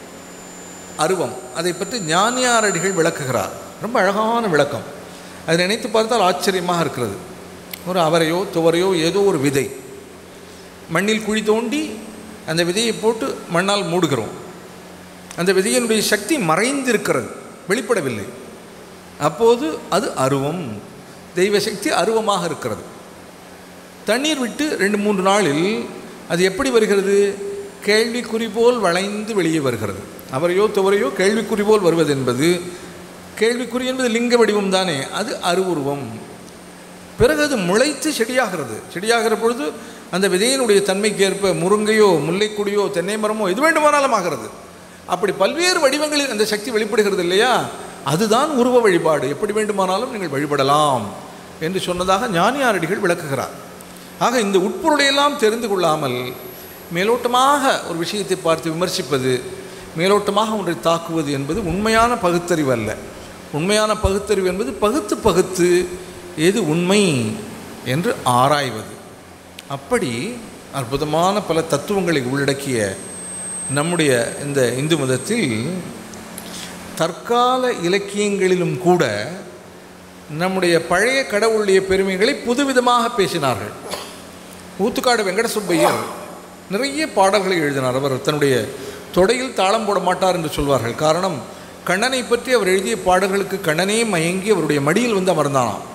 அருவம் அதை பற்றி ஞானியாரடிகள் விளக்குகிறார் ரொம்ப அழகான விளக்கம் அதை நினைத்து பார்த்தால் ஆச்சரியமாக இருக்கிறது ஒரு அவரையோ துவரையோ ஏதோ ஒரு விதை மண்ணில் குழி தோண்டி அந்த விதையை போட்டு மண்ணால் மூடுகிறோம் அந்த விதையினுடைய சக்தி மறைந்திருக்கிறது வெளிப்படவில்லை அப்போது அது அருவம் தெய்வ சக்தி அருவமாக இருக்கிறது தண்ணீர் விட்டு ரெண்டு மூன்று நாளில் அது எப்படி வருகிறது கேள்விக்குறி போல் வளைந்து வெளியே வருகிறது அவரையோ துவரையோ கேள்விக்குறி போல் வருவது என்பது கேள்விக்குறி என்பது லிங்க வடிவம் தானே அது அருவுருவம் பிறகு அது முளைத்து செடியாகிறது செடியாகிற பொழுது அந்த விதையினுடைய தன்மைக்கு ஏற்ப முருங்கையோ முல்லைக்கொடியோ தென்னை மரமோ எது வேண்டுமானாலும் ஆகிறது அப்படி பல்வேறு வடிவங்களில் அந்த சக்தி வெளிப்படுகிறது இல்லையா அதுதான் உருவ வழிபாடு எப்படி வேண்டுமானாலும் நீங்கள் வழிபடலாம் என்று சொன்னதாக ஞானியாரடிகள் விளக்குகிறார் ஆக இந்த உட்பொருளையெல்லாம் தெரிந்து கொள்ளாமல் மேலோட்டமாக ஒரு விஷயத்தை பார்த்து விமர்சிப்பது மேலோட்டமாக ஒன்றை தாக்குவது என்பது உண்மையான பகுத்தறிவு அல்ல உண்மையான பகுத்தறிவு என்பது பகுத்து பகுத்து எது உண்மை என்று ஆராய்வது அப்படி அற்புதமான பல தத்துவங்களை உள்ளடக்கிய நம்முடைய இந்த இந்து மதத்தில் தற்கால இலக்கியங்களிலும் கூட நம்முடைய பழைய கடவுளுடைய பெருமைகளை புதுவிதமாக பேசினார்கள் ஊத்துக்காடு வெங்கட சுப்பையர் நிறைய பாடல்களை எழுதினார் அவர் தன்னுடைய தொடையில் தாளம் போட மாட்டார் என்று சொல்வார்கள் காரணம் கண்ணனை பற்றி அவர் எழுதிய பாடல்களுக்கு கண்ணனே மயங்கி அவருடைய மடியில் வந்து அமர்ந்தானாம்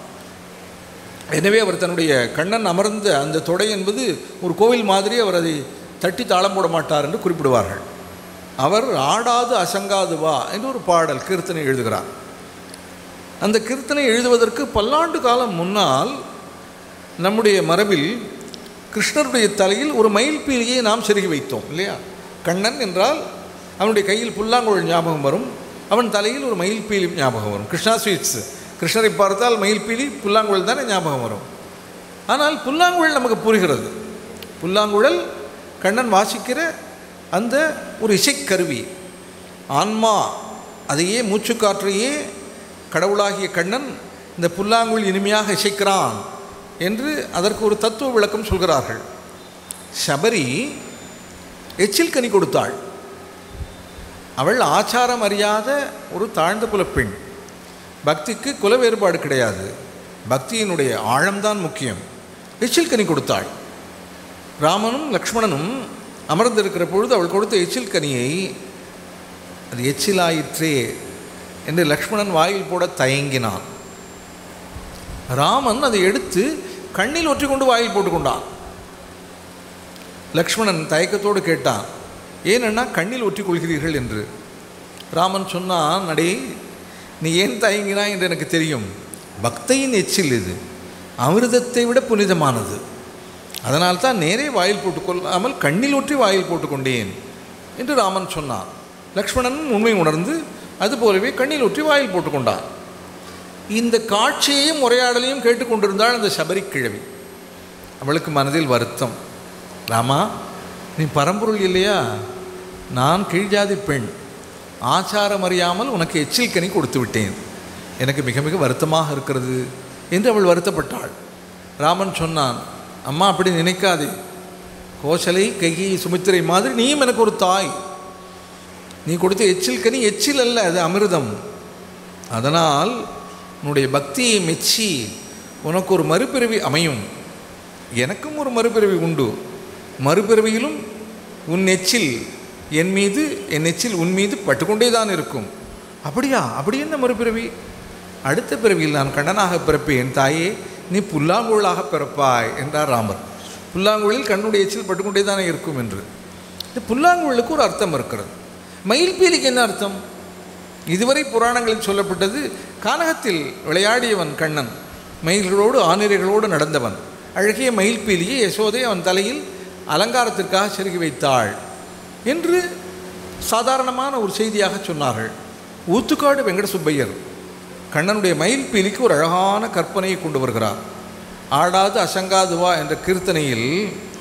எனவே அவர் தன்னுடைய கண்ணன் அமர்ந்த அந்த தொடை என்பது ஒரு கோவில் மாதிரி அவர் அதை தட்டி தாளம் போட மாட்டார் என்று குறிப்பிடுவார்கள் அவர் ஆடாது அசங்காது வா என்று ஒரு பாடல் கீர்த்தனை எழுதுகிறார் அந்த கீர்த்தனை எழுதுவதற்கு பல்லாண்டு காலம் முன்னால் நம்முடைய மரபில் கிருஷ்ணருடைய தலையில் ஒரு மயில் பீலியை நாம் செருகி வைத்தோம் இல்லையா கண்ணன் என்றால் அவனுடைய கையில் புல்லாங்குழல் ஞாபகம் வரும் அவன் தலையில் ஒரு மயில் பீலி ஞாபகம் வரும் கிருஷ்ணா ஸ்வீட்ஸ் கிருஷ்ணரை பார்த்தால் மயில் பீலி புல்லாங்குழல் தானே ஞாபகம் வரும் ஆனால் புல்லாங்குழல் நமக்கு புரிகிறது புல்லாங்குழல் கண்ணன் வாசிக்கிற அந்த ஒரு இசைக்கருவி ஆன்மா அதையே மூச்சுக்காற்றையே கடவுளாகிய கண்ணன் இந்த புல்லாங்குழல் இனிமையாக இசைக்கிறான் என்று அதற்கு ஒரு தத்துவ விளக்கம் சொல்கிறார்கள் சபரி எச்சில் கனி கொடுத்தாள் அவள் ஆச்சாரம் அறியாத ஒரு தாழ்ந்த குலப்பெண் பக்திக்கு குல வேறுபாடு கிடையாது பக்தியினுடைய ஆழம்தான் முக்கியம் எச்சில் கனி கொடுத்தாள் ராமனும் லக்ஷ்மணனும் அமர்ந்திருக்கிற பொழுது அவள் கொடுத்த எச்சில் கனியை அது எச்சிலாயிற்றே என்று லக்ஷ்மணன் வாயில் போட தயங்கினான் ராமன் அதை எடுத்து கண்ணில் ஒற்றி கொண்டு வாயில் போட்டுக்கொண்டான் லக்ஷ்மணன் தயக்கத்தோடு கேட்டான் ஏனென்னா கண்ணில் ஒற்றி கொள்கிறீர்கள் என்று ராமன் சொன்னான் நடே நீ ஏன் தயங்கினாய் என்று எனக்கு தெரியும் பக்தையின் எச்சில் இது அமிர்தத்தை விட புனிதமானது அதனால் தான் நேரே வாயில் போட்டுக்கொள்ளாமல் கண்ணில் ஒற்றி வாயில் போட்டுக்கொண்டேன் என்று ராமன் சொன்னான் லக்ஷ்மணன் உண்மை உணர்ந்து அதுபோலவே கண்ணில் ஒற்றி வாயில் போட்டுக்கொண்டான் இந்த காட்சியையும் உரையாடலையும் கேட்டுக்கொண்டிருந்தாள் அந்த சபரி கிழவி அவளுக்கு மனதில் வருத்தம் ராமா நீ பரம்பொருள் இல்லையா நான் கீழ்ஜாதி பெண் ஆச்சாரம் அறியாமல் உனக்கு எச்சில் கனி கொடுத்து விட்டேன் எனக்கு மிக மிக வருத்தமாக இருக்கிறது என்று அவள் வருத்தப்பட்டாள் ராமன் சொன்னான் அம்மா அப்படி நினைக்காதே கோசலை கைகி சுமித்திரை மாதிரி நீயும் எனக்கு ஒரு தாய் நீ கொடுத்த எச்சில் கனி எச்சில் அல்ல அது அமிர்தம் அதனால் உன்னுடைய பக்தியை மெச்சி உனக்கு ஒரு மறுபிறவி அமையும் எனக்கும் ஒரு மறுபிறவி உண்டு மறுபிறவியிலும் உன் எச்சில் என் மீது என் எச்சில் உன் மீது பட்டுக்கொண்டே தான் இருக்கும் அப்படியா அப்படி என்ன மறுபிறவி அடுத்த பிறவியில் நான் கண்ணனாக பிறப்பேன் தாயே நீ புல்லாங்குழலாக பிறப்பாய் என்றார் ராமர் புல்லாங்குழலில் கண்ணுடைய எச்சில் பட்டுக்கொண்டே தானே இருக்கும் என்று இந்த புல்லாங்குழலுக்கு ஒரு அர்த்தம் இருக்கிறது மயில் பீலிக்கு என்ன அர்த்தம் இதுவரை புராணங்களில் சொல்லப்பட்டது கானகத்தில் விளையாடியவன் கண்ணன் மயில்களோடு ஆனிரைகளோடு நடந்தவன் அழகிய மயில் பீலியை யசோதை அவன் தலையில் அலங்காரத்திற்காக செருகி வைத்தாள் என்று சாதாரணமான ஒரு செய்தியாக சொன்னார்கள் ஊத்துக்காடு வெங்கட சுப்பையர் கண்ணனுடைய மயில் பீலிக்கு ஒரு அழகான கற்பனையை கொண்டு வருகிறார் ஆடாது அசங்காது வா என்ற கீர்த்தனையில்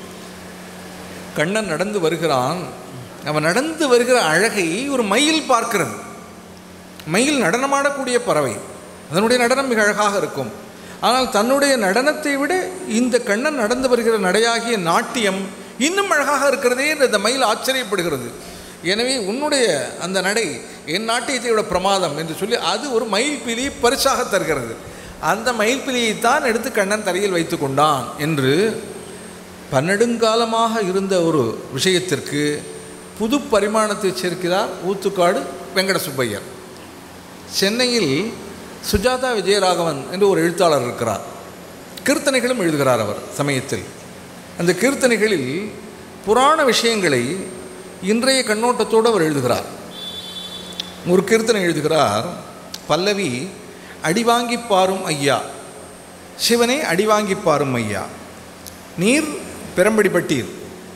கண்ணன் நடந்து வருகிறான் அவன் நடந்து வருகிற அழகை ஒரு மயில் பார்க்கிறது மயில் நடனமாடக்கூடிய பறவை அதனுடைய நடனம் மிக அழகாக இருக்கும் ஆனால் தன்னுடைய நடனத்தை விட இந்த கண்ணன் நடந்து வருகிற நடையாகிய நாட்டியம் இன்னும் அழகாக இருக்கிறதே என்று இந்த மயில் ஆச்சரியப்படுகிறது எனவே உன்னுடைய அந்த நடை என் நாட்டியத்தை விட பிரமாதம் என்று சொல்லி அது ஒரு மயில் பிலியை பரிசாக தருகிறது அந்த மயில் பிலியைத்தான் எடுத்து கண்ணன் தரையில் வைத்து கொண்டான் என்று பன்னெடுங்காலமாக இருந்த ஒரு விஷயத்திற்கு புது பரிமாணத்தை சேர்க்கிறார் ஊத்துக்காடு வெங்கட சுப்பையர் சென்னையில் சுஜாதா விஜயராகவன் என்று ஒரு எழுத்தாளர் இருக்கிறார் கீர்த்தனைகளும் எழுதுகிறார் அவர் சமயத்தில் அந்த கீர்த்தனைகளில் புராண விஷயங்களை இன்றைய கண்ணோட்டத்தோடு அவர் எழுதுகிறார் ஒரு கீர்த்தனை எழுதுகிறார் பல்லவி அடிவாங்கி பாரும் ஐயா சிவனே அடிவாங்கி பாரும் ஐயா நீர் பெரம்படிப்பட்டீர்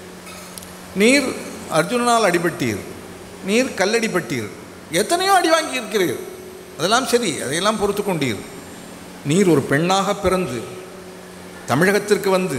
நீர் அர்ஜுனனால் அடிபட்டீர் நீர் கல்லடிப்பட்டீர் எத்தனையோ அடி வாங்கி இருக்கிறீர் அதெல்லாம் சரி அதையெல்லாம் பொறுத்து கொண்டீர் நீர் ஒரு பெண்ணாக பிறந்து தமிழகத்திற்கு வந்து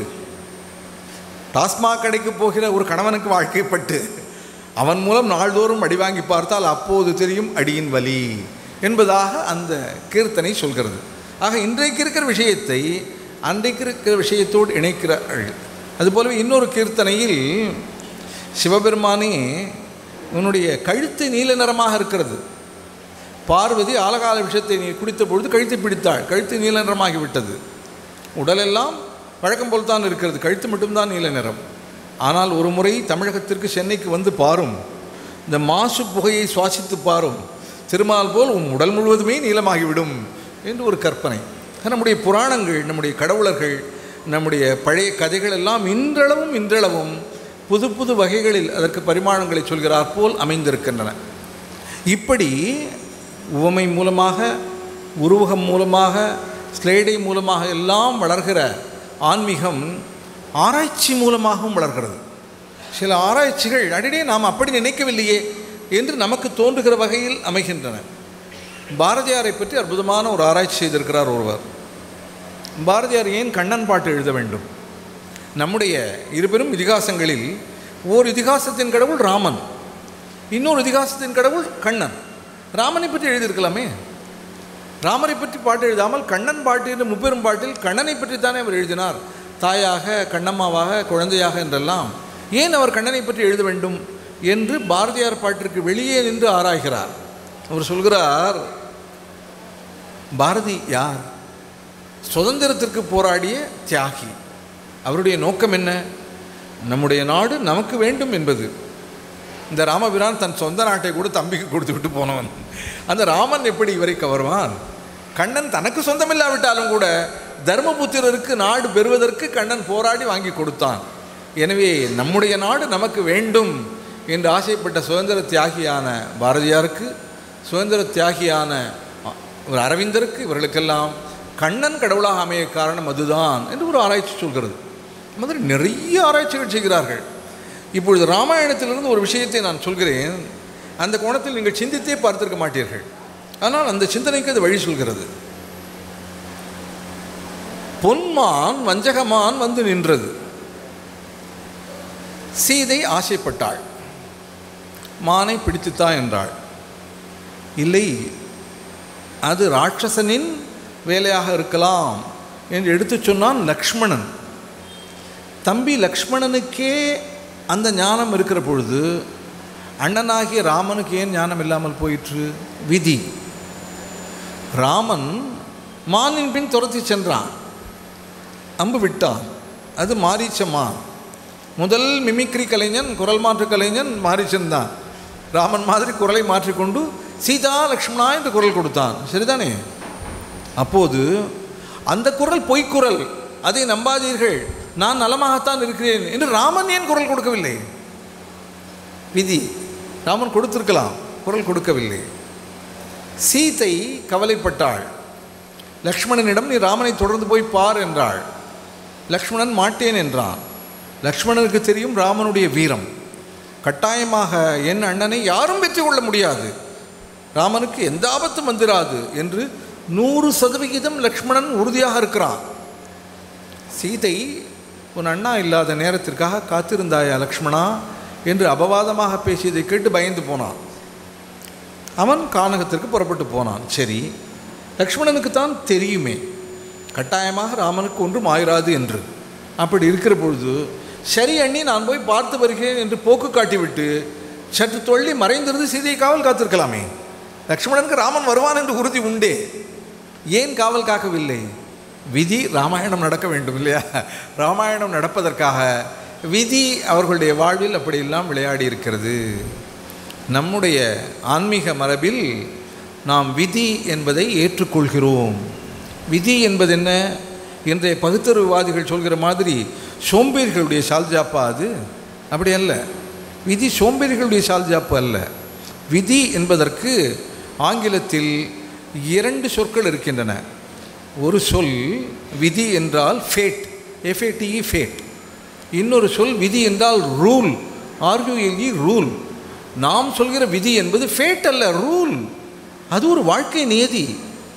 டாஸ்மாக் கடைக்கு போகிற ஒரு கணவனுக்கு வாழ்க்கைப்பட்டு அவன் மூலம் நாள்தோறும் அடி வாங்கி பார்த்தால் அப்போது தெரியும் அடியின் வலி என்பதாக அந்த கீர்த்தனை சொல்கிறது ஆக இன்றைக்கு இருக்கிற விஷயத்தை அன்றைக்கு இருக்கிற விஷயத்தோடு இணைக்கிறார்கள் அதுபோலவே இன்னொரு கீர்த்தனையில் சிவபெருமானே உன்னுடைய கழுத்து நீல நிறமாக இருக்கிறது பார்வதி ஆலகால விஷயத்தை நீ குடித்த பொழுது கழுத்தை பிடித்தாள் கழுத்து நீல நிறமாகி விட்டது உடலெல்லாம் வழக்கம் போல் தான் இருக்கிறது கழுத்து மட்டும்தான் நீல நிறம் ஆனால் ஒரு முறை தமிழகத்திற்கு சென்னைக்கு வந்து பாரும் இந்த மாசு புகையை சுவாசித்து பாரும் திருமால் போல் உன் உடல் முழுவதுமே நீளமாகிவிடும் என்று ஒரு கற்பனை நம்முடைய புராணங்கள் நம்முடைய கடவுளர்கள் நம்முடைய பழைய கதைகள் எல்லாம் இன்றளவும் இன்றளவும் புது புது வகைகளில் அதற்கு பரிமாணங்களை சொல்கிறார் போல் அமைந்திருக்கின்றன இப்படி உவமை மூலமாக உருவகம் மூலமாக ஸ்லேடை மூலமாக எல்லாம் வளர்கிற ஆன்மீகம் ஆராய்ச்சி மூலமாகவும் வளர்கிறது சில ஆராய்ச்சிகள் அடிடே நாம் அப்படி நினைக்கவில்லையே என்று நமக்கு தோன்றுகிற வகையில் அமைகின்றன பாரதியாரை பற்றி அற்புதமான ஒரு ஆராய்ச்சி செய்திருக்கிறார் ஒருவர் பாரதியார் ஏன் கண்ணன் பாட்டு எழுத வேண்டும் நம்முடைய இருபெரும் இதிகாசங்களில் ஓர் இதிகாசத்தின் கடவுள் ராமன் இன்னொரு இதிகாசத்தின் கடவுள் கண்ணன் ராமனை பற்றி எழுதியிருக்கலாமே ராமரை பற்றி பாட்டு எழுதாமல் கண்ணன் பாட்டு என்ற முப்பெரும் பாட்டில் கண்ணனை பற்றி தானே அவர் எழுதினார் தாயாக கண்ணம்மாவாக குழந்தையாக என்றெல்லாம் ஏன் அவர் கண்ணனை பற்றி எழுத வேண்டும் என்று பாரதியார் பாட்டிற்கு வெளியே நின்று ஆராய்கிறார் அவர் சொல்கிறார் பாரதி யார் சுதந்திரத்திற்கு போராடிய தியாகி அவருடைய நோக்கம் என்ன நம்முடைய நாடு நமக்கு வேண்டும் என்பது இந்த ராமபிரான் தன் சொந்த நாட்டை கூட தம்பிக்கு கொடுத்து விட்டு போனவன் அந்த ராமன் எப்படி இவரை கவருவான் கண்ணன் தனக்கு சொந்தமில்லாவிட்டாலும் கூட தர்மபுத்திரருக்கு நாடு பெறுவதற்கு கண்ணன் போராடி வாங்கி கொடுத்தான் எனவே நம்முடைய நாடு நமக்கு வேண்டும் என்று ஆசைப்பட்ட சுதந்திர தியாகியான பாரதியாருக்கு சுதந்திர தியாகியான ஒரு அரவிந்தருக்கு இவர்களுக்கெல்லாம் கண்ணன் கடவுளாக அமைய காரணம் அதுதான் என்று ஒரு ஆராய்ச்சி சொல்கிறது மாதிரி நிறைய ஆராய்ச்சிகள் செய்கிறார்கள் இப்பொழுது ராமாயணத்திலிருந்து ஒரு விஷயத்தை நான் சொல்கிறேன் அந்த கோணத்தில் நீங்கள் சிந்தித்தே பார்த்திருக்க மாட்டீர்கள் ஆனால் அந்த சிந்தனைக்கு அது வழி சொல்கிறது பொன்மான் வஞ்சகமான் வந்து நின்றது சீதை ஆசைப்பட்டாள் மானை பிடித்துத்தா என்றாள் இல்லை அது ராட்சசனின் வேலையாக இருக்கலாம் என்று எடுத்துச் சொன்னான் லக்ஷ்மணன் தம்பி லக்ஷ்மணனுக்கே அந்த ஞானம் இருக்கிற பொழுது அண்ணனாகிய ராமனுக்கு ஏன் ஞானம் இல்லாமல் போயிற்று விதி ராமன் மானின் பின் துரத்தி சென்றான் அம்பு விட்டான் அது மாரீச்ச மான் முதல் மிமிக்ரி கலைஞன் குரல் மாற்று கலைஞன் மாரீச்சன் தான் ராமன் மாதிரி குரலை மாற்றிக்கொண்டு சீதா லக்ஷ்மணா என்று குரல் கொடுத்தான் சரிதானே அப்போது அந்த குரல் பொய்க்குரல் அதை நம்பாதீர்கள் நான் நலமாகத்தான் இருக்கிறேன் என்று ராமன் ஏன் குரல் கொடுக்கவில்லை விதி ராமன் கொடுத்திருக்கலாம் குரல் கொடுக்கவில்லை சீதை கவலைப்பட்டாள் லக்ஷ்மணனிடம் நீ ராமனை தொடர்ந்து போய் பார் என்றாள் லக்ஷ்மணன் மாட்டேன் என்றான் லக்ஷ்மணனுக்கு தெரியும் ராமனுடைய வீரம் கட்டாயமாக என் அண்ணனை யாரும் வெற்றி கொள்ள முடியாது ராமனுக்கு எந்த ஆபத்தும் வந்துராது என்று நூறு சதவிகிதம் லக்ஷ்மணன் உறுதியாக இருக்கிறான் சீதை உன் அண்ணா இல்லாத நேரத்திற்காக காத்திருந்தாயா லக்ஷ்மணா என்று அபவாதமாக பேசியதை கேட்டு பயந்து போனான் அவன் கானகத்திற்கு புறப்பட்டு போனான் சரி லக்ஷ்மணனுக்கு தான் தெரியுமே கட்டாயமாக ராமனுக்கு ஒன்றும் ஆயிராது என்று அப்படி இருக்கிற பொழுது சரி அண்ணி நான் போய் பார்த்து வருகிறேன் என்று போக்கு காட்டிவிட்டு சற்று தொள்ளி மறைந்திருந்து சீதையை காவல் காத்திருக்கலாமே லக்ஷ்மணனுக்கு ராமன் வருவான் என்று உறுதி உண்டே ஏன் காவல் காக்கவில்லை விதி ராமாயணம் நடக்க வேண்டும் இல்லையா ராமாயணம் நடப்பதற்காக விதி அவர்களுடைய வாழ்வில் அப்படியெல்லாம் விளையாடி இருக்கிறது நம்முடைய ஆன்மீக மரபில் நாம் விதி என்பதை ஏற்றுக்கொள்கிறோம் விதி என்பது என்ன இன்றைய பகுத்தறிவுவாதிகள் சொல்கிற மாதிரி சோம்பேறிகளுடைய சால்ஜாப்பா அது அப்படி அல்ல விதி சோம்பேறிகளுடைய சால்ஜாப்பு அல்ல விதி என்பதற்கு ஆங்கிலத்தில் இரண்டு சொற்கள் இருக்கின்றன ஒரு சொல் விதி என்றால் ஃபேட் எஃப்ஏடிஇ ஃபேட் இன்னொரு சொல் விதி என்றால் ரூல் ஆர்யூஎல்இ ரூல் நாம் சொல்கிற விதி என்பது ஃபேட் அல்ல ரூல் அது ஒரு வாழ்க்கை நியதி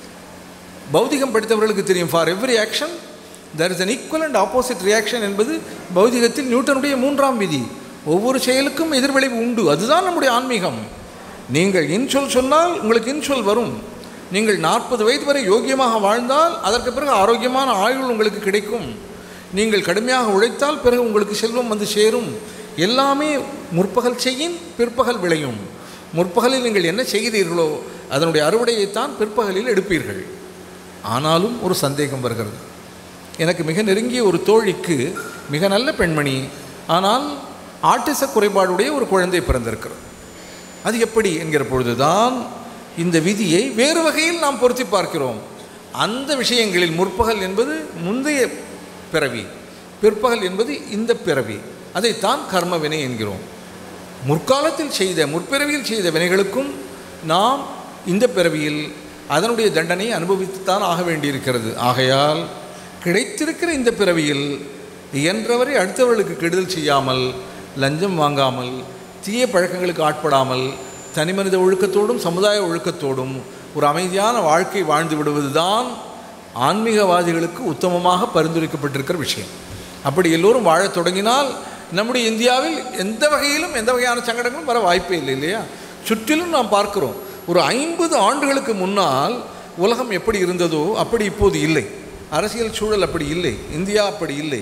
பௌதிகம் படித்தவர்களுக்கு தெரியும் for every action there is an equal and opposite reaction என்பது பௌதிகத்தில் நியூட்டனுடைய மூன்றாம் விதி ஒவ்வொரு செயலுக்கும் எதிர்விளைவு உண்டு அதுதான் நம்முடைய ஆன்மீகம் நீங்கள் இன்சொல் சொன்னால் உங்களுக்கு இன்சொல் வரும் நீங்கள் நாற்பது வயது வரை யோகியமாக வாழ்ந்தால் அதற்கு பிறகு ஆரோக்கியமான ஆயுள் உங்களுக்கு கிடைக்கும் நீங்கள் கடுமையாக உழைத்தால் பிறகு உங்களுக்கு செல்வம் வந்து சேரும் எல்லாமே முற்பகல் செய்யின் பிற்பகல் விளையும் முற்பகலில் நீங்கள் என்ன செய்கிறீர்களோ அதனுடைய அறுவடையைத்தான் பிற்பகலில் எடுப்பீர்கள் ஆனாலும் ஒரு சந்தேகம் வருகிறது எனக்கு மிக நெருங்கிய ஒரு தோழிக்கு மிக நல்ல பெண்மணி ஆனால் ஆட்டிச குறைபாடுடைய ஒரு குழந்தை பிறந்திருக்கிறது அது எப்படி என்கிற பொழுதுதான் இந்த விதியை வேறு வகையில் நாம் பொருத்தி பார்க்கிறோம் அந்த விஷயங்களில் முற்பகல் என்பது முந்தைய பிறவி பிற்பகல் என்பது இந்த பிறவி அதைத்தான் கர்ம வினை என்கிறோம் முற்காலத்தில் செய்த முற்பிறவியில் செய்த வினைகளுக்கும் நாம் இந்த பிறவியில் அதனுடைய தண்டனையை அனுபவித்துத்தான் ஆக வேண்டியிருக்கிறது ஆகையால் கிடைத்திருக்கிற இந்த பிறவியில் இயன்றவரை அடுத்தவர்களுக்கு கெடுதல் செய்யாமல் லஞ்சம் வாங்காமல் தீய பழக்கங்களுக்கு ஆட்படாமல் தனிமனித ஒழுக்கத்தோடும் சமுதாய ஒழுக்கத்தோடும் ஒரு அமைதியான வாழ்க்கை வாழ்ந்து விடுவதுதான் ஆன்மீகவாதிகளுக்கு உத்தமமாக பரிந்துரைக்கப்பட்டிருக்கிற விஷயம் அப்படி எல்லோரும் வாழத் தொடங்கினால் நம்முடைய இந்தியாவில் எந்த வகையிலும் எந்த வகையான சங்கடங்களும் வர வாய்ப்பே இல்லை இல்லையா சுற்றிலும் நாம் பார்க்கிறோம் ஒரு ஐம்பது ஆண்டுகளுக்கு முன்னால் உலகம் எப்படி இருந்ததோ அப்படி இப்போது இல்லை அரசியல் சூழல் அப்படி இல்லை இந்தியா அப்படி இல்லை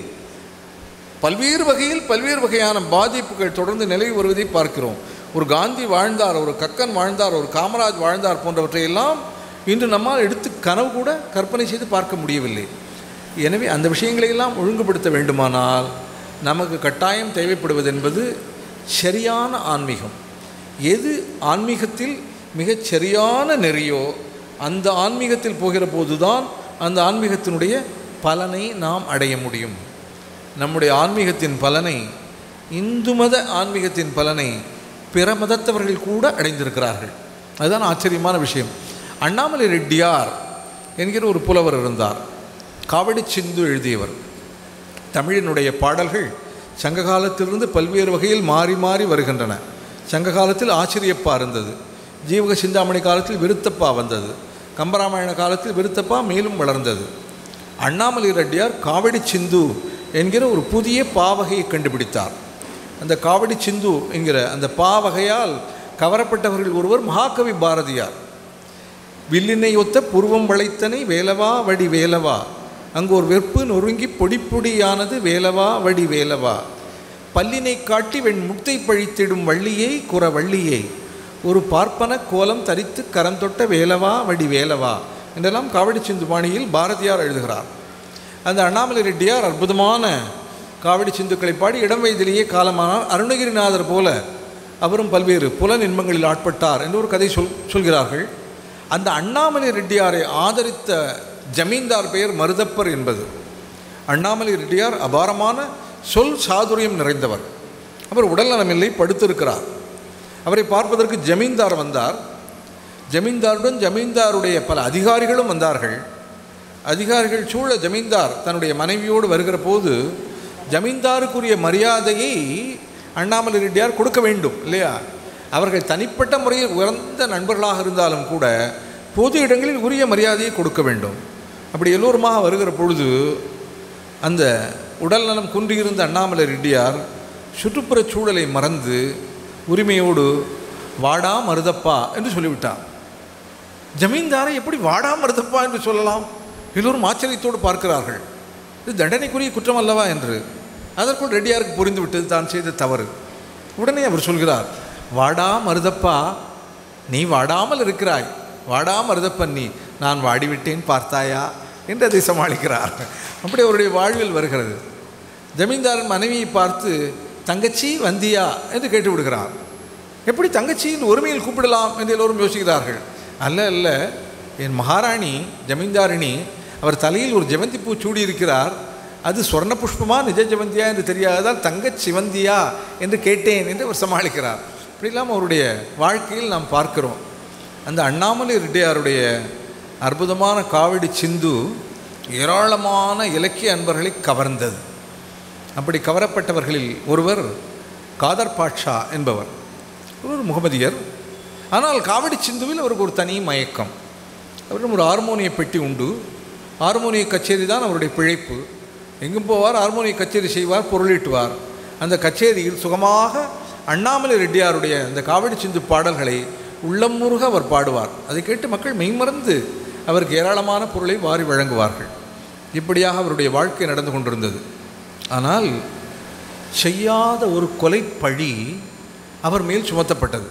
பல்வேறு வகையில் பல்வேறு வகையான பாதிப்புகள் தொடர்ந்து நிலவி வருவதை பார்க்கிறோம் ஒரு காந்தி வாழ்ந்தார் ஒரு கக்கன் வாழ்ந்தார் ஒரு காமராஜ் வாழ்ந்தார் போன்றவற்றையெல்லாம் இன்று நம்மால் எடுத்து கனவு கூட கற்பனை செய்து பார்க்க முடியவில்லை எனவே அந்த விஷயங்களை எல்லாம் ஒழுங்குபடுத்த வேண்டுமானால் நமக்கு கட்டாயம் தேவைப்படுவது என்பது சரியான ஆன்மீகம் எது ஆன்மீகத்தில் மிகச் சரியான நெறியோ அந்த ஆன்மீகத்தில் போகிற போதுதான் அந்த ஆன்மீகத்தினுடைய பலனை நாம் அடைய முடியும் நம்முடைய ஆன்மீகத்தின் பலனை இந்து மத ஆன்மீகத்தின் பலனை பிற மதத்தவர்கள் கூட அடைந்திருக்கிறார்கள் அதுதான் ஆச்சரியமான விஷயம் அண்ணாமலை ரெட்டியார் என்கிற ஒரு புலவர் இருந்தார் காவடி சிந்து எழுதியவர் தமிழினுடைய பாடல்கள் சங்க காலத்திலிருந்து பல்வேறு வகையில் மாறி மாறி வருகின்றன சங்க காலத்தில் ஆச்சரியப்பா இருந்தது ஜீவக சிந்தாமணி காலத்தில் விருத்தப்பா வந்தது கம்பராமாயண காலத்தில் விருத்தப்பா மேலும் வளர்ந்தது அண்ணாமலை ரெட்டியார் காவடி சிந்து என்கிற ஒரு புதிய பாவகையை கண்டுபிடித்தார் அந்த காவடி சிந்து என்கிற அந்த பாவகையால் கவரப்பட்டவர்கள் ஒருவர் மகாகவி பாரதியார் வில்லினை ஒத்த புருவம் வளைத்தனை வேலவா வடி வேலவா அங்கு ஒரு வெற்பு நொறுங்கி பொடி பொடியானது வேலவா வடி வேலவா பல்லினை காட்டி வெண் முத்தை பழித்திடும் வள்ளியை குற வள்ளியை ஒரு பார்ப்பன கோலம் தரித்து கரந்தொட்ட வேலவா வடி வேலவா என்றெல்லாம் காவடி சிந்து பாணியில் பாரதியார் எழுதுகிறார் அந்த அண்ணாமலை ரெட்டியார் அற்புதமான காவடி சிந்துக்களை பாடி இடம் வயதிலேயே காலமானார் அருணகிரிநாதர் போல அவரும் பல்வேறு புலன் இன்பங்களில் ஆட்பட்டார் என்று ஒரு கதை சொல் சொல்கிறார்கள் அந்த அண்ணாமலை ரெட்டியாரை ஆதரித்த ஜமீன்தார் பெயர் மருதப்பர் என்பது அண்ணாமலை ரெட்டியார் அபாரமான சொல் சாதுரியம் நிறைந்தவர் அவர் உடல்நலமில்லை படுத்திருக்கிறார் அவரை பார்ப்பதற்கு ஜமீன்தார் வந்தார் ஜமீன்தாருடன் ஜமீன்தாருடைய பல அதிகாரிகளும் வந்தார்கள் அதிகாரிகள் சூழ ஜமீன்தார் தன்னுடைய மனைவியோடு வருகிற போது ஜமீன்தாருக்குரிய மரியாதையை அண்ணாமலை ரெட்டியார் கொடுக்க வேண்டும் இல்லையா அவர்கள் தனிப்பட்ட முறையில் உயர்ந்த நண்பர்களாக இருந்தாலும் கூட பொது இடங்களில் உரிய மரியாதையை கொடுக்க வேண்டும் அப்படி எல்லோருமாக வருகிற பொழுது அந்த உடல்நலம் குன்றியிருந்த அண்ணாமலை ரெட்டியார் சுற்றுப்புறச் சூழலை மறந்து உரிமையோடு வாடா மருதப்பா என்று சொல்லிவிட்டார் ஜமீன்தாரை எப்படி வாடா மருதப்பா என்று சொல்லலாம் எல்லோரும் ஆச்சரியத்தோடு பார்க்கிறார்கள் இது தண்டனைக்குரிய குற்றம் அல்லவா என்று அதற்குள் ரெட்டியாருக்கு புரிந்துவிட்டது தான் செய்த தவறு உடனே அவர் சொல்கிறார் வாடா மருதப்பா நீ வாடாமல் இருக்கிறாய் வாடா மருதப்பன் நீ நான் வாடிவிட்டேன் பார்த்தாயா என்று அதை சமாளிக்கிறார் அப்படி அவருடைய வாழ்வில் வருகிறது ஜமீன்தாரன் மனைவியை பார்த்து தங்கச்சி வந்தியா என்று கேட்டு விடுகிறார் எப்படி தங்கச்சியின் ஒருமையில் கூப்பிடலாம் என்று எல்லோரும் யோசிக்கிறார்கள் அல்ல அல்ல என் மகாராணி ஜமீன்தாரிணி அவர் தலையில் ஒரு ஜெவந்தி பூ சூடியிருக்கிறார் அது சொர்ண புஷ்பமா நிஜ ஜெவந்தியா என்று தெரியாததால் தங்கச் சிவந்தியா என்று கேட்டேன் என்று அவர் சமாளிக்கிறார் இப்படிலாம் அவருடைய வாழ்க்கையில் நாம் பார்க்கிறோம் அந்த அண்ணாமலை ரெட்டியாருடைய அற்புதமான காவடி சிந்து ஏராளமான இலக்கிய அன்பர்களை கவர்ந்தது அப்படி கவரப்பட்டவர்களில் ஒருவர் காதர் பாட்ஷா என்பவர் ஒரு முகமதியர் ஆனால் காவடி சிந்துவில் அவருக்கு ஒரு தனி மயக்கம் அவரிடம் ஒரு ஹார்மோனிய பெட்டி உண்டு ஹார்மோனிய கச்சேரி தான் அவருடைய பிழைப்பு எங்கும் போவார் ஹார்மோனிய கச்சேரி செய்வார் பொருளீட்டுவார் அந்த கச்சேரியில் சுகமாக அண்ணாமலை ரெட்டியாருடைய அந்த காவடி சிந்து பாடல்களை உள்ளம் முருக அவர் பாடுவார் அதை கேட்டு மக்கள் மெய்மறந்து அவருக்கு ஏராளமான பொருளை வாரி வழங்குவார்கள் இப்படியாக அவருடைய வாழ்க்கை நடந்து கொண்டிருந்தது ஆனால் செய்யாத ஒரு கொலை பழி அவர் மேல் சுமத்தப்பட்டது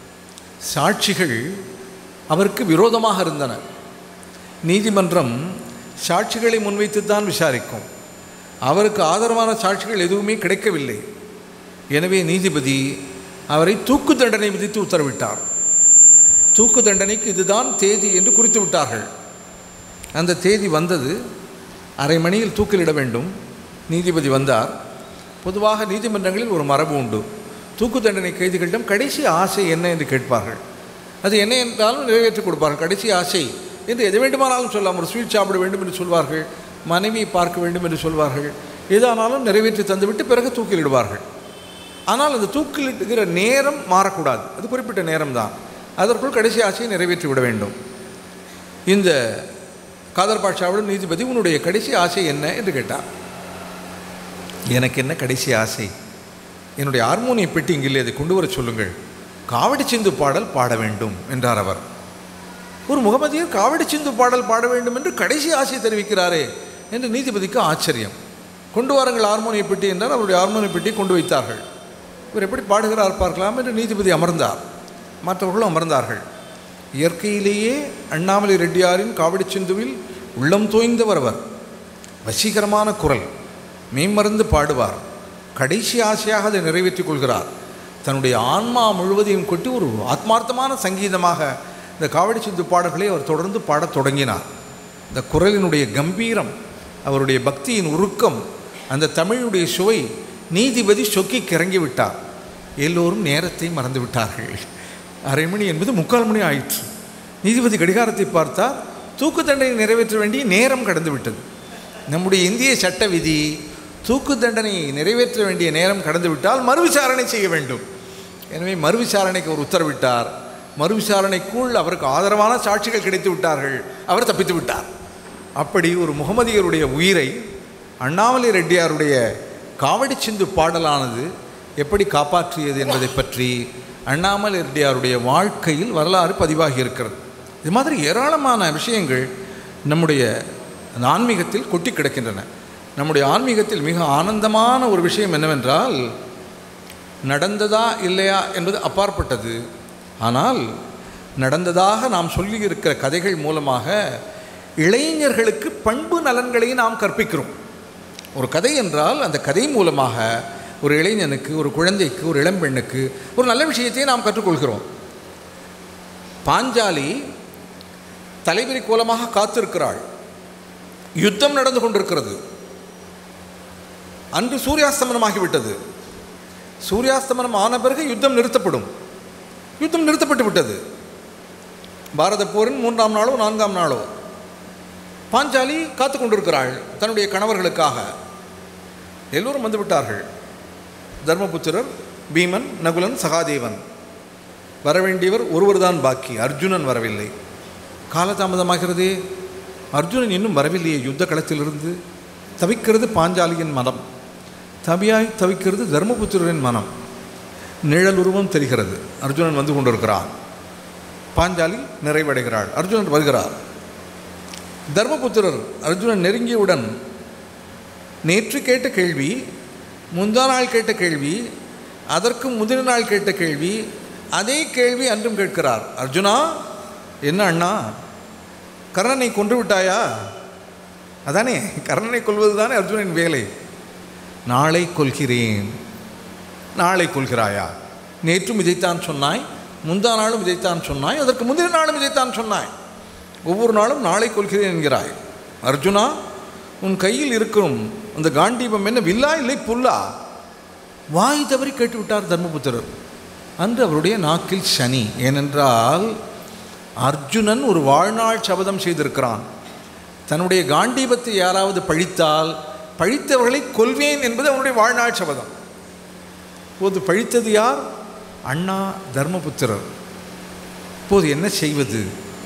சாட்சிகள் அவருக்கு விரோதமாக இருந்தன நீதிமன்றம் சாட்சிகளை முன்வைத்து தான் விசாரிக்கும் அவருக்கு ஆதரவான சாட்சிகள் எதுவுமே கிடைக்கவில்லை எனவே நீதிபதி அவரை தூக்கு தண்டனை விதித்து உத்தரவிட்டார் தூக்கு தண்டனைக்கு இதுதான் தேதி என்று குறித்து விட்டார்கள் அந்த தேதி வந்தது அரை மணியில் தூக்கிலிட வேண்டும் நீதிபதி வந்தார் பொதுவாக நீதிமன்றங்களில் ஒரு மரபு உண்டு தூக்கு தண்டனை கைதிகளிடம் கடைசி ஆசை என்ன என்று கேட்பார்கள் அது என்ன என்றாலும் நிறைவேற்றிக் கொடுப்பார்கள் கடைசி ஆசை என்று எது வேண்டுமானாலும் சொல்லலாம் ஒரு ஸ்வீட் சாப்பிட வேண்டும் என்று சொல்வார்கள் மனைவியை பார்க்க வேண்டும் என்று சொல்வார்கள் எதானாலும் நிறைவேற்றி தந்துவிட்டு பிறகு தூக்கிலிடுவார்கள் ஆனால் அந்த தூக்கிலிடுகிற நேரம் மாறக்கூடாது அது குறிப்பிட்ட நேரம் தான் அதற்குள் கடைசி ஆசையை நிறைவேற்றி விட வேண்டும் இந்த காதர் பாட்சாவிடம் நீதிபதி உன்னுடைய கடைசி ஆசை என்ன என்று கேட்டார் எனக்கு என்ன கடைசி ஆசை என்னுடைய ஹார்மோனிய பெட்டி இங்கில்லை அதை கொண்டு வர சொல்லுங்கள் காவடி சிந்து பாடல் பாட வேண்டும் என்றார் அவர் ஒரு முகமதியர் காவடி சிந்து பாடல் பாட வேண்டும் என்று கடைசி ஆசை தெரிவிக்கிறாரே என்று நீதிபதிக்கு ஆச்சரியம் கொண்டு வாருங்கள் ஹார்மோனிய பெட்டி என்றால் அவருடைய ஹார்மோனிய பெட்டியை கொண்டு வைத்தார்கள் இவர் எப்படி பாடுகிறார் பார்க்கலாம் என்று நீதிபதி அமர்ந்தார் மற்றவர்களும் அமர்ந்தார்கள் இயற்கையிலேயே அண்ணாமலை ரெட்டியாரின் காவடி சிந்துவில் உள்ளம் தோய்ந்தவர் அவர் வசீகரமான குரல் மெய்மறந்து பாடுவார் கடைசி ஆசையாக அதை நிறைவேற்றிக் கொள்கிறார் தன்னுடைய ஆன்மா முழுவதையும் கொட்டி ஒரு ஆத்மார்த்தமான சங்கீதமாக இந்த காவடி சிந்து பாடல்களை அவர் தொடர்ந்து பாடத் தொடங்கினார் இந்த குரலினுடைய கம்பீரம் அவருடைய பக்தியின் உருக்கம் அந்த தமிழுடைய சுவை நீதிபதி சொக்கி கிறங்கி விட்டார் எல்லோரும் நேரத்தை மறந்து விட்டார்கள் அரை மணி என்பது முக்கால் மணி ஆயிற்று நீதிபதி கடிகாரத்தை பார்த்தார் தூக்கு தண்டனை நிறைவேற்ற வேண்டிய நேரம் கடந்து விட்டது நம்முடைய இந்திய சட்ட விதி தூக்கு தண்டனையை நிறைவேற்ற வேண்டிய நேரம் கடந்து விட்டால் மறுவிசாரணை செய்ய வேண்டும் எனவே மறுவிசாரணைக்கு அவர் உத்தரவிட்டார் மறுவிசாரணைக்குள் அவருக்கு ஆதரவான சாட்சிகள் கிடைத்து விட்டார்கள் அவர் தப்பித்து விட்டார் அப்படி ஒரு முகமதியருடைய உயிரை அண்ணாமலை ரெட்டியாருடைய காவடி சிந்து பாடலானது எப்படி காப்பாற்றியது என்பதை பற்றி அண்ணாமலை ரெட்டியாருடைய வாழ்க்கையில் வரலாறு பதிவாகி இருக்கிறது இது மாதிரி ஏராளமான விஷயங்கள் நம்முடைய அந்த ஆன்மீகத்தில் கொட்டி கிடக்கின்றன நம்முடைய ஆன்மீகத்தில் மிக ஆனந்தமான ஒரு விஷயம் என்னவென்றால் நடந்ததா இல்லையா என்பது அப்பாற்பட்டது ஆனால் நடந்ததாக நாம் சொல்லியிருக்கிற கதைகள் மூலமாக இளைஞர்களுக்கு பண்பு நலன்களை நாம் கற்பிக்கிறோம் ஒரு கதை என்றால் அந்த கதை மூலமாக ஒரு இளைஞனுக்கு ஒரு குழந்தைக்கு ஒரு இளம்பெண்ணுக்கு ஒரு நல்ல விஷயத்தை நாம் கற்றுக்கொள்கிறோம் பாஞ்சாலி தலைவிரி கோலமாக காத்திருக்கிறாள் யுத்தம் நடந்து கொண்டிருக்கிறது அன்று சூரியாஸ்தமனமாகிவிட்டது சூரியாஸ்தமனம் ஆன பிறகு யுத்தம் நிறுத்தப்படும் யுத்தம் நிறுத்தப்பட்டு விட்டது பாரத போரின் மூன்றாம் நாளோ நான்காம் நாளோ பாஞ்சாலி காத்து கொண்டிருக்கிறாள் தன்னுடைய கணவர்களுக்காக எல்லோரும் வந்து விட்டார்கள் தர்மபுத்திரர் பீமன் நகுலன் சகாதேவன் வரவேண்டியவர் ஒருவர்தான் பாக்கி அர்ஜுனன் வரவில்லை காலதாமதமாகிறதே அர்ஜுனன் இன்னும் வரவில்லையே யுத்த களத்திலிருந்து தவிக்கிறது பாஞ்சாலியின் மனம் தவியாய் தவிக்கிறது தர்மபுத்திரரின் மனம் நிழல் உருவம் தெரிகிறது அர்ஜுனன் வந்து கொண்டிருக்கிறான் பாஞ்சாலி நிறைவடைகிறாள் அர்ஜுனன் வருகிறார் தர்மபுத்திரர் அர்ஜுனன் நெருங்கியவுடன் நேற்று கேட்ட கேள்வி முந்தா நாள் கேட்ட கேள்வி அதற்கு முந்தின நாள் கேட்ட கேள்வி அதே கேள்வி அன்றும் கேட்கிறார் அர்ஜுனா என்ன அண்ணா கர்ணனை கொன்று விட்டாயா அதானே கர்ணனை கொல்வது தானே அர்ஜுனன் வேலை நாளை கொல்கிறேன் நாளை கொல்கிறாயா நேற்றும் இதைத்தான் சொன்னாய் முந்தா நாளும் இதைத்தான் சொன்னாய் அதற்கு முந்தின நாளும் இதைத்தான் சொன்னாய் ஒவ்வொரு நாளும் நாளை கொல்கிறேன் என்கிறாய் அர்ஜுனா உன் கையில் இருக்கும் அந்த காண்டீபம் என்ன வில்லா இல்லை புல்லா வாய் தவறி கேட்டுவிட்டார் தர்மபுத்திரர் அன்று அவருடைய நாக்கில் சனி ஏனென்றால் அர்ஜுனன் ஒரு வாழ்நாள் சபதம் செய்திருக்கிறான் தன்னுடைய காண்டீபத்தை யாராவது பழித்தால் பழித்தவர்களை கொல்வேன் என்பது அவனுடைய வாழ்நாள் சபதம் போது பழித்தது யார் அண்ணா தர்மபுத்திரர் இப்போது என்ன செய்வது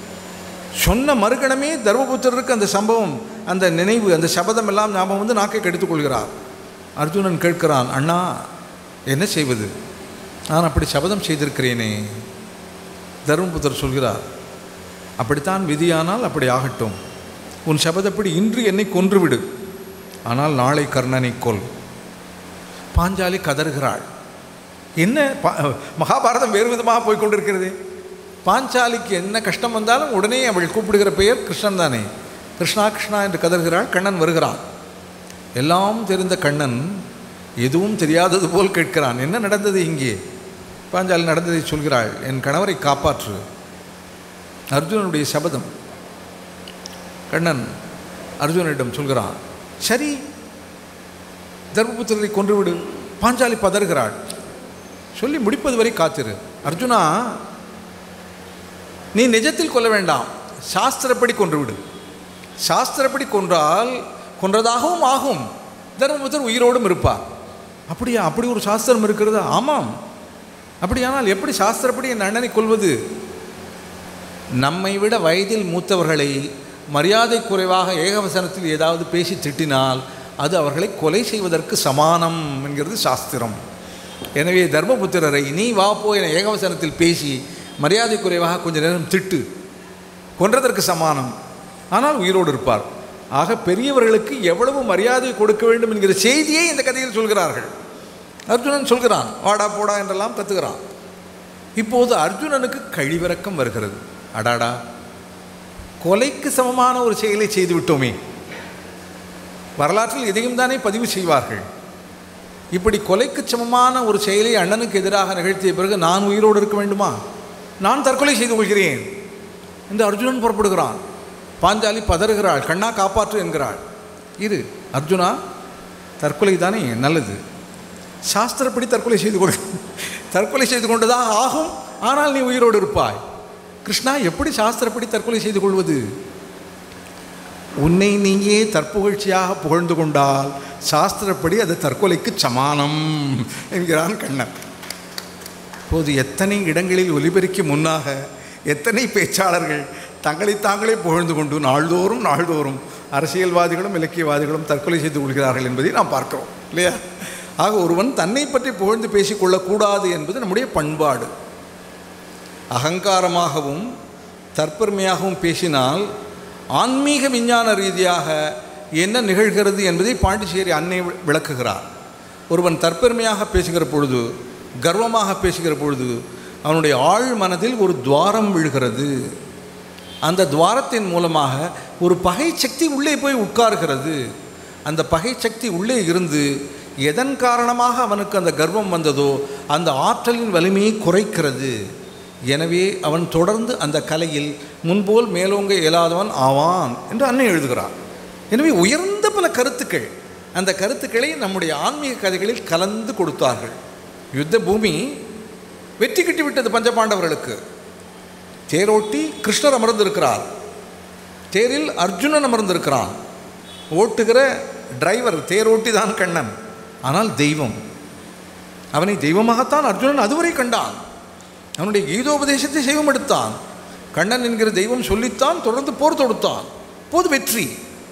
சொன்ன மறுகணமே தர்மபுத்திரருக்கு அந்த சம்பவம் அந்த நினைவு அந்த சபதம் எல்லாம் ஞாபகம் வந்து நாக்கை கெடுத்துக் கொள்கிறார் அர்ஜுனன் கேட்கிறான் அண்ணா என்ன செய்வது நான் அப்படி சபதம் செய்திருக்கிறேனே தர்மபுத்திரர் சொல்கிறார் அப்படித்தான் விதியானால் அப்படி ஆகட்டும் உன் சபதப்படி இன்று என்னை கொன்றுவிடு ஆனால் நாளை கர்ணனை கொல் பாஞ்சாலி கதறுகிறாள் என்ன பா மகாபாரதம் வேறு விதமாக போய் கொண்டிருக்கிறது பாஞ்சாலிக்கு என்ன கஷ்டம் வந்தாலும் உடனே அவள் கூப்பிடுகிற பெயர் கிருஷ்ணன் தானே கிருஷ்ணா கிருஷ்ணா என்று கதறுகிறாள் கண்ணன் வருகிறான் எல்லாம் தெரிந்த கண்ணன் எதுவும் தெரியாதது போல் கேட்கிறான் என்ன நடந்தது இங்கே பாஞ்சாலி நடந்ததை சொல்கிறாள் என் கணவரை காப்பாற்று அர்ஜுனனுடைய சபதம் கண்ணன் அர்ஜுனனிடம் சொல்கிறான் சரி தர்மபுத்திரரை கொன்றுவிடு பாஞ்சாலி பதறுகிறாள் சொல்லி முடிப்பது வரை காத்திரு அர்ஜுனா நீ நிஜத்தில் கொல்ல வேண்டாம் சாஸ்திரப்படி கொன்றுவிடு சாஸ்திரப்படி கொன்றால் கொன்றதாகவும் ஆகும் தர்மபுத்தர் உயிரோடும் இருப்பார் அப்படியா அப்படி ஒரு சாஸ்திரம் இருக்கிறதா ஆமாம் அப்படியானால் எப்படி சாஸ்திரப்படி என் அண்ணனை கொள்வது நம்மை விட வயதில் மூத்தவர்களை மரியாதை குறைவாக ஏகவசனத்தில் ஏதாவது பேசி திட்டினால் அது அவர்களை கொலை செய்வதற்கு சமானம் என்கிறது சாஸ்திரம் எனவே தர்மபுத்திரரை நீ வா போ என ஏகவசனத்தில் பேசி மரியாதை குறைவாக கொஞ்ச நேரம் திட்டு கொன்றதற்கு சமானம் ஆனால் உயிரோடு இருப்பார் ஆக பெரியவர்களுக்கு எவ்வளவு மரியாதை கொடுக்க வேண்டும் என்கிற செய்தியை இந்த கதையில் சொல்கிறார்கள் அர்ஜுனன் சொல்கிறான் வாடா போடா என்றெல்லாம் கத்துகிறான் இப்போது அர்ஜுனனுக்கு கழிவிறக்கம் வருகிறது அடாடா கொலைக்கு சமமான ஒரு செயலை செய்து விட்டோமே வரலாற்றில் இதையும் தானே பதிவு செய்வார்கள் இப்படி கொலைக்கு சமமான ஒரு செயலை அண்ணனுக்கு எதிராக நிகழ்த்திய பிறகு நான் உயிரோடு இருக்க வேண்டுமா நான் தற்கொலை செய்து கொள்கிறேன் என்று அர்ஜுனன் புறப்படுகிறான் பாஞ்சாலி பதறுகிறாள் கண்ணா காப்பாற்று என்கிறாள் இரு அர்ஜுனா தற்கொலை தானே நல்லது சாஸ்திரப்படி தற்கொலை செய்து கொள் தற்கொலை செய்து கொண்டுதான் ஆகும் ஆனால் நீ உயிரோடு இருப்பாய் கிருஷ்ணா எப்படி சாஸ்திரப்படி தற்கொலை செய்து கொள்வது உன்னை நீயே தற்புகழ்ச்சியாக புகழ்ந்து கொண்டால் சாஸ்திரப்படி அது தற்கொலைக்கு சமானம் என்கிறான் கண்ணன் இப்போது எத்தனை இடங்களில் ஒலிபெருக்கி முன்னாக எத்தனை பேச்சாளர்கள் தங்களை தாங்களே புகழ்ந்து கொண்டு நாள்தோறும் நாள்தோறும் அரசியல்வாதிகளும் இலக்கியவாதிகளும் தற்கொலை செய்து கொள்கிறார்கள் என்பதை நாம் பார்க்கிறோம் இல்லையா ஆக ஒருவன் தன்னை பற்றி புகழ்ந்து பேசிக்கொள்ளக்கூடாது என்பது நம்முடைய பண்பாடு அகங்காரமாகவும் தற்பெருமையாகவும் பேசினால் ஆன்மீக விஞ்ஞான ரீதியாக என்ன நிகழ்கிறது என்பதை பாண்டிச்சேரி அன்னை விளக்குகிறார் ஒருவன் தற்பெருமையாக பேசுகிற பொழுது கர்வமாக பேசுகிற பொழுது அவனுடைய ஆழ் மனதில் ஒரு துவாரம் விழுகிறது அந்த துவாரத்தின் மூலமாக ஒரு பகை சக்தி உள்ளே போய் உட்கார்கிறது அந்த பகை சக்தி உள்ளே இருந்து எதன் காரணமாக அவனுக்கு அந்த கர்வம் வந்ததோ அந்த ஆற்றலின் வலிமையை குறைக்கிறது எனவே அவன் தொடர்ந்து அந்த கலையில் முன்போல் மேலோங்க இயலாதவன் ஆவான் என்று அன்னை எழுதுகிறார் எனவே உயர்ந்த பல கருத்துக்கள் அந்த கருத்துக்களை நம்முடைய ஆன்மீக கதைகளில் கலந்து கொடுத்தார்கள் யுத்த பூமி வெற்றி கிட்டி விட்டது பஞ்சபாண்டவர்களுக்கு தேரோட்டி கிருஷ்ணர் அமர்ந்திருக்கிறார் தேரில் அர்ஜுனன் அமர்ந்திருக்கிறான் ஓட்டுகிற டிரைவர் தேரோட்டி தான் கண்ணன் ஆனால் தெய்வம் அவனை தெய்வமாகத்தான் அர்ஜுனன் அதுவரை கண்டான் அவனுடைய கீதோபதேசத்தை செய்வம் எடுத்தான் கண்ணன் என்கிற தெய்வம் சொல்லித்தான் தொடர்ந்து போர் தொடுத்தான் போது வெற்றி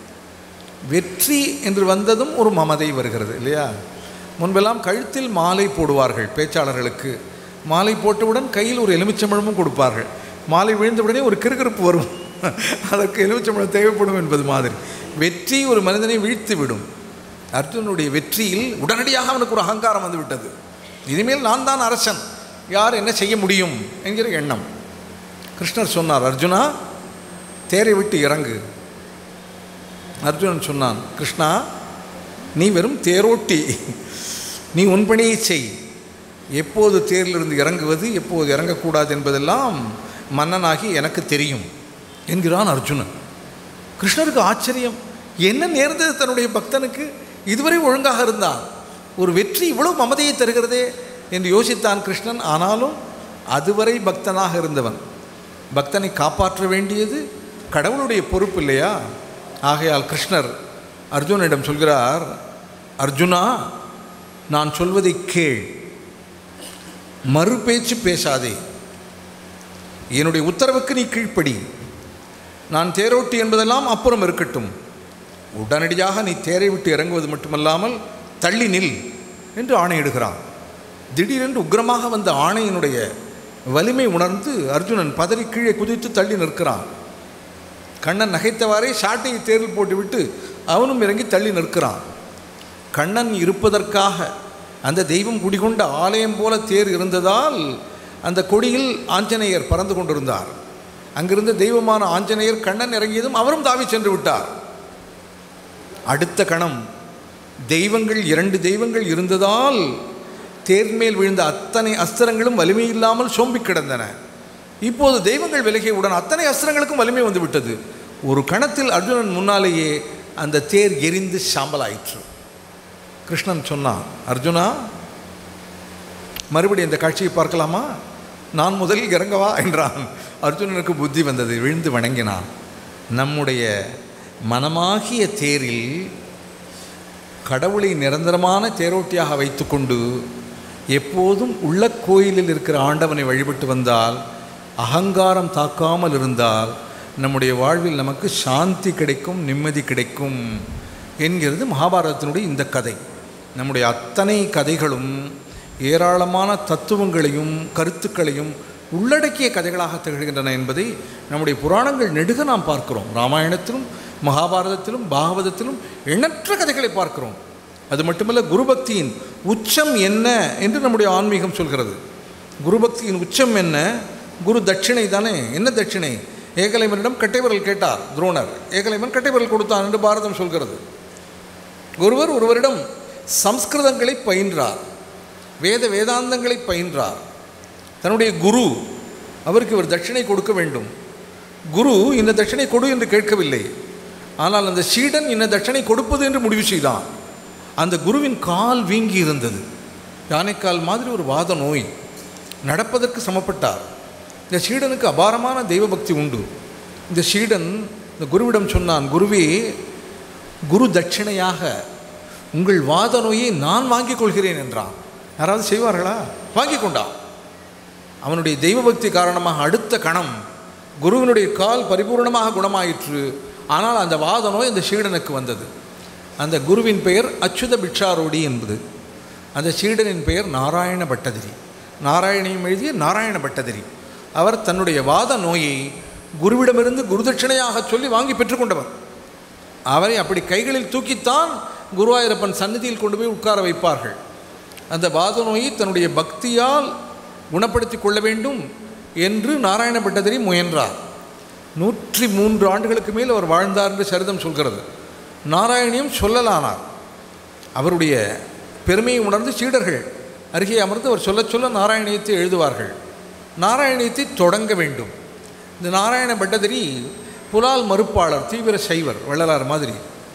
வெற்றி என்று வந்ததும் ஒரு மமதை வருகிறது இல்லையா முன்பெல்லாம் கழுத்தில் மாலை போடுவார்கள் பேச்சாளர்களுக்கு மாலை போட்டவுடன் கையில் ஒரு எலுமிச்சம்பழமும் கொடுப்பார்கள் மாலை விழுந்தவுடனே ஒரு கிறுகிறுப்பு வரும் அதற்கு எலுமிச்சம்பழம் தேவைப்படும் என்பது மாதிரி வெற்றி ஒரு மனிதனை வீழ்த்து விடும் அர்ஜுனுடைய வெற்றியில் உடனடியாக அவனுக்கு ஒரு அகங்காரம் வந்து விட்டது இனிமேல் நான் தான் அரசன் யார் என்ன செய்ய முடியும் என்கிற எண்ணம் கிருஷ்ணர் சொன்னார் அர்ஜுனா தேரை விட்டு இறங்கு அர்ஜுனன் சொன்னான் கிருஷ்ணா நீ வெறும் தேரோட்டி நீ உன் பணியை செய் எப்போது தேரிலிருந்து இறங்குவது எப்போது இறங்கக்கூடாது என்பதெல்லாம் மன்னனாகி எனக்கு தெரியும் என்கிறான் அர்ஜுனன் கிருஷ்ணருக்கு ஆச்சரியம் என்ன நேர்ந்தது தன்னுடைய பக்தனுக்கு இதுவரை ஒழுங்காக இருந்தான் ஒரு வெற்றி இவ்வளவு மமதையை தருகிறதே என்று யோசித்தான் கிருஷ்ணன் ஆனாலும் அதுவரை பக்தனாக இருந்தவன் பக்தனை காப்பாற்ற வேண்டியது கடவுளுடைய பொறுப்பு இல்லையா ஆகையால் கிருஷ்ணர் அர்ஜுனிடம் சொல்கிறார் அர்ஜுனா நான் சொல்வதை கேள் மறு பேச்சு பேசாதே என்னுடைய உத்தரவுக்கு நீ கீழ்ப்படி நான் தேரோட்டி என்பதெல்லாம் அப்புறம் இருக்கட்டும் உடனடியாக நீ தேரை விட்டு இறங்குவது மட்டுமல்லாமல் தள்ளி நில் என்று ஆணையிடுகிறான் திடீரென்று உக்கிரமாக வந்த ஆணையினுடைய வலிமை உணர்ந்து அர்ஜுனன் பதறி கீழே குதித்து தள்ளி நிற்கிறான் கண்ணன் நகைத்தவாறே சாட்டையை தேரில் போட்டுவிட்டு அவனும் இறங்கி தள்ளி நிற்கிறான் கண்ணன் இருப்பதற்காக அந்த தெய்வம் குடிகொண்ட ஆலயம் போல தேர் இருந்ததால் அந்த கொடியில் ஆஞ்சநேயர் பறந்து கொண்டிருந்தார் அங்கிருந்த தெய்வமான ஆஞ்சநேயர் கண்ணன் இறங்கியதும் அவரும் தாவி சென்று விட்டார் அடுத்த கணம் தெய்வங்கள் இரண்டு தெய்வங்கள் இருந்ததால் தேர்மேல் விழுந்த அத்தனை அஸ்திரங்களும் வலிமை இல்லாமல் சோம்பி கிடந்தன இப்போது தெய்வங்கள் விலகியவுடன் அத்தனை அஸ்திரங்களுக்கும் வலிமை வந்து விட்டது ஒரு கணத்தில் அர்ஜுனன் முன்னாலேயே அந்த தேர் எரிந்து சாம்பலாயிற்று கிருஷ்ணன் சொன்னான் அர்ஜுனா மறுபடியும் இந்த காட்சியை பார்க்கலாமா நான் முதலில் இறங்கவா என்றான் அர்ஜுனனுக்கு புத்தி வந்தது விழுந்து வணங்கினான் நம்முடைய மனமாகிய தேரில் கடவுளை நிரந்தரமான தேரோட்டியாக வைத்துக்கொண்டு எப்போதும் உள்ள கோயிலில் இருக்கிற ஆண்டவனை வழிபட்டு வந்தால் அகங்காரம் தாக்காமல் இருந்தால் நம்முடைய வாழ்வில் நமக்கு சாந்தி கிடைக்கும் நிம்மதி கிடைக்கும் என்கிறது மகாபாரதத்தினுடைய இந்த கதை நம்முடைய அத்தனை கதைகளும் ஏராளமான தத்துவங்களையும் கருத்துக்களையும் உள்ளடக்கிய கதைகளாக திகழ்கின்றன என்பதை நம்முடைய புராணங்கள் நெடுக நாம் பார்க்கிறோம் ராமாயணத்திலும் மகாபாரதத்திலும் பாகவதத்திலும் எண்ணற்ற கதைகளை பார்க்கிறோம் அது மட்டுமல்ல குருபக்தியின் உச்சம் என்ன என்று நம்முடைய ஆன்மீகம் சொல்கிறது குருபக்தியின் உச்சம் என்ன குரு தட்சிணை தானே என்ன தட்சிணை ஏகலைவனிடம் கட்டைவரல் கேட்டார் துரோணர் ஏகலைவன் கட்டைவரல் கொடுத்தான் என்று பாரதம் சொல்கிறது ஒருவர் ஒருவரிடம் சம்ஸ்கிருதங்களை பயின்றார் வேத வேதாந்தங்களை பயின்றார் தன்னுடைய குரு அவருக்கு இவர் தட்சிணை கொடுக்க வேண்டும் குரு இந்த தட்சிணை கொடு என்று கேட்கவில்லை ஆனால் அந்த சீடன் இந்த தட்சணை கொடுப்பது என்று முடிவு செய்தான் அந்த குருவின் கால் வீங்கி இருந்தது யானைக்கால் மாதிரி ஒரு வாத நோய் நடப்பதற்கு சமப்பட்டார் இந்த சீடனுக்கு அபாரமான தெய்வ பக்தி உண்டு இந்த சீடன் இந்த குருவிடம் சொன்னான் குருவே குரு தட்சிணையாக உங்கள் வாத நோயை நான் வாங்கிக் கொள்கிறேன் என்றான் யாராவது செய்வார்களா வாங்கி கொண்டான் அவனுடைய தெய்வ பக்தி காரணமாக அடுத்த கணம் குருவினுடைய கால் பரிபூர்ணமாக குணமாயிற்று ஆனால் அந்த வாத நோய் அந்த சீடனுக்கு வந்தது அந்த குருவின் பெயர் அச்சுத பிட்சாரோடி என்பது அந்த சீடனின் பெயர் நாராயண பட்டதிரி நாராயணியும் எழுதிய நாராயண பட்டதிரி அவர் தன்னுடைய வாத நோயை குருவிடமிருந்து குருதட்சிணையாக சொல்லி வாங்கி பெற்றுக்கொண்டவர் அவரை அப்படி கைகளில் தூக்கித்தான் குருவாயூரப்பன் சந்நிதியில் கொண்டு போய் உட்கார வைப்பார்கள் அந்த வாத நோயை தன்னுடைய பக்தியால் குணப்படுத்தி கொள்ள வேண்டும் என்று நாராயண பட்டதிரி முயன்றார் நூற்றி மூன்று ஆண்டுகளுக்கு மேல் அவர் வாழ்ந்தார் என்று சரிதம் சொல்கிறது நாராயணியும் சொல்லலானார் அவருடைய பெருமையை உணர்ந்து சீடர்கள் அருகே அமர்ந்து அவர் சொல்ல சொல்ல நாராயணியத்தை எழுதுவார்கள் நாராயணியத்தை தொடங்க வேண்டும் இந்த நாராயண பட்டதிரி புலால் மறுப்பாளர் தீவிர சைவர் வள்ளலார் மாதிரி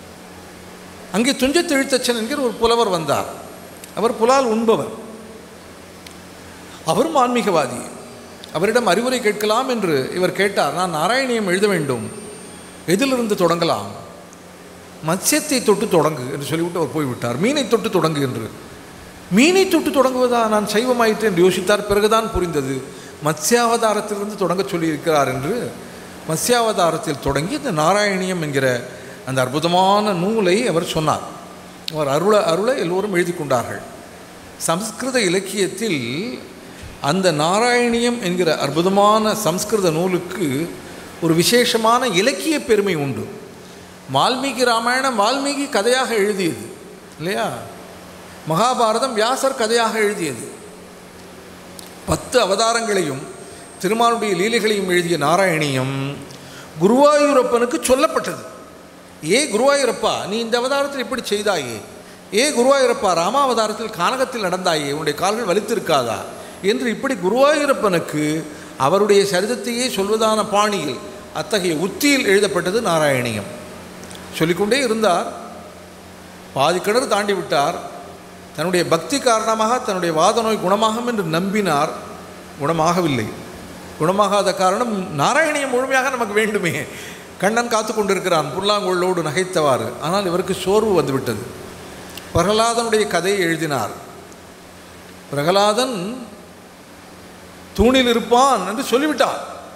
அங்கே துஞ்சத் எழுத்தச்சன் என்கிற ஒரு புலவர் வந்தார் அவர் புலால் உண்பவர் அவரும் ஆன்மீகவாதி அவரிடம் அறிவுரை கேட்கலாம் என்று இவர் கேட்டார் நான் நாராயணியம் எழுத வேண்டும் எதிலிருந்து தொடங்கலாம் மத்ஸ்யத்தை தொட்டு தொடங்கு என்று சொல்லிவிட்டு அவர் போய்விட்டார் மீனை தொட்டு தொடங்கு என்று மீனை தொட்டு தொடங்குவதா நான் சைவமாயிற்று என்று யோசித்தார் பிறகுதான் புரிந்தது மத்ஸ்யாவதாரத்திலிருந்து தொடங்க சொல்லியிருக்கிறார் என்று மத்ஸ்யாவதாரத்தில் தொடங்கி இந்த நாராயணியம் என்கிற அந்த அற்புதமான நூலை அவர் சொன்னார் அவர் அருள அருள எல்லோரும் எழுதி கொண்டார்கள் சம்ஸ்கிருத இலக்கியத்தில் அந்த நாராயணியம் என்கிற அற்புதமான சம்ஸ்கிருத நூலுக்கு ஒரு விசேஷமான இலக்கிய பெருமை உண்டு வால்மீகி ராமாயணம் வால்மீகி கதையாக எழுதியது இல்லையா மகாபாரதம் வியாசர் கதையாக எழுதியது பத்து அவதாரங்களையும் திருமாலுடைய லீலைகளையும் எழுதிய நாராயணியம் குருவாயூரப்பனுக்கு சொல்லப்பட்டது ஏ குருவாயூரப்பா நீ இந்த அவதாரத்தில் இப்படி செய்தாயே ஏ குருவாயூரப்பா ராமாவதாரத்தில் கானகத்தில் நடந்தாயே உன்னுடைய கால்கள் வலித்திருக்காதா என்று இப்படி குருவாயூரப்பனுக்கு அவருடைய சரிதத்தையே சொல்வதான பாணியில் அத்தகைய உத்தியில் எழுதப்பட்டது நாராயணியம் சொல்லிக்கொண்டே இருந்தார் பாதி கிணறு தாண்டி விட்டார் தன்னுடைய பக்தி காரணமாக தன்னுடைய வாத நோய் குணமாகும் என்று நம்பினார் குணமாகவில்லை குணமாகாத காரணம் நாராயணியம் முழுமையாக நமக்கு வேண்டுமே கண்ணன் காத்து கொண்டிருக்கிறான் புல்லாங்குழலோடு நகைத்தவாறு ஆனால் இவருக்கு சோர்வு வந்துவிட்டது பிரகலாதனுடைய கதையை எழுதினார் பிரகலாதன் தூணில் இருப்பான் என்று சொல்லிவிட்டார்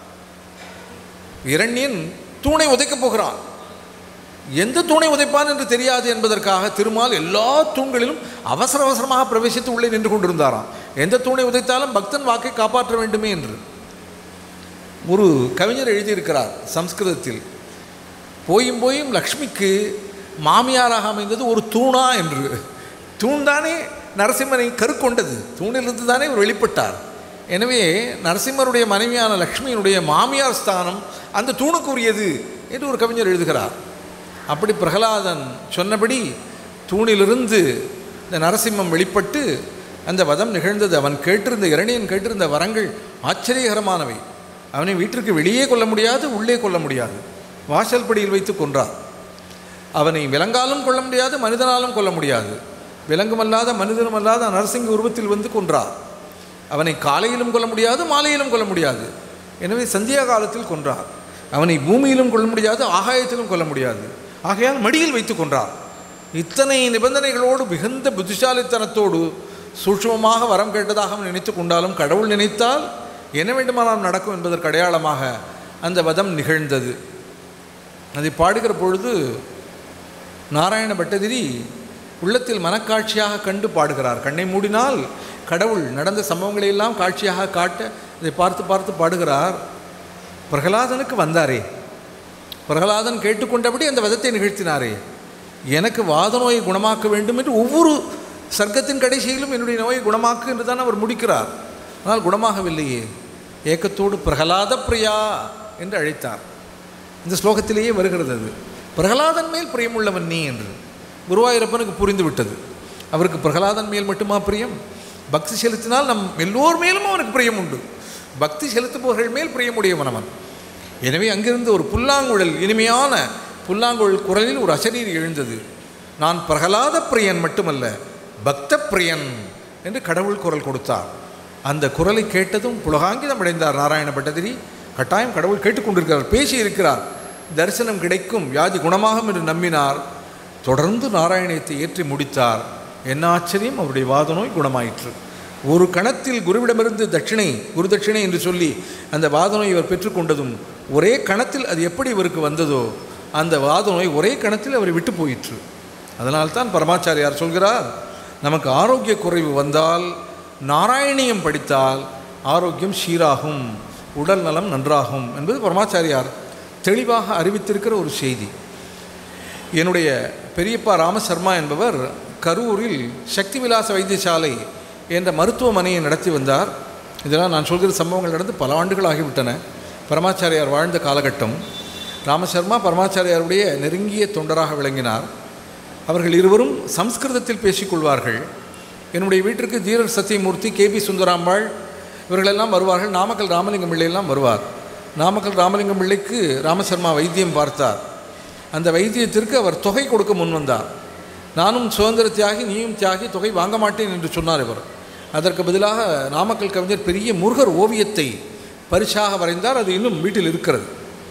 இரண்யன் தூணை உதைக்கப் போகிறான் எந்த தூணை உதைப்பான் என்று தெரியாது என்பதற்காக திருமால் எல்லா தூண்களிலும் அவசர அவசரமாக பிரவேசித்து உள்ளே நின்று கொண்டிருந்தாராம் எந்த தூணை உதைத்தாலும் பக்தன் வாக்கை காப்பாற்ற வேண்டுமே என்று ஒரு கவிஞர் எழுதியிருக்கிறார் சம்ஸ்கிருதத்தில் போயும் போயும் லக்ஷ்மிக்கு மாமியாராக அமைந்தது ஒரு தூணா என்று தூண் தானே நரசிம்மனை கருக்கொண்டது தூணிலிருந்து தானே இவர் வெளிப்பட்டார் எனவே நரசிம்மருடைய மனைவியான லக்ஷ்மியினுடைய மாமியார் ஸ்தானம் அந்த தூணுக்கு உரியது என்று ஒரு கவிஞர் எழுதுகிறார் அப்படி பிரகலாதன் சொன்னபடி தூணிலிருந்து இந்த நரசிம்மம் வெளிப்பட்டு அந்த வதம் நிகழ்ந்தது அவன் கேட்டிருந்த இரணியன் கேட்டிருந்த வரங்கள் ஆச்சரியகரமானவை அவனை வீட்டிற்கு வெளியே கொள்ள முடியாது உள்ளே கொள்ள முடியாது வாசல் படியில் வைத்து கொன்றார் அவனை விலங்காலும் கொள்ள முடியாது மனிதனாலும் கொள்ள முடியாது விலங்குமல்லாத மனிதனுமல்லாத நரசிங்க உருவத்தில் வந்து கொன்றார் அவனை காலையிலும் கொள்ள முடியாது மாலையிலும் கொள்ள முடியாது எனவே சந்தியா காலத்தில் கொன்றார் அவனை பூமியிலும் கொள்ள முடியாது ஆகாயத்திலும் கொள்ள முடியாது ஆகையால் மடியில் வைத்து கொன்றார் இத்தனை நிபந்தனைகளோடு மிகுந்த புத்திசாலித்தனத்தோடு சூட்சமமாக வரம் கேட்டதாக அவன் நினைத்து கொண்டாலும் கடவுள் நினைத்தால் என்ன வேண்டுமானாலும் நடக்கும் என்பதற்கு அடையாளமாக அந்த வதம் நிகழ்ந்தது அதை பாடுகிற பொழுது நாராயண பட்டதிரி உள்ளத்தில் மனக்காட்சியாக கண்டு பாடுகிறார் கண்ணை மூடினால் கடவுள் நடந்த சம்பவங்களை எல்லாம் காட்சியாக காட்ட இதை பார்த்து பார்த்து பாடுகிறார் பிரகலாதனுக்கு வந்தாரே பிரகலாதன் கேட்டுக்கொண்டபடி அந்த வதத்தை நிகழ்த்தினாரே எனக்கு வாத நோயை குணமாக்க வேண்டும் என்று ஒவ்வொரு சர்க்கத்தின் கடைசியிலும் என்னுடைய நோயை குணமாக்கு என்று தான் அவர் முடிக்கிறார் ஆனால் குணமாகவில்லையே ஏக்கத்தோடு பிரகலாத பிரியா என்று அழைத்தார் இந்த ஸ்லோகத்திலேயே வருகிறது அது பிரகலாதன் மேல் பிரியமுள்ளவன் நீ என்று குருவாயூரப்பனுக்கு புரிந்து விட்டது அவருக்கு பிரகலாதன் மேல் மட்டுமா பிரியம் பக்தி செலுத்தினால் நம் எல்லோர் மேலும் அவனுக்கு பிரியம் உண்டு பக்தி செலுத்துபவர்கள் மேல் பிரியமுடையவன் அவன் எனவே அங்கிருந்து ஒரு புல்லாங்குழல் இனிமையான புல்லாங்குழல் குரலில் ஒரு அசரீர் எழுந்தது நான் பிரகலாத பிரியன் மட்டுமல்ல பக்த பிரியன் என்று கடவுள் குரல் கொடுத்தார் அந்த குரலை கேட்டதும் புலகாங்கிதம் அடைந்தார் நாராயண பட்டதிரி கட்டாயம் கடவுள் கேட்டுக்கொண்டிருக்கிறார் பேசி இருக்கிறார் தரிசனம் கிடைக்கும் வியாதி குணமாகும் என்று நம்பினார் தொடர்ந்து நாராயணியத்தை ஏற்றி முடித்தார் என்ன ஆச்சரியம் அவருடைய வாத நோய் குணமாயிற்று ஒரு கணத்தில் குருவிடமிருந்து தட்சிணை குரு தட்சிணை என்று சொல்லி அந்த வாத நோய் இவர் பெற்றுக்கொண்டதும் ஒரே கணத்தில் அது எப்படி இவருக்கு வந்ததோ அந்த வாத நோய் ஒரே கணத்தில் அவரை விட்டு போயிற்று அதனால்தான் பரமாச்சாரியார் சொல்கிறார் நமக்கு ஆரோக்கிய குறைவு வந்தால் நாராயணியம் படித்தால் ஆரோக்கியம் சீராகும் உடல் நலம் நன்றாகும் என்பது பரமாச்சாரியார் தெளிவாக அறிவித்திருக்கிற ஒரு செய்தி என்னுடைய பெரியப்பா ராமசர்மா என்பவர் கரூரில் சக்தி விலாச வைத்தியசாலை என்ற மருத்துவமனையை நடத்தி வந்தார் இதெல்லாம் நான் சொல்கிற சம்பவங்கள் நடந்து பல ஆண்டுகள் ஆகிவிட்டன பரமாச்சாரியார் வாழ்ந்த காலகட்டம் ராமசர்மா பரமாச்சாரியாருடைய நெருங்கிய தொண்டராக விளங்கினார் அவர்கள் இருவரும் சம்ஸ்கிருதத்தில் பேசிக்கொள்வார்கள் என்னுடைய வீட்டிற்கு தீரர் சத்தியமூர்த்தி கே பி சுந்தராம்பாள் இவர்களெல்லாம் வருவார்கள் நாமக்கல் ராமலிங்கம் பிள்ளையெல்லாம் வருவார் நாமக்கல் ராமலிங்கம் பிள்ளைக்கு ராமசர்மா வைத்தியம் பார்த்தார் அந்த வைத்தியத்திற்கு அவர் தொகை கொடுக்க முன்வந்தார் நானும் சுதந்திர தியாகி நீயும் தியாகி தொகை வாங்க மாட்டேன் என்று சொன்னார் இவர் அதற்கு பதிலாக நாமக்கல் கவிஞர் பெரிய முருகர் ஓவியத்தை பரிசாக வரைந்தார் அது இன்னும் வீட்டில் இருக்கிறது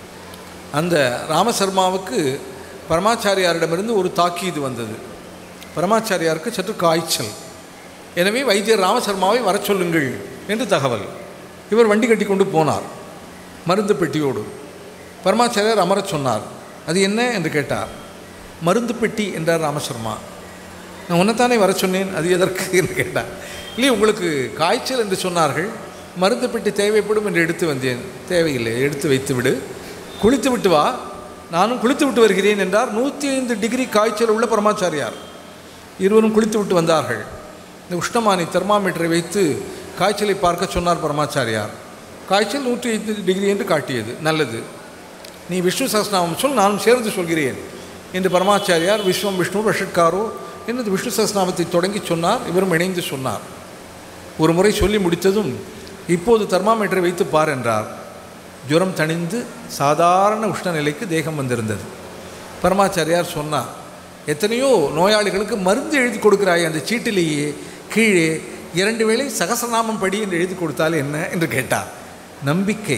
அந்த ராமசர்மாவுக்கு பரமாச்சாரியாரிடமிருந்து ஒரு தாக்கீது வந்தது பரமாச்சாரியாருக்கு சற்று காய்ச்சல் எனவே வைத்தியர் ராமசர்மாவை வரச் சொல்லுங்கள் என்று தகவல் இவர் வண்டி கட்டி கொண்டு போனார் மருந்து பெட்டியோடு பரமாச்சாரியார் அமரச் சொன்னார் அது என்ன என்று கேட்டார் மருந்து பெட்டி என்றார் ராமசர்மா நான் உன்னைத்தானே வர சொன்னேன் அது எதற்கு என்று கேட்டார் இல்லை உங்களுக்கு காய்ச்சல் என்று சொன்னார்கள் மருந்து பெட்டி தேவைப்படும் என்று எடுத்து வந்தேன் தேவையில்லை எடுத்து வைத்து விடு குளித்து விட்டு வா நானும் குளித்து விட்டு வருகிறேன் என்றார் நூற்றி ஐந்து டிகிரி காய்ச்சல் உள்ள பரமாச்சாரியார் இருவரும் குளித்து விட்டு வந்தார்கள் இந்த உஷ்ணமானி தெர்மாமீட்டரை வைத்து காய்ச்சலை பார்க்க சொன்னார் பரமாச்சாரியார் காய்ச்சல் நூற்றி ஐந்து டிகிரி என்று காட்டியது நல்லது நீ விஷ்ணு சஹஸ்ரநாமம் சொல் நானும் சேர்ந்து சொல்கிறேன் என்று பரமாச்சாரியார் விஸ்வம் விஷ்ணு ரஷட்காரோ என்று விஷ்ணு சஹஸ்ரநாமத்தை தொடங்கி சொன்னார் இவரும் இணைந்து சொன்னார் ஒரு முறை சொல்லி முடித்ததும் இப்போது தெர்மாமீட்டரை வைத்து பார் என்றார் ஜுரம் தணிந்து சாதாரண உஷ்ண நிலைக்கு தேகம் வந்திருந்தது பரமாச்சாரியார் சொன்னார் எத்தனையோ நோயாளிகளுக்கு மருந்து எழுதி கொடுக்கிறாய் அந்த சீட்டிலேயே கீழே இரண்டு வேளை சகசநாமம் படி என்று எழுதி கொடுத்தால் என்ன என்று கேட்டார் நம்பிக்கை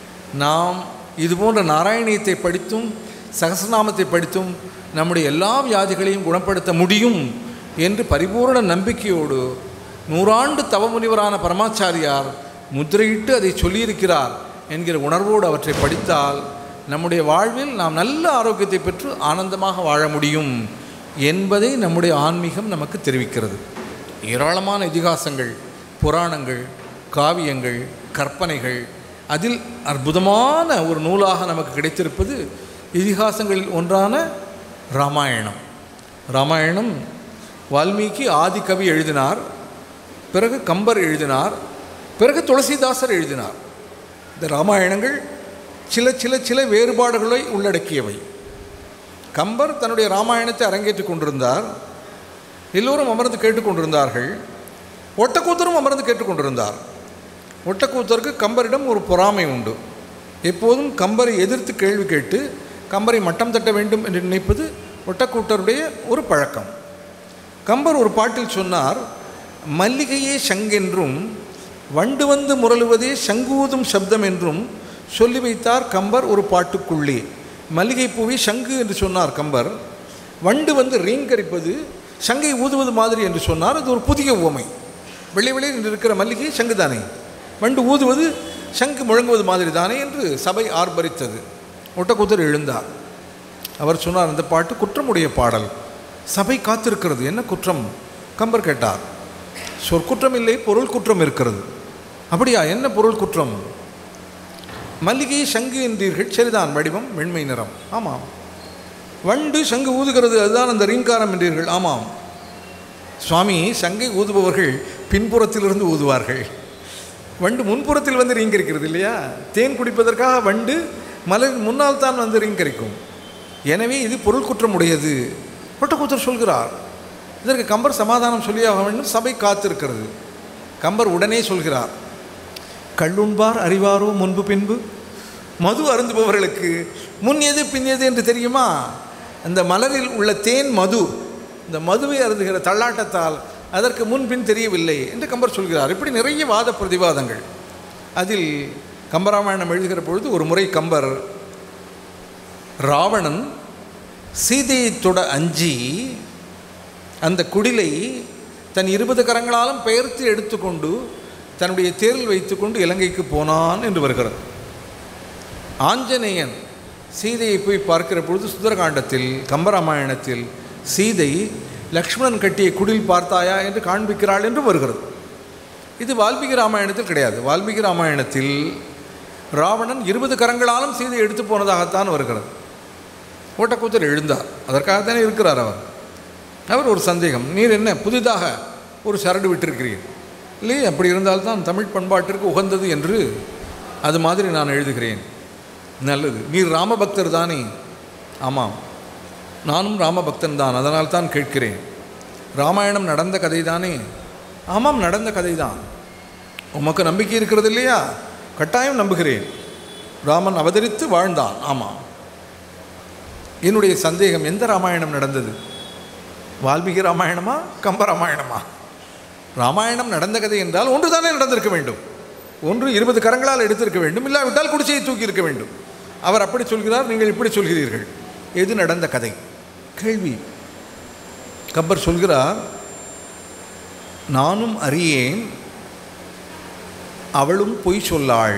நாம் இதுபோன்ற நாராயணியத்தை படித்தும் சகசநாமத்தை படித்தும் நம்முடைய எல்லா வியாதிகளையும் குணப்படுத்த முடியும் என்று பரிபூரண நம்பிக்கையோடு நூறாண்டு தவமுனிவரான பரமாச்சாரியார் முத்திரையிட்டு அதை சொல்லியிருக்கிறார் என்கிற உணர்வோடு அவற்றை படித்தால் நம்முடைய வாழ்வில் நாம் நல்ல ஆரோக்கியத்தை பெற்று ஆனந்தமாக வாழ முடியும் என்பதை நம்முடைய ஆன்மீகம் நமக்கு தெரிவிக்கிறது ஏராளமான இதிகாசங்கள் புராணங்கள் காவியங்கள் கற்பனைகள் அதில் அற்புதமான ஒரு நூலாக நமக்கு கிடைத்திருப்பது இதிகாசங்களில் ஒன்றான ராமாயணம் ராமாயணம் வால்மீகி ஆதிகவி எழுதினார் பிறகு கம்பர் எழுதினார் பிறகு துளசிதாசர் எழுதினார் இந்த ராமாயணங்கள் சில சில சில வேறுபாடுகளை உள்ளடக்கியவை கம்பர் தன்னுடைய ராமாயணத்தை அரங்கேற்றிக் கொண்டிருந்தார் எல்லோரும் அமர்ந்து கேட்டுக்கொண்டிருந்தார்கள் ஒட்டக்கூத்தரும் அமர்ந்து கேட்டுக்கொண்டிருந்தார் ஒட்டக்கூத்தருக்கு கம்பரிடம் ஒரு பொறாமை உண்டு எப்போதும் கம்பரை எதிர்த்து கேள்வி கேட்டு கம்பரை மட்டம் தட்ட வேண்டும் என்று நினைப்பது ஒட்டக்கூட்டருடைய ஒரு பழக்கம் கம்பர் ஒரு பாட்டில் சொன்னார் மல்லிகையே சங்கென்றும் வண்டு வந்து முரளுவதே சங்கூதும் சப்தம் என்றும் சொல்லி வைத்தார் கம்பர் ஒரு பாட்டுக்குள்ளே மல்லிகை பூவை சங்கு என்று சொன்னார் கம்பர் வண்டு வந்து ரீங்கரிப்பது சங்கை ஊதுவது மாதிரி என்று சொன்னார் அது ஒரு புதிய உவமை வெள்ளை வெள்ளை என்று இருக்கிற மல்லிகை சங்கு தானே வண்டு ஊதுவது சங்கு முழங்குவது மாதிரி தானே என்று சபை ஆர்ப்பரித்தது ஒட்டக்கூத்தர் எழுந்தார் அவர் சொன்னார் அந்த பாட்டு குற்றமுடைய பாடல் சபை காத்திருக்கிறது என்ன குற்றம் கம்பர் கேட்டார் சொற்குற்றம் இல்லை பொருள் குற்றம் இருக்கிறது அப்படியா என்ன பொருள் குற்றம் மல்லிகை சங்கு என்றீர்கள் சரிதான் வடிவம் வெண்மை நிறம் ஆமாம் வண்டு சங்கு ஊதுகிறது அதுதான் அந்த ரீங்காரம் என்றீர்கள் ஆமாம் சுவாமி சங்கை ஊதுபவர்கள் பின்புறத்திலிருந்து ஊதுவார்கள் வண்டு முன்புறத்தில் வந்து ரீங்கரிக்கிறது இல்லையா தேன் குடிப்பதற்காக வண்டு மலர் முன்னால் தான் வந்து ரீங்கரிக்கும் எனவே இது பொருள் குற்றம் உடையது ஒட்டக்கூத்தர் சொல்கிறார் இதற்கு கம்பர் சமாதானம் சொல்லியாக வேண்டும் சபை காத்திருக்கிறது கம்பர் உடனே சொல்கிறார் கள்ளுண்பார் அறிவாரோ முன்பு பின்பு மது அருந்துபவர்களுக்கு முன் எது பின் எது என்று தெரியுமா அந்த மலரில் உள்ள தேன் மது இந்த மதுவை அருந்துகிற தள்ளாட்டத்தால் அதற்கு முன்பின் தெரியவில்லை என்று கம்பர் சொல்கிறார் இப்படி நிறைய வாத பிரதிவாதங்கள் அதில் கம்பராமாயணம் எழுதுகிற பொழுது ஒரு முறை கம்பர் ராவணன் சீதையை தொட அஞ்சி அந்த குடிலை தன் இருபது கரங்களாலும் பெயர்த்து எடுத்துக்கொண்டு தன்னுடைய தேரில் வைத்துக்கொண்டு இலங்கைக்கு போனான் என்று வருகிறது ஆஞ்சநேயன் சீதையை போய் பார்க்கிற பொழுது சுந்தரகாண்டத்தில் கம்பராமாயணத்தில் சீதை லக்ஷ்மணன் கட்டிய குடில் பார்த்தாயா என்று காண்பிக்கிறாள் என்று வருகிறது இது வால்மீகி ராமாயணத்தில் கிடையாது வால்மீகி ராமாயணத்தில் ராவணன் இருபது கரங்களாலும் சீதை எடுத்து போனதாகத்தான் வருகிறது ஓட்டக்கூத்தர் எழுந்தார் அதற்காகத்தானே இருக்கிறார் அவர் அவர் ஒரு சந்தேகம் நீர் என்ன புதிதாக ஒரு சரடு விட்டிருக்கிறீர் இல்லையே அப்படி இருந்தால்தான் தமிழ் பண்பாட்டிற்கு உகந்தது என்று அது மாதிரி நான் எழுதுகிறேன் நல்லது நீர் ராமபக்தர் தானே ஆமாம் நானும் ராமபக்தன் தான் அதனால் தான் கேட்கிறேன் ராமாயணம் நடந்த கதை தானே ஆமாம் நடந்த கதை தான் உமக்கு நம்பிக்கை இருக்கிறது இல்லையா கட்டாயம் நம்புகிறேன் ராமன் அவதரித்து வாழ்ந்தான் ஆமாம் என்னுடைய சந்தேகம் எந்த ராமாயணம் நடந்தது வால்மீகி ராமாயணமா கம்ப ராமாயணமா ராமாயணம் நடந்த கதை என்றால் ஒன்று தானே நடந்திருக்க வேண்டும் ஒன்று இருபது கரங்களால் எடுத்திருக்க வேண்டும் இல்லாவிட்டால் குடிசையை தூக்கி இருக்க வேண்டும் அவர் அப்படி சொல்கிறார் நீங்கள் இப்படி சொல்கிறீர்கள் எது நடந்த கதை கேள்வி கப்பர் சொல்கிறார் நானும் அறியேன் அவளும் பொய் சொல்லாள்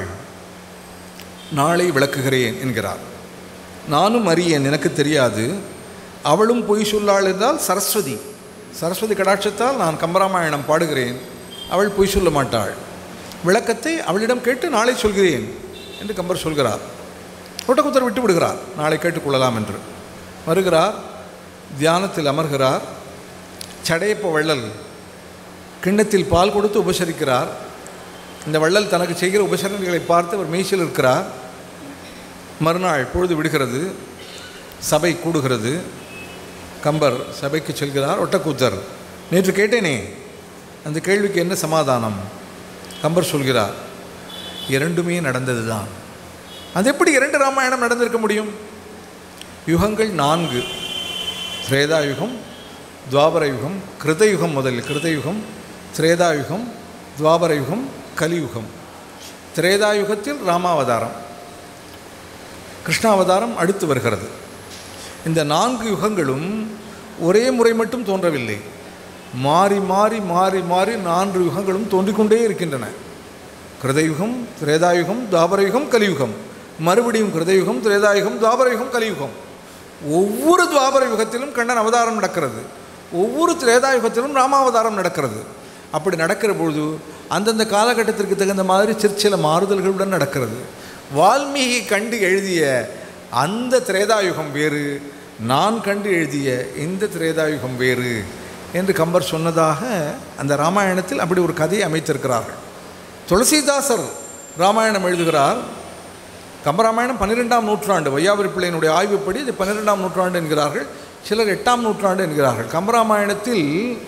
நாளை விளக்குகிறேன் என்கிறார் நானும் அறியேன் எனக்கு தெரியாது அவளும் பொய் சொல்லாள் என்றால் சரஸ்வதி சரஸ்வதி கடாட்சத்தால் நான் கம்பராமாயணம் பாடுகிறேன் அவள் பொய் சொல்ல மாட்டாள் விளக்கத்தை அவளிடம் கேட்டு நாளை சொல்கிறேன் என்று கம்பர் சொல்கிறார் ஒட்டக்குத்தர் விட்டு விடுகிறார் நாளை கேட்டுக்கொள்ளலாம் என்று வருகிறார் தியானத்தில் அமர்கிறார் சடையப்ப வள்ளல் கிண்ணத்தில் பால் கொடுத்து உபசரிக்கிறார் இந்த வள்ளல் தனக்கு செய்கிற உபசரணைகளை பார்த்து அவர் மெய்சில் இருக்கிறார் மறுநாள் பொழுது விடுகிறது சபை கூடுகிறது கம்பர் சபைக்கு செல்கிறார் ஒட்டக்கூத்தர் நேற்று கேட்டேனே அந்த கேள்விக்கு என்ன சமாதானம் கம்பர் சொல்கிறார் இரண்டுமே நடந்தது தான் அது எப்படி இரண்டு ராமாயணம் நடந்திருக்க முடியும் யுகங்கள் நான்கு திரேதாயுகம் துவாபர யுகம் கிருதயுகம் முதலில் கிருதயுகம் திரேதாயுகம் துவாபர யுகம் கலியுகம் திரேதாயுகத்தில் ராமாவதாரம் கிருஷ்ணாவதாரம் அடுத்து வருகிறது இந்த நான்கு யுகங்களும் ஒரே முறை மட்டும் தோன்றவில்லை மாறி மாறி மாறி மாறி நான்கு யுகங்களும் தோன்றிக்கொண்டே இருக்கின்றன கிருதயுகம் திரேதாயுகம் துவாபரயுகம் கலியுகம் மறுபடியும் கிருதயுகம் திரேதாயுகம் துவாபரயுகம் கலியுகம் ஒவ்வொரு துவாபர யுகத்திலும் கண்ணன் அவதாரம் நடக்கிறது ஒவ்வொரு திரேதாயுகத்திலும் ராமாவதாரம் நடக்கிறது அப்படி நடக்கிற பொழுது அந்தந்த காலகட்டத்திற்கு தகுந்த மாதிரி சிற்சில மாறுதல்களுடன் நடக்கிறது வால்மீகி கண்டு எழுதிய அந்த திரேதாயுகம் வேறு நான் கண்டு எழுதிய இந்த திரேதாயுகம் வேறு என்று கம்பர் சொன்னதாக அந்த ராமாயணத்தில் அப்படி ஒரு கதையை அமைத்திருக்கிறார்கள் துளசிதாசர் ராமாயணம் எழுதுகிறார் கம்பராமாயணம் பன்னிரெண்டாம் நூற்றாண்டு வையாபுரி பிள்ளையினுடைய ஆய்வுப்படி இது பன்னிரெண்டாம் நூற்றாண்டு என்கிறார்கள் சிலர் எட்டாம் நூற்றாண்டு என்கிறார்கள் கம்பராமாயணத்தில்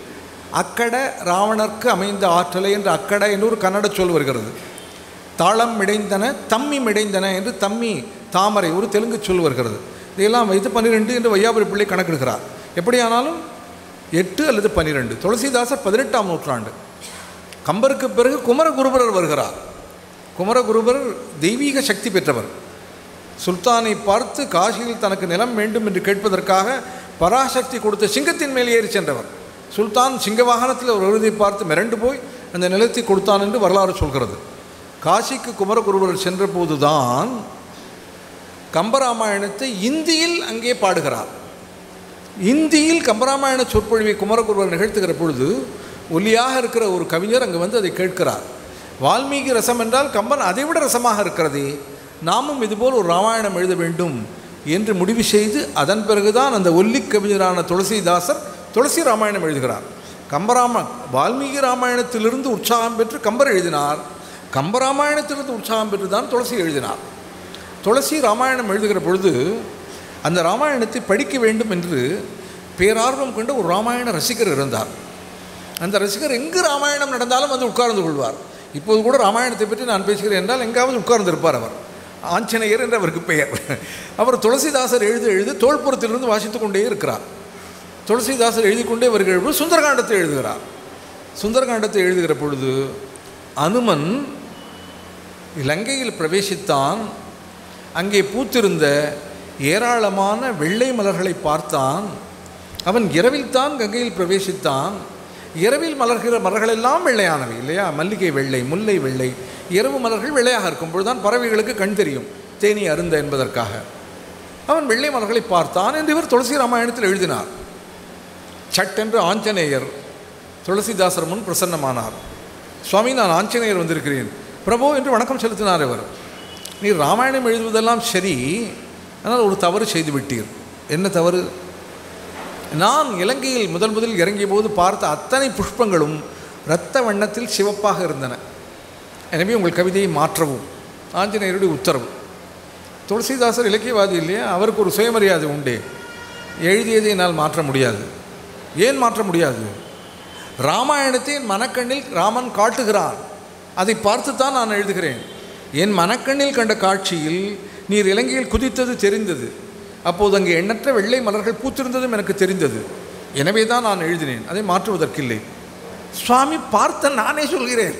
அக்கட ராவணர்க்கு அமைந்த ஆற்றலை என்று அக்கட என்று ஒரு கன்னட சொல் வருகிறது தாளம் மிடைந்தன தம்மி மிடைந்தன என்று தம்மி தாமரை ஒரு தெலுங்கு சொல் வருகிறது இதையெல்லாம் வைத்து பன்னிரெண்டு என்று வையாபுரி பிள்ளை கணக்கெடுக்கிறார் எப்படியானாலும் எட்டு அல்லது பன்னிரெண்டு துளசிதாசர் பதினெட்டாம் நூற்றாண்டு கம்பருக்கு பிறகு குமரகுருபரர் வருகிறார் குமரகுருபரர் தெய்வீக சக்தி பெற்றவர் சுல்தானை பார்த்து காசியில் தனக்கு நிலம் வேண்டும் என்று கேட்பதற்காக பராசக்தி கொடுத்த சிங்கத்தின் மேல் ஏறி சென்றவர் சுல்தான் சிங்க வாகனத்தில் ஒரு விருதை பார்த்து மிரண்டு போய் அந்த நிலத்தை கொடுத்தான் என்று வரலாறு சொல்கிறது காசிக்கு குமரகுருபரர் சென்றபோதுதான் கம்பராமாயணத்தை இந்தியில் அங்கே பாடுகிறார் இந்தியில் கம்பராமாயண சொற்பொழிவை குமரகுருவர் நிகழ்த்துகிற பொழுது ஒலியாக இருக்கிற ஒரு கவிஞர் அங்கே வந்து அதை கேட்கிறார் வால்மீகி ரசம் என்றால் கம்பன் அதைவிட ரசமாக இருக்கிறதே நாமும் இதுபோல் ஒரு ராமாயணம் எழுத வேண்டும் என்று முடிவு செய்து அதன் பிறகுதான் அந்த ஒல்லி கவிஞரான துளசிதாசர் துளசி ராமாயணம் எழுதுகிறார் கம்பராம வால்மீகி ராமாயணத்திலிருந்து உற்சாகம் பெற்று கம்பர் எழுதினார் கம்பராமாயணத்திலிருந்து உற்சாகம் பெற்று தான் துளசி எழுதினார் துளசி ராமாயணம் எழுதுகிற பொழுது அந்த ராமாயணத்தை படிக்க வேண்டும் என்று பேரார்வம் கொண்ட ஒரு ராமாயண ரசிகர் இருந்தார் அந்த ரசிகர் எங்கு ராமாயணம் நடந்தாலும் வந்து உட்கார்ந்து கொள்வார் இப்போது கூட ராமாயணத்தை பற்றி நான் பேசுகிறேன் என்றால் எங்காவது உட்கார்ந்து இருப்பார் அவர் ஆஞ்சநேயர் என்று அவருக்கு பெயர் அவர் துளசிதாசர் எழுத எழுத தோல்புறத்திலிருந்து வாசித்து கொண்டே இருக்கிறார் துளசிதாசர் எழுதி கொண்டே வருகிற பொழுது சுந்தரகாண்டத்தை எழுதுகிறார் சுந்தரகாண்டத்தை எழுதுகிற பொழுது அனுமன் இலங்கையில் பிரவேசித்தான் அங்கே பூத்திருந்த ஏராளமான வெள்ளை மலர்களை பார்த்தான் அவன் இரவில்தான் கங்கையில் பிரவேசித்தான் இரவில் மலர்கிற மலர்களெல்லாம் வெள்ளையானவை இல்லையா மல்லிகை வெள்ளை முல்லை வெள்ளை இரவு மலர்கள் வெள்ளையாக இருக்கும் பொழுதுதான் பறவைகளுக்கு கண் தெரியும் தேனி அருந்த என்பதற்காக அவன் வெள்ளை மலர்களை பார்த்தான் என்று இவர் துளசி ராமாயணத்தில் எழுதினார் சட்டென்று ஆஞ்சநேயர் துளசிதாசர் முன் பிரசன்னமானார் சுவாமி நான் ஆஞ்சநேயர் வந்திருக்கிறேன் பிரபு என்று வணக்கம் செலுத்தினார் இவர் நீர் ராமாயணம் எழுதுவதெல்லாம் சரி ஆனால் ஒரு தவறு செய்து விட்டீர் என்ன தவறு நான் இலங்கையில் முதல் முதல் இறங்கிய போது பார்த்த அத்தனை புஷ்பங்களும் இரத்த வண்ணத்தில் சிவப்பாக இருந்தன எனவே உங்கள் கவிதையை மாற்றவும் ஆஞ்சநேயருடைய உத்தரவு துளசிதாசர் இலக்கியவாதி இல்லையா அவருக்கு ஒரு சுயமரியாதை உண்டே எழுதியதை என்னால் மாற்ற முடியாது ஏன் மாற்ற முடியாது ராமாயணத்தை என் மனக்கண்ணில் ராமன் காட்டுகிறான் அதை பார்த்து தான் நான் எழுதுகிறேன் என் மனக்கண்ணில் கண்ட காட்சியில் நீர் இலங்கையில் குதித்தது தெரிந்தது அப்போது அங்கே எண்ணற்ற வெள்ளை மலர்கள் பூத்திருந்ததும் எனக்கு தெரிந்தது எனவே தான் நான் எழுதினேன் அதை மாற்றுவதற்கில்லை சுவாமி பார்த்த நானே சொல்கிறேன்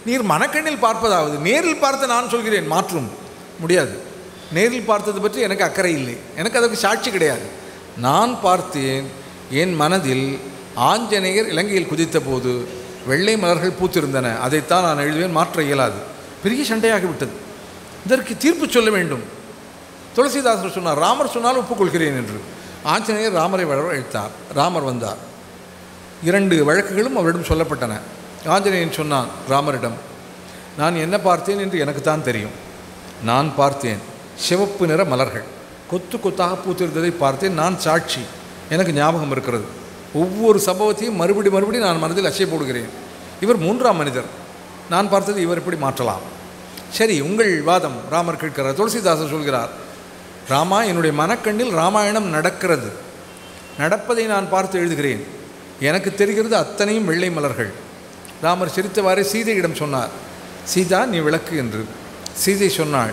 நீர் மனக்கண்ணில் பார்ப்பதாவது நேரில் பார்த்து நான் சொல்கிறேன் மாற்றும் முடியாது நேரில் பார்த்தது பற்றி எனக்கு அக்கறை இல்லை எனக்கு அதற்கு சாட்சி கிடையாது நான் பார்த்தேன் என் மனதில் ஆஞ்சநேயர் இலங்கையில் குதித்த போது வெள்ளை மலர்கள் பூத்திருந்தன அதைத்தான் நான் எழுதுவேன் மாற்ற இயலாது பெரிய சண்டையாகிவிட்டது இதற்கு தீர்ப்பு சொல்ல வேண்டும் துளசிதாசர் சொன்னார் ராமர் சொன்னால் ஒப்புக்கொள்கிறேன் என்று ஆஞ்சநேயர் ராமரை வரவழைத்தார் ராமர் வந்தார் இரண்டு வழக்குகளும் அவரிடம் சொல்லப்பட்டன ஆஞ்சநேயன் சொன்னான் ராமரிடம் நான் என்ன பார்த்தேன் என்று எனக்குத்தான் தெரியும் நான் பார்த்தேன் சிவப்பு நிற மலர்கள் கொத்து கொத்தாக பூத்திருந்ததை பார்த்தேன் நான் சாட்சி எனக்கு ஞாபகம் இருக்கிறது ஒவ்வொரு சம்பவத்தையும் மறுபடி மறுபடி நான் மனதில் அசை போடுகிறேன் இவர் மூன்றாம் மனிதர் நான் பார்த்தது இவர் எப்படி மாற்றலாம் சரி உங்கள் வாதம் ராமர் கேட்கிறார் துளசிதாசர் சொல்கிறார் ராமா என்னுடைய மனக்கண்ணில் ராமாயணம் நடக்கிறது நடப்பதை நான் பார்த்து எழுதுகிறேன் எனக்கு தெரிகிறது அத்தனையும் வெள்ளை மலர்கள் ராமர் சிரித்தவாறே சீதையிடம் சொன்னார் சீதா நீ விளக்கு என்று சீதை சொன்னாள்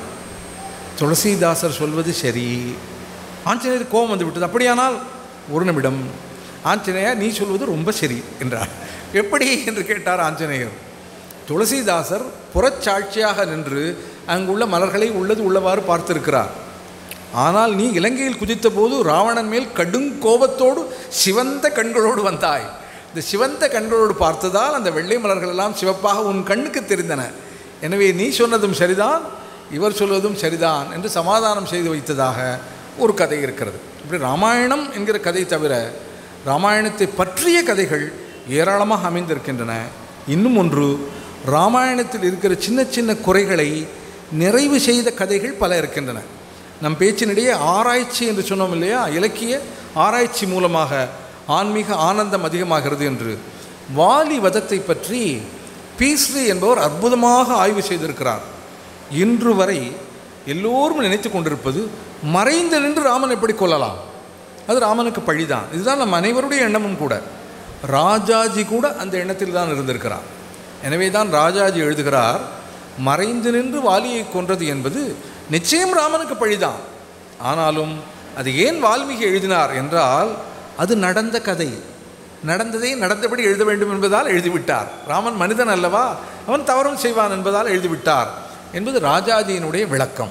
துளசிதாசர் சொல்வது சரி ஆஞ்சநேயர் கோபம் வந்து விட்டது அப்படியானால் ஒரு நிமிடம் ஆஞ்சநேயா நீ சொல்வது ரொம்ப சரி என்றார் எப்படி என்று கேட்டார் ஆஞ்சநேயர் துளசிதாசர் புறச்சாட்சியாக நின்று அங்குள்ள மலர்களை உள்ளது உள்ளவாறு பார்த்திருக்கிறார் ஆனால் நீ இலங்கையில் குதித்த போது ராவணன் மேல் கடும் கோபத்தோடு சிவந்த கண்களோடு வந்தாய் இந்த சிவந்த கண்களோடு பார்த்ததால் அந்த வெள்ளை மலர்கள் எல்லாம் சிவப்பாக உன் கண்ணுக்கு தெரிந்தன எனவே நீ சொன்னதும் சரிதான் இவர் சொல்வதும் சரிதான் என்று சமாதானம் செய்து வைத்ததாக ஒரு கதை இருக்கிறது இப்படி ராமாயணம் என்கிற கதை தவிர ராமாயணத்தை பற்றிய கதைகள் ஏராளமாக அமைந்திருக்கின்றன இன்னும் ஒன்று ராமாயணத்தில் இருக்கிற சின்ன சின்ன குறைகளை நிறைவு செய்த கதைகள் பல இருக்கின்றன நம் பேச்சினிடையே ஆராய்ச்சி என்று சொன்னோம் இல்லையா இலக்கிய ஆராய்ச்சி மூலமாக ஆன்மீக ஆனந்தம் அதிகமாகிறது என்று வாலி வதத்தை பற்றி பீஸ்லி என்பவர் அற்புதமாக ஆய்வு செய்திருக்கிறார் இன்று வரை எல்லோரும் நினைத்து கொண்டிருப்பது மறைந்து நின்று ராமன் எப்படி கொல்லலாம் அது ராமனுக்கு பழிதான் இதுதான் நம் அனைவருடைய எண்ணமும் கூட ராஜாஜி கூட அந்த எண்ணத்தில் தான் இருந்திருக்கிறார் எனவே தான் ராஜாஜி எழுதுகிறார் மறைந்து நின்று வாலியை கொன்றது என்பது நிச்சயம் ராமனுக்கு பழிதான் ஆனாலும் அது ஏன் வால்மீகி எழுதினார் என்றால் அது நடந்த கதை நடந்ததை நடந்தபடி எழுத வேண்டும் என்பதால் எழுதிவிட்டார் ராமன் மனிதன் அல்லவா அவன் தவறும் செய்வான் என்பதால் எழுதிவிட்டார் என்பது ராஜாஜியினுடைய விளக்கம்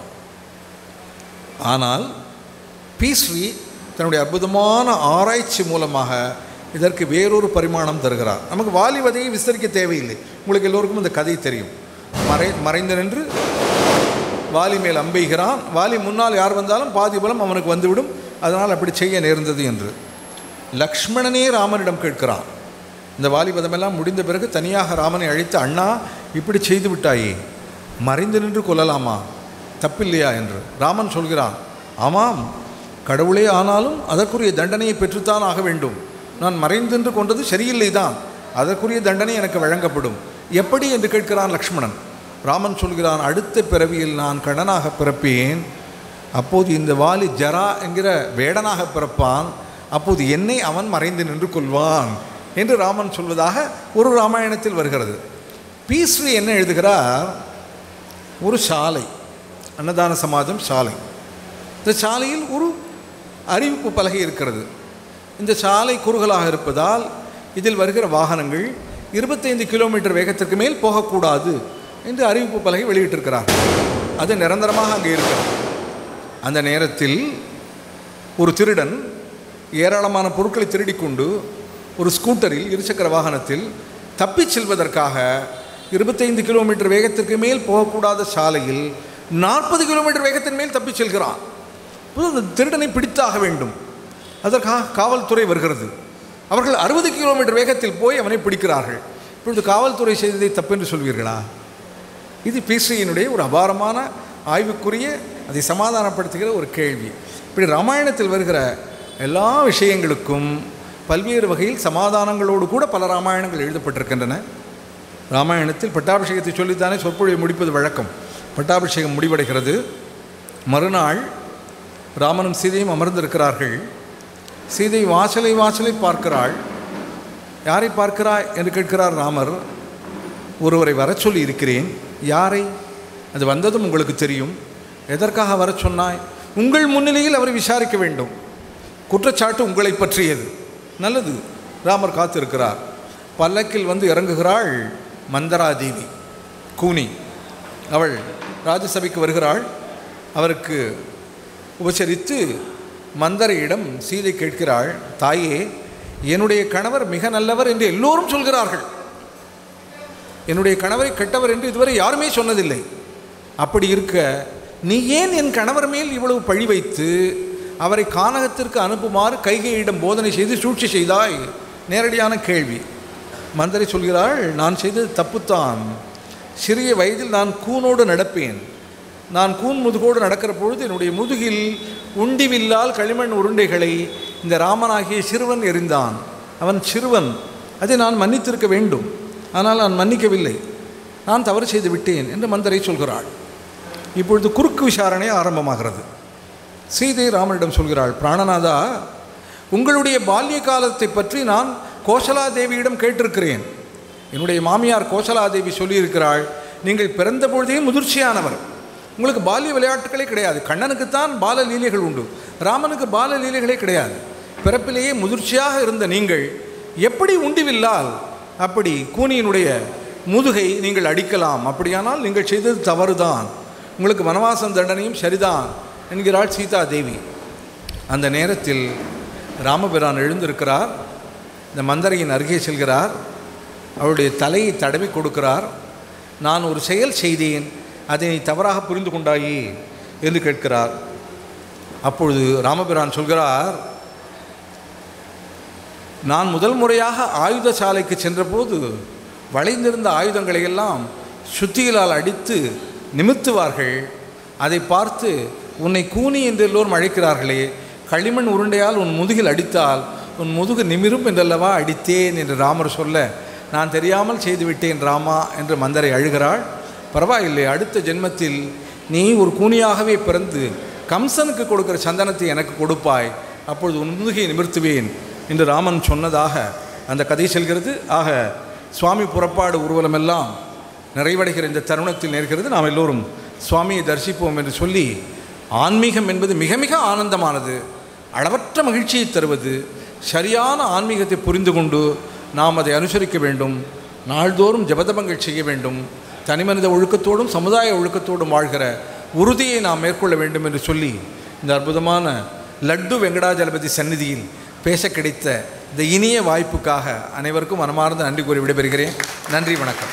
ஆனால் பீஸ்ரீ தன்னுடைய அற்புதமான ஆராய்ச்சி மூலமாக இதற்கு வேறொரு பரிமாணம் தருகிறார் நமக்கு வாலிவதையை விஸ்தரிக்க தேவையில்லை உங்களுக்கு எல்லோருக்கும் இந்த கதை தெரியும் மறை மறைந்து நின்று வாலி மேல் அம்பெய்கிறான் வாலி முன்னால் யார் வந்தாலும் பாதி பலம் அவனுக்கு வந்துவிடும் அதனால் அப்படி செய்ய நேர்ந்தது என்று லக்ஷ்மணனே ராமனிடம் கேட்கிறான் இந்த வாலிபதமெல்லாம் முடிந்த பிறகு தனியாக ராமனை அழைத்து அண்ணா இப்படி செய்து விட்டாயே மறைந்து நின்று கொள்ளலாமா தப்பில்லையா என்று ராமன் சொல்கிறான் ஆமாம் கடவுளே ஆனாலும் அதற்குரிய தண்டனையை பெற்றுத்தான் ஆக வேண்டும் நான் மறைந்தின்று கொண்டது சரியில்லை தான் அதற்குரிய தண்டனை எனக்கு வழங்கப்படும் எப்படி என்று கேட்கிறான் லக்ஷ்மணன் ராமன் சொல்கிறான் அடுத்த பிறவியில் நான் கடனாக பிறப்பேன் அப்போது இந்த வாலி ஜரா என்கிற வேடனாக பிறப்பான் அப்போது என்னை அவன் மறைந்து நின்று கொள்வான் என்று ராமன் சொல்வதாக ஒரு ராமாயணத்தில் வருகிறது பீஸ்ரீ என்ன எழுதுகிறார் ஒரு சாலை அன்னதான சமாஜம் சாலை இந்த சாலையில் ஒரு அறிவிப்பு பலகை இருக்கிறது இந்த சாலை குறுகலாக இருப்பதால் இதில் வருகிற வாகனங்கள் இருபத்தைந்து கிலோமீட்டர் வேகத்திற்கு மேல் போகக்கூடாது என்று அறிவிப்பு பலகை வெளியிட்டிருக்கிறார் அது நிரந்தரமாக அங்கே இருக்கிறது அந்த நேரத்தில் ஒரு திருடன் ஏராளமான பொருட்களை திருடிக்கொண்டு ஒரு ஸ்கூட்டரில் இருசக்கர வாகனத்தில் தப்பிச் செல்வதற்காக இருபத்தைந்து கிலோமீட்டர் வேகத்திற்கு மேல் போகக்கூடாத சாலையில் நாற்பது கிலோமீட்டர் வேகத்தின் மேல் தப்பிச் செல்கிறான் அப்போது அந்த திருடனை பிடித்தாக வேண்டும் அதற்காக காவல்துறை வருகிறது அவர்கள் அறுபது கிலோமீட்டர் வேகத்தில் போய் அவனை பிடிக்கிறார்கள் இப்பொழுது காவல்துறை செய்ததை தப்பென்று சொல்வீர்களா இது பிசியினுடைய ஒரு அபாரமான ஆய்வுக்குரிய அதை சமாதானப்படுத்துகிற ஒரு கேள்வி இப்படி ராமாயணத்தில் வருகிற எல்லா விஷயங்களுக்கும் பல்வேறு வகையில் சமாதானங்களோடு கூட பல ராமாயணங்கள் எழுதப்பட்டிருக்கின்றன ராமாயணத்தில் பட்டாபிஷேகத்தை சொல்லித்தானே சொற்பொழிவை முடிப்பது வழக்கம் பட்டாபிஷேகம் முடிவடைகிறது மறுநாள் ராமனும் சீதையும் அமர்ந்திருக்கிறார்கள் சீதை வாசலை வாசலை பார்க்கிறாள் யாரை பார்க்கிறாய் என்று கேட்கிறார் ராமர் ஒருவரை வரச் சொல்லி இருக்கிறேன் யாரை அது வந்ததும் உங்களுக்கு தெரியும் எதற்காக வரச் சொன்னாய் உங்கள் முன்னிலையில் அவரை விசாரிக்க வேண்டும் குற்றச்சாட்டு உங்களை பற்றியது நல்லது ராமர் காத்திருக்கிறார் பல்லக்கில் வந்து இறங்குகிறாள் மந்தராதேவி கூனி அவள் ராஜசபைக்கு வருகிறாள் அவருக்கு உபசரித்து மந்தரையிடம் சீதை கேட்கிறாள் தாயே என்னுடைய கணவர் மிக நல்லவர் என்று எல்லோரும் சொல்கிறார்கள் என்னுடைய கணவரை கெட்டவர் என்று இதுவரை யாருமே சொன்னதில்லை அப்படி இருக்க நீ ஏன் என் கணவர் மேல் இவ்வளவு பழி வைத்து அவரை கானகத்திற்கு அனுப்புமாறு கைகையிடம் போதனை செய்து சூழ்ச்சி செய்தாய் நேரடியான கேள்வி மந்தரை சொல்கிறாள் நான் செய்தது தப்புத்தான் சிறிய வயதில் நான் கூனோடு நடப்பேன் நான் கூன் முதுகோடு நடக்கிற பொழுது என்னுடைய முதுகில் உண்டிவில்லால் களிமண் உருண்டைகளை இந்த ராமனாகிய சிறுவன் எறிந்தான் அவன் சிறுவன் அதை நான் மன்னித்திருக்க வேண்டும் ஆனால் நான் மன்னிக்கவில்லை நான் தவறு செய்து விட்டேன் என்று மந்தரை சொல்கிறாள் இப்பொழுது குறுக்கு விசாரணை ஆரம்பமாகிறது சீதை ராமனிடம் சொல்கிறாள் பிராணநாதா உங்களுடைய பால்ய காலத்தை பற்றி நான் கோசலாதேவியிடம் கேட்டிருக்கிறேன் என்னுடைய மாமியார் கோசலாதேவி சொல்லியிருக்கிறாள் நீங்கள் பிறந்த பொழுதே முதிர்ச்சியானவர் உங்களுக்கு பால்ய விளையாட்டுகளே கிடையாது கண்ணனுக்குத்தான் பால லீலைகள் உண்டு ராமனுக்கு பால லீலைகளே கிடையாது பிறப்பிலேயே முதிர்ச்சியாக இருந்த நீங்கள் எப்படி உண்டிவில்லால் அப்படி கூனியினுடைய முதுகை நீங்கள் அடிக்கலாம் அப்படியானால் நீங்கள் செய்தது தவறுதான் உங்களுக்கு வனவாசம் தண்டனையும் சரிதான் என்கிறாள் சீதா தேவி அந்த நேரத்தில் ராமபிரான் எழுந்திருக்கிறார் இந்த மந்தரையின் அருகே செல்கிறார் அவருடைய தலையை தடவி கொடுக்கிறார் நான் ஒரு செயல் செய்தேன் அதை நீ தவறாக புரிந்து கொண்டாயே என்று கேட்கிறார் அப்பொழுது ராமபிரான் சொல்கிறார் நான் முதல் முறையாக ஆயுத சாலைக்கு சென்றபோது வளைந்திருந்த ஆயுதங்களை எல்லாம் சுத்தியிலால் அடித்து நிமித்துவார்கள் அதை பார்த்து உன்னை கூனி என்று எல்லோரும் அழைக்கிறார்களே களிமண் உருண்டையால் உன் முதுகில் அடித்தால் உன் முதுகு நிமிரும் என்றல்லவா அடித்தேன் என்று ராமர் சொல்ல நான் தெரியாமல் செய்துவிட்டேன் ராமா என்று மந்தரை அழுகிறாள் பரவாயில்லை அடுத்த ஜென்மத்தில் நீ ஒரு கூனியாகவே பிறந்து கம்சனுக்கு கொடுக்கிற சந்தனத்தை எனக்கு கொடுப்பாய் அப்பொழுது உன் முதுகை நிமிர்த்துவேன் என்று ராமன் சொன்னதாக அந்த கதை செல்கிறது ஆக சுவாமி புறப்பாடு ஊர்வலமெல்லாம் நிறைவடைகிற இந்த தருணத்தில் நேர்கிறது நாம் எல்லோரும் சுவாமியை தரிசிப்போம் என்று சொல்லி ஆன்மீகம் என்பது மிக மிக ஆனந்தமானது அளவற்ற மகிழ்ச்சியை தருவது சரியான ஆன்மீகத்தை புரிந்து கொண்டு நாம் அதை அனுசரிக்க வேண்டும் நாள்தோறும் ஜபதபங்கள் செய்ய வேண்டும் தனிமனித ஒழுக்கத்தோடும் சமுதாய ஒழுக்கத்தோடும் வாழ்கிற உறுதியை நாம் மேற்கொள்ள வேண்டும் என்று சொல்லி இந்த அற்புதமான லட்டு வெங்கடாஜலபதி சந்நிதியில் பேச கிடைத்த இந்த இனிய வாய்ப்புக்காக அனைவருக்கும் மனமார்ந்த நன்றி கூறி விடைபெறுகிறேன் நன்றி வணக்கம்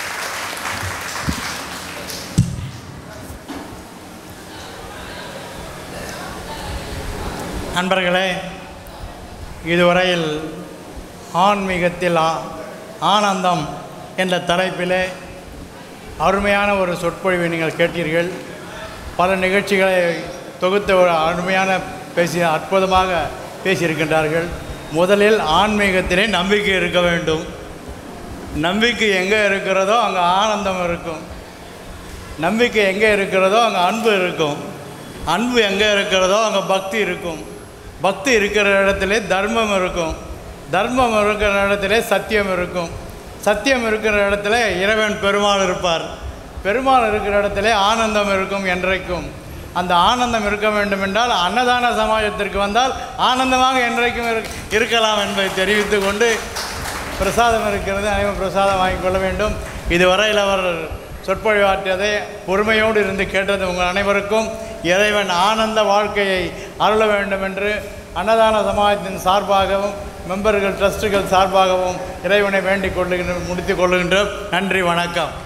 நண்பர்களே இதுவரையில் ஆன்மீகத்தில் ஆ- ஆனந்தம் என்ற தலைப்பிலே அருமையான ஒரு சொற்பொழிவை நீங்கள் கேட்டீர்கள் பல நிகழ்ச்சிகளை தொகுத்த ஒரு அருமையான பேசி அற்புதமாக பேசியிருக்கின்றார்கள் முதலில் ஆன்மீகத்திலே நம்பிக்கை இருக்க வேண்டும் நம்பிக்கை எங்கே இருக்கிறதோ அங்கே ஆனந்தம் இருக்கும் நம்பிக்கை எங்கே இருக்கிறதோ அங்கே அன்பு இருக்கும் அன்பு எங்கே இருக்கிறதோ அங்கே பக்தி இருக்கும் பக்தி இருக்கிற இடத்துல தர்மம் இருக்கும் தர்மம் இருக்கிற இடத்துல சத்தியம் இருக்கும் சத்தியம் இருக்கிற இடத்துல இறைவன் பெருமாள் இருப்பார் பெருமாள் இருக்கிற இடத்துல ஆனந்தம் இருக்கும் என்றைக்கும் அந்த ஆனந்தம் இருக்க வேண்டும் என்றால் அன்னதான சமாஜத்திற்கு வந்தால் ஆனந்தமாக என்றைக்கும் இருக்- இருக்கலாம் என்பதை தெரிவித்து கொண்டு பிரசாதம் இருக்கிறது அனைவரும் பிரசாதம் வாங்கிக் கொள்ள வேண்டும் இதுவரையில் அவர் சொற்பொழிவாற்றியதை பொறுமையோடு இருந்து கேட்டது உங்கள் அனைவருக்கும் இறைவன் ஆனந்த வாழ்க்கையை அருள வேண்டும் என்று அன்னதான சமாஜத்தின் சார்பாகவும் மெம்பர்கள் ட்ரஸ்ட்டுகள் சார்பாகவும் இறைவனை வேண்டிக் கொள்ளுகின்ற முடித்துக் கொள்ளுகின்றோம் நன்றி வணக்கம்